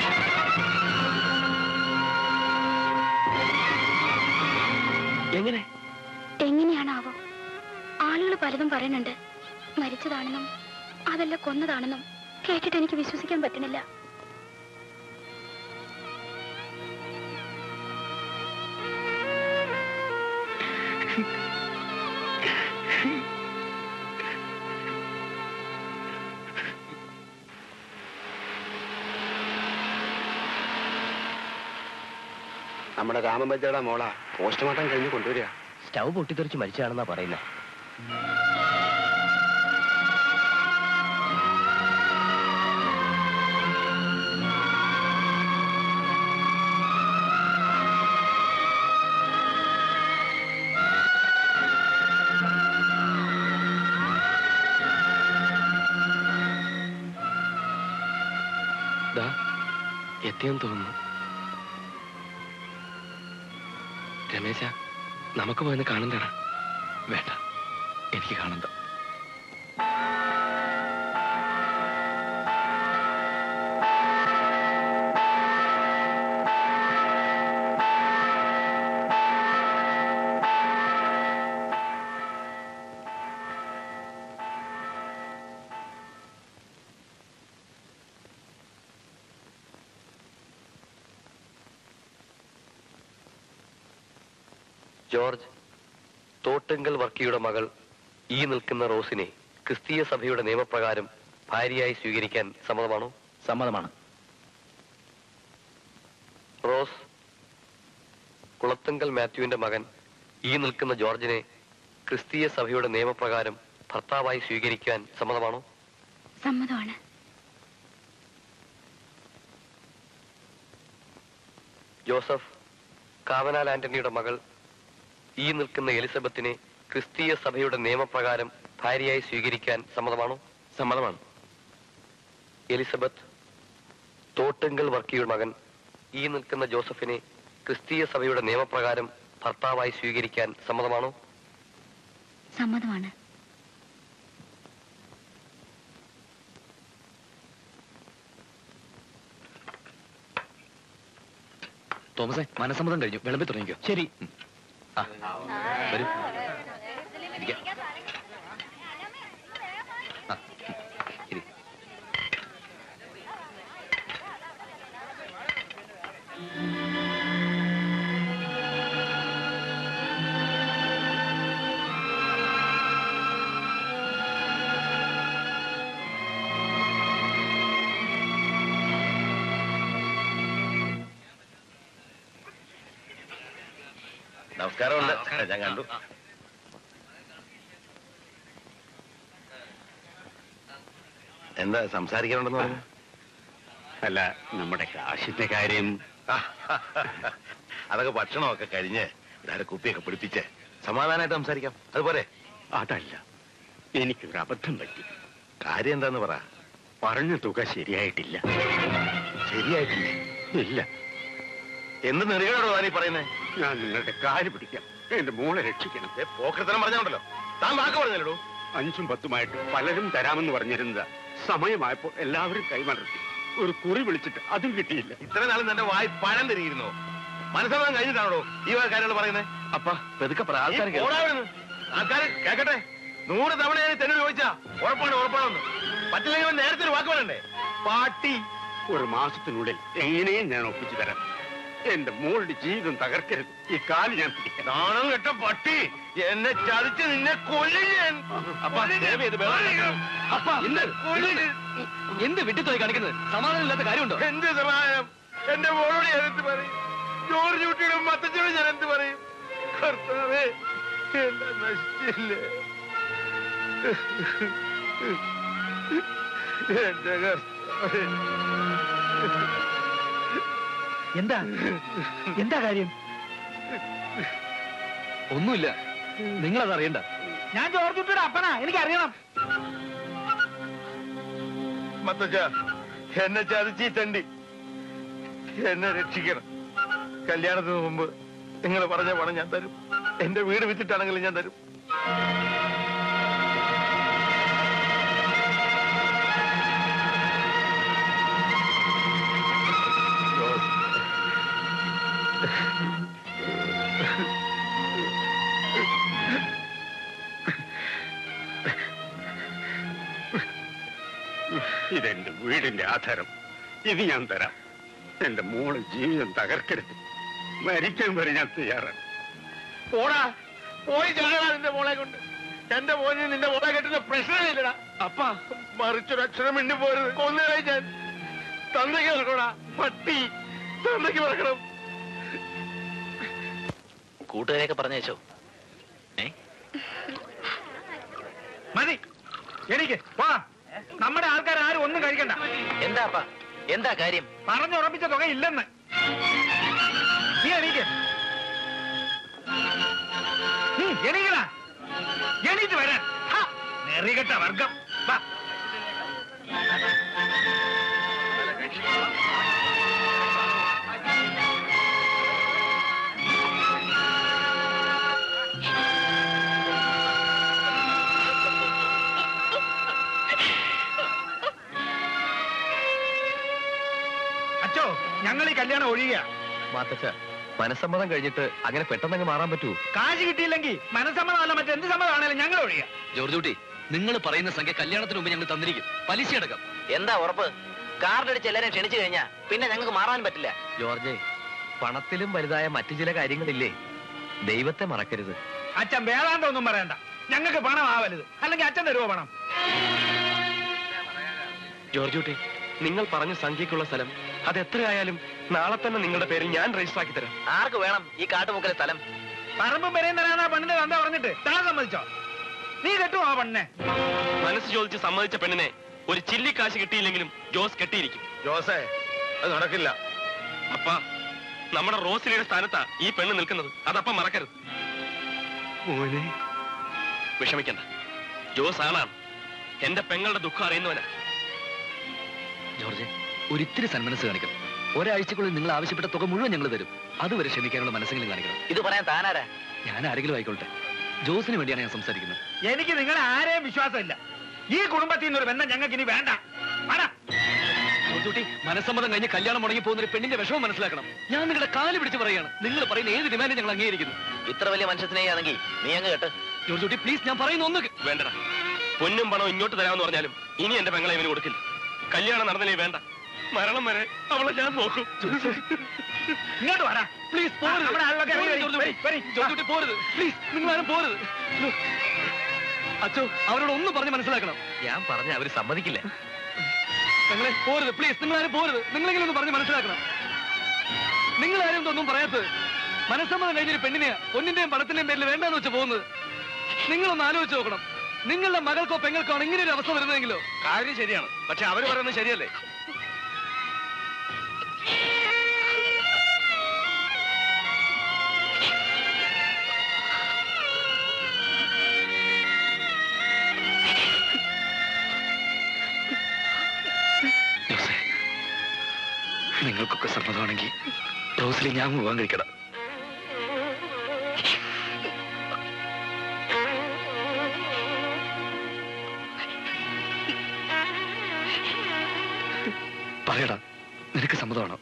എങ്ങനെ എങ്ങനെയാണാവോ ആളുകൾ പലതും പറയുന്നുണ്ട് മരിച്ചതാണെന്നും അതല്ല കൊന്നതാണെന്നും കേട്ടിട്ട് എനിക്ക് വിശ്വസിക്കാൻ പറ്റുന്നില്ല നമ്മുടെ രാമഭദ്രയുടെ മോള പോസ്റ്റ്മോർട്ടം കഴിഞ്ഞ് കൊണ്ടുവരിക സ്റ്റൗ പൊട്ടിത്തെറിച്ച് മരിച്ചാണെന്നാ പറയുന്നത് ദാ എത്തിയെന്ന് തോന്നുന്നു രമേശ നമുക്ക് പോയെന്ന് കാണണ്ടടാ വേണ്ട എനിക്ക് കാണണ്ട ജോർജ് തോട്ടുങ്കൽ വർക്കിയുടെ മകൾ ഈ നിൽക്കുന്ന റോസിനെ ക്രിസ്തീയ സഭയുടെ നിയമപ്രകാരം ഭാര്യയായി സ്വീകരിക്കാൻ സമ്മതമാണോ സമ്മതമാണ് റോസ് കുളത്തുങ്കൽ മാത്യുവിന്റെ മകൻ ഈ നിൽക്കുന്ന ജോർജിനെ ക്രിസ്തീയ സഭയുടെ നിയമപ്രകാരം ഭർത്താവായി സ്വീകരിക്കാൻ സമ്മതമാണോ സമ്മതമാണ് ജോസഫ് കാവനാൽ ആന്റണിയുടെ മകൾ ഈ നിൽക്കുന്ന എലിസബത്തിനെ ക്രിസ്തീയ സഭയുടെ നിയമപ്രകാരം ഭാര്യയായി സ്വീകരിക്കാൻ സമ്മതമാണോ സമ്മതമാണ് എലിസബത്ത് തോട്ടുങ്കൽ വർക്കിയുടെ മകൻ ഈ നിൽക്കുന്ന ജോസഫിനെ ക്രിസ്തീയ സഭയുടെ നിയമപ്രകാരം ഭർത്താവായി സ്വീകരിക്കാൻ സമ്മതമാണോ സമ്മതമാണ് തോമസേ മനസ്സമ്മതം കഴിഞ്ഞു വിളമ്പി തുടങ്ങിക്കോ ശരി ആ വരൂ ഇരിക്കാം. ആ, ഇരി. നമസ്കാരമുണ്ട് ഞാൻ കണ്ടു എന്താ സംസാരിക്കാനുണ്ടെന്ന് പറഞ്ഞു അല്ല നമ്മുടെ കാശിന്റെ കാര്യം അതൊക്കെ ഭക്ഷണമൊക്കെ കഴിഞ്ഞ് ഇതാരെ കുപ്പിയൊക്കെ പിടിപ്പിച്ച് സമാധാനമായിട്ട് സംസാരിക്കാം അതുപോലെ അതല്ല എനിക്കൊരു അബദ്ധം പറ്റി കാര്യം എന്താന്ന് പറ പറഞ്ഞ തുക ശരിയായിട്ടില്ല ശരിയായിട്ടില്ലേ ഇല്ല എന്ത് നെറികളോടോ നീ പറയുന്നേ ഞാൻ നിങ്ങളുടെ കാല് പിടിക്കാം എന്റെ മോളെ രക്ഷിക്കണം പോക്കരത്തനം പറഞ്ഞോണ്ടല്ലോ താൻ വാക്ക് പറഞ്ഞല്ലോ അഞ്ചും പത്തുമായിട്ട് പലരും തരാമെന്ന് പറഞ്ഞിരുന്നത് സമയമായപ്പോൾ എല്ലാവരും കൈമലർത്തി ഒരു കുറി വിളിച്ചിട്ട് അതും കിട്ടിയില്ല ഇത്ര നാളും നിന്റെ വായി പഴം തരിയിരുന്നോ മനസ്സിലാക്കാൻ കഴിഞ്ഞിട്ടാണോ ഈ വക കാര്യങ്ങൾ പറയുന്നത് അപ്പ പെതുക്കെ പറ ആൾക്കാർ ആൾക്കാർ കേക്കട്ടെ നൂറ് തവണ ഞാൻ തന്നെ ചോദിച്ചാ ഉറപ്പാണ് ഉറപ്പാണെന്ന് പറ്റില്ലെങ്കിൽ ഇവൻ നേരത്തെ ഒരു വാക്ക് പറയണ്ടേ പാട്ടി ഒരു മാസത്തിനുള്ളിൽ എങ്ങനെയും ഞാൻ ഒപ്പിച്ചു തരാം എന്റെ മോളുടെ ജീവിതം തകർക്കരുത് ഈ കാല് ഞാൻ പിടിക്കാം നാണം കെട്ട പട്ടി എന്നെ ചതിച്ച് നിന്നെ കൊല്ലും ഞാൻ അപ്പ ദയവ് ചെയ്ത് ബഹളം ഉണ്ടാക്കരുത്. അപ്പ എന്ത് കൊല്ലും. എന്ത് വിട്ടിത്തോയി കാണിക്കുന്നത് സമാധാനമില്ലാത്ത കാര്യമുണ്ടോ എന്ത് സമാധാനം എന്റെ മോളോട് ഞാൻ എന്ത് പറയും ജോർജ് കുട്ടിയുടെ മത്തച്ചോട് ഞാൻ എന്ത് പറയും കർത്താവേ എന്റെ നശിച്ചില്ലേ എന്റെ കർത്താവേ എന്താ എന്താ കാര്യം ഒന്നുമില്ല നിങ്ങളത് അറിയണ്ട ഞാൻ ജോർജ് കുട്ടിയുടെ അപ്പനാ എനിക്കറിയണം മത്തച്ച എന്നെ ചതിച്ചീ തണ്ടി എന്നെ രക്ഷിക്കണം കല്യാണത്തിന് മുമ്പ് നിങ്ങൾ പറഞ്ഞ പണം ഞാൻ തരും എന്റെ വീട് വിറ്റിട്ടാണെങ്കിലും ഞാൻ തരും ഇതെന്റെ വീടിന്റെ ആധാരം ഇത് ഞാൻ തരാം എന്റെ മോള് ജീവിതം തകർക്കരുത് മരിക്കാൻ വരെ ഞാൻ തയ്യാറാണ് പോടാ പോയി ചാടാ നിന്റെ മോളെ കൊണ്ട് എന്റെ മോനെ നിന്റെ മോളെ കെട്ടുന്ന പ്രശ്നമില്ലടാ അപ്പ മറിച്ചൊരു അക്ഷരം മിണ്ടി പോരുത് കൊന്നുകളെ ഞാൻ തന്തയ്ക്ക് പറക്കണോടാ പട്ടി തന്തയ്ക്ക് പറക്കണം കൂട്ടുകാരെയൊക്കെ പറഞ്ഞേച്ചോ മതി എനിക്ക് വാ നമ്മുടെ ആൾക്കാർ ആരും ഒന്നും കഴിക്കണ്ട എന്താ അപ്പ എന്താ കാര്യം പറഞ്ഞുറപ്പിച്ച തുക ഇല്ലെന്ന് നീ എണീക്ക് ഉം, എണീക്കടാ എണീറ്റ് വരാൻ ഹാ, നെറികെട്ട വർഗം വാ അച്ചോ ഞങ്ങൾ ഈ കല്യാണം ഒഴിയുക മാത്തച്ച മനസ്സമ്മതം കഴിഞ്ഞിട്ട് അങ്ങനെ പെട്ടെന്നങ്ങ് മാറാൻ പറ്റുമോ കാശ് കിട്ടിയില്ലെങ്കിൽ മനസ്സമ്മതമല്ല മറ്റെന്ത് സമ്മതമാണേലും ഞങ്ങൾ ഒഴിയുക ജോർജ് കുട്ടി നിങ്ങൾ പറയുന്ന സംഖ്യ കല്യാണത്തിന് മുമ്പ് ഞങ്ങൾ തന്നിരിക്കും പലിശ അടക്കം എന്താ ഉറപ്പ് കാർഡടിച്ച് എല്ലാരും ക്ഷണിച്ചു കഴിഞ്ഞാ പിന്നെ ഞങ്ങൾക്ക് മാറാൻ പറ്റില്ല ജോർജെ പണത്തിലും വലുതായ മറ്റു ചില കാര്യങ്ങളില്ലേ ദൈവത്തെ മറക്കരുത് അച്ഛൻ വേദാന്തം ഒന്നും പറയണ്ട ഞങ്ങൾക്ക് പണം ആവരുത് അല്ലെങ്കിൽ അച്ഛൻ തരുമോ പണം ജോർജ് കുട്ടി നിങ്ങൾ പറഞ്ഞ സംഖ്യക്കുള്ള സ്ഥലം അത് എത്രയായാലും നാളെ തന്നെ നിങ്ങളുടെ പേരിൽ ഞാൻ രജിസ്റ്റർ ആക്കി തരാം ആർക്ക് വേണം ഈ കാട്ടുമുക്കലെ സ്ഥലം പറമ്പും വരെയും തരാനാ പെണ്ണിന്റെ തന്ത പറഞ്ഞിട്ട് താൻ സമ്മതിച്ചോ നീ കെട്ടുമോ ആ പെണ്ണെ മനസ്സ് ചോദിച്ച് സമ്മതിച്ച പെണ്ണിനെ ഒരു ചില്ലിക്കാശ് കിട്ടിയില്ലെങ്കിലും ജോസ് കെട്ടിയിരിക്കും ജോസേ അത് നടക്കില്ല അപ്പ നമ്മുടെ റോസിലിയുടെ സ്ഥാനത്താ ഈ പെണ്ണ് നിൽക്കുന്നത് അതപ്പം മറക്കരുത് മോനെ വിഷമിക്കണ്ട ജോസ് ആളാണ് എന്റെ പെങ്ങളുടെ ദുഃഖം അറിയുന്നവനാ ജോർജ് ഒരിത്തിരി സന്മനസ് കാണിക്കണം ഒരാഴ്ചക്കുള്ളിൽ നിങ്ങൾ ആവശ്യപ്പെട്ട തുക മുഴുവൻ ഞങ്ങൾ തരും അതുവരെ ക്ഷമിക്കാനുള്ള മനസ്സെങ്കിലും കാണിക്കണം ഇത് പറയാൻ താനാരാ ഞാൻ ആരെങ്കിലും ആയിക്കോട്ടെ ജോസിന് വേണ്ടിയാണ് ഞാൻ സംസാരിക്കുന്നത് എനിക്ക് നിങ്ങളെ ആരെയും വിശ്വാസമില്ല ഈ കുടുംബത്തിൽ നിന്നൊരു ബന്ധം ഞങ്ങൾക്ക് ഇനി വേണ്ട വേണ്ട ജോർജുട്ടി മനസ്സമ്മതം കഴിഞ്ഞ് കല്യാണം മുടങ്ങി പോകുന്ന ഒരു പെണ്ണിന്റെ വിഷമം മനസ്സിലാക്കണം ഞാൻ നിങ്ങളുടെ കാല് പിടിച്ച് പറയാണ് നിങ്ങൾ പറയുന്ന ഏത് ഡിമാൻഡും ഞങ്ങൾ അംഗീകരിക്കുന്നു ഇത്ര വലിയ മനുഷ്യസ്നേഹിയാണെങ്കിൽ നീ അങ്ങ് കേട്ട് ജോർജുട്ടി പ്ലീസ് ഞാൻ പറയുന്ന ഒന്ന് കേ- വേണ്ടടാ പൊന്നും പണവും ഇങ്ങോട്ട് തരാമെന്ന് പറഞ്ഞാലും ഇനി എന്റെ പെങ്ങളെ ഇവന് കൊടുക്കില്ല കല്യാണം നടന്നില്ലേ വേണ്ട മരണം വരെ അവളെ ഞാൻ നോക്കും ഇങ്ങോട്ട് വരാ പ്ലീസ് പോരുത് നമ്മുടെ ആളിലൊക്കെ ഇറങ്ങി വരി, വരി, വരി. ജോർജുട്ടി പോരുത് പ്ലീസ് നിങ്ങൾ ആരും പോരുത് അച്ചോ അവരോട് ഒന്ന് പറഞ്ഞ് മനസ്സിലാക്കണം ഞാൻ പറഞ്ഞ അവര് സമ്മതിക്കില്ല നിങ്ങളെ പോരുത് പ്ലീസ് നിങ്ങൾ ആരും പോരുത് നിങ്ങളെങ്കിലും ഒന്ന് പറഞ്ഞ് മനസ്സിലാക്കണം നിങ്ങൾ ആരും ഒന്നും പറയാത്തത് മനസ്സമ്മതം കഴിഞ്ഞൊരു പെണ്ണിനെയാ പൊന്നിന്റെയും പണത്തിന്റെയും പേരിൽ വേണ്ടെന്ന് വെച്ച് പോകുന്നത് നിങ്ങളൊന്ന് ആലോചിച്ച് നോക്കണം നിങ്ങളുടെ മകൾക്കോ പെങ്ങൾക്കോ ആണ് ഇങ്ങനെ ഒരു അവസ്ഥ വരുന്നതെങ്കിലോ കാര്യം ശരിയാണ് പക്ഷെ അവര് പറയുന്നത് ശരിയല്ലേ ജോസേ നിങ്ങൾക്കൊക്കെ സമ്മതമാണെങ്കിൽ റോസിലി ഞാൻ വിവാഹം കഴിക്കണം പറയടാ നിനക്ക് സമ്മതമാണോ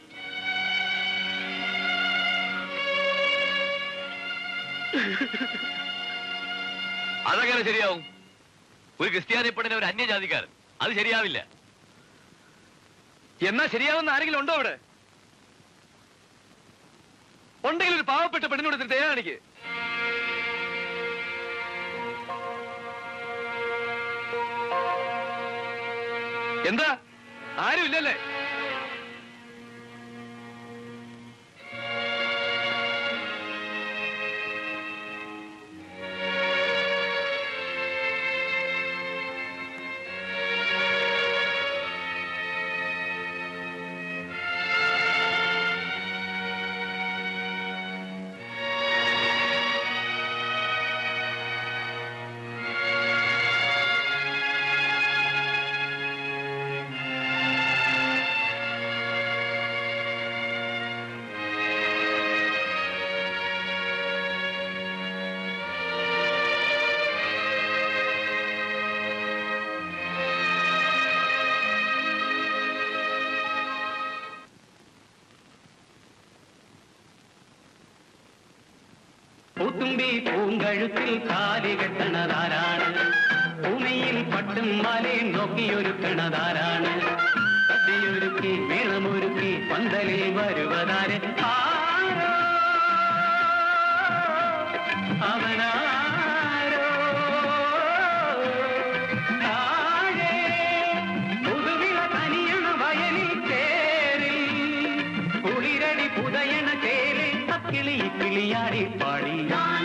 അതെങ്ങനെ ശരിയാവും ഒരു ക്രിസ്ത്യാനി പെണ്ണിനെ ഒരു അന്യജാതിക്കാരൻ അത് ശരിയാവില്ല എന്നാ ശരിയാവുന്ന ആരെങ്കിലും ഉണ്ടോ അവിടെ ഉണ്ടെങ്കിൽ ഒരു പാവപ്പെട്ട പെണ്ണിനോട് ഇതിന് ദയ കാണിക്ക് എന്താ ആരും ഇല്ലല്ലേ പൂത്തുമ്പി പൂങ്കഴുത്തിൽ താലി കെട്ടണതാരാണ് ഭൂമിയിൽ പട്ടും മലയും നോക്കിയൊരുക്കണതാരാണ് സദ്യയൊരുക്കി മേളമൊരുക്കി പന്തലിൽ വരുവതാര് ആരോ അവനാരോ താഴെ പുതുവിള തനിയണ വയലിൽ തേരിൽ കുളിരടി പുതയണ ചേരിൽ കിളി കിളിയാടി പാടി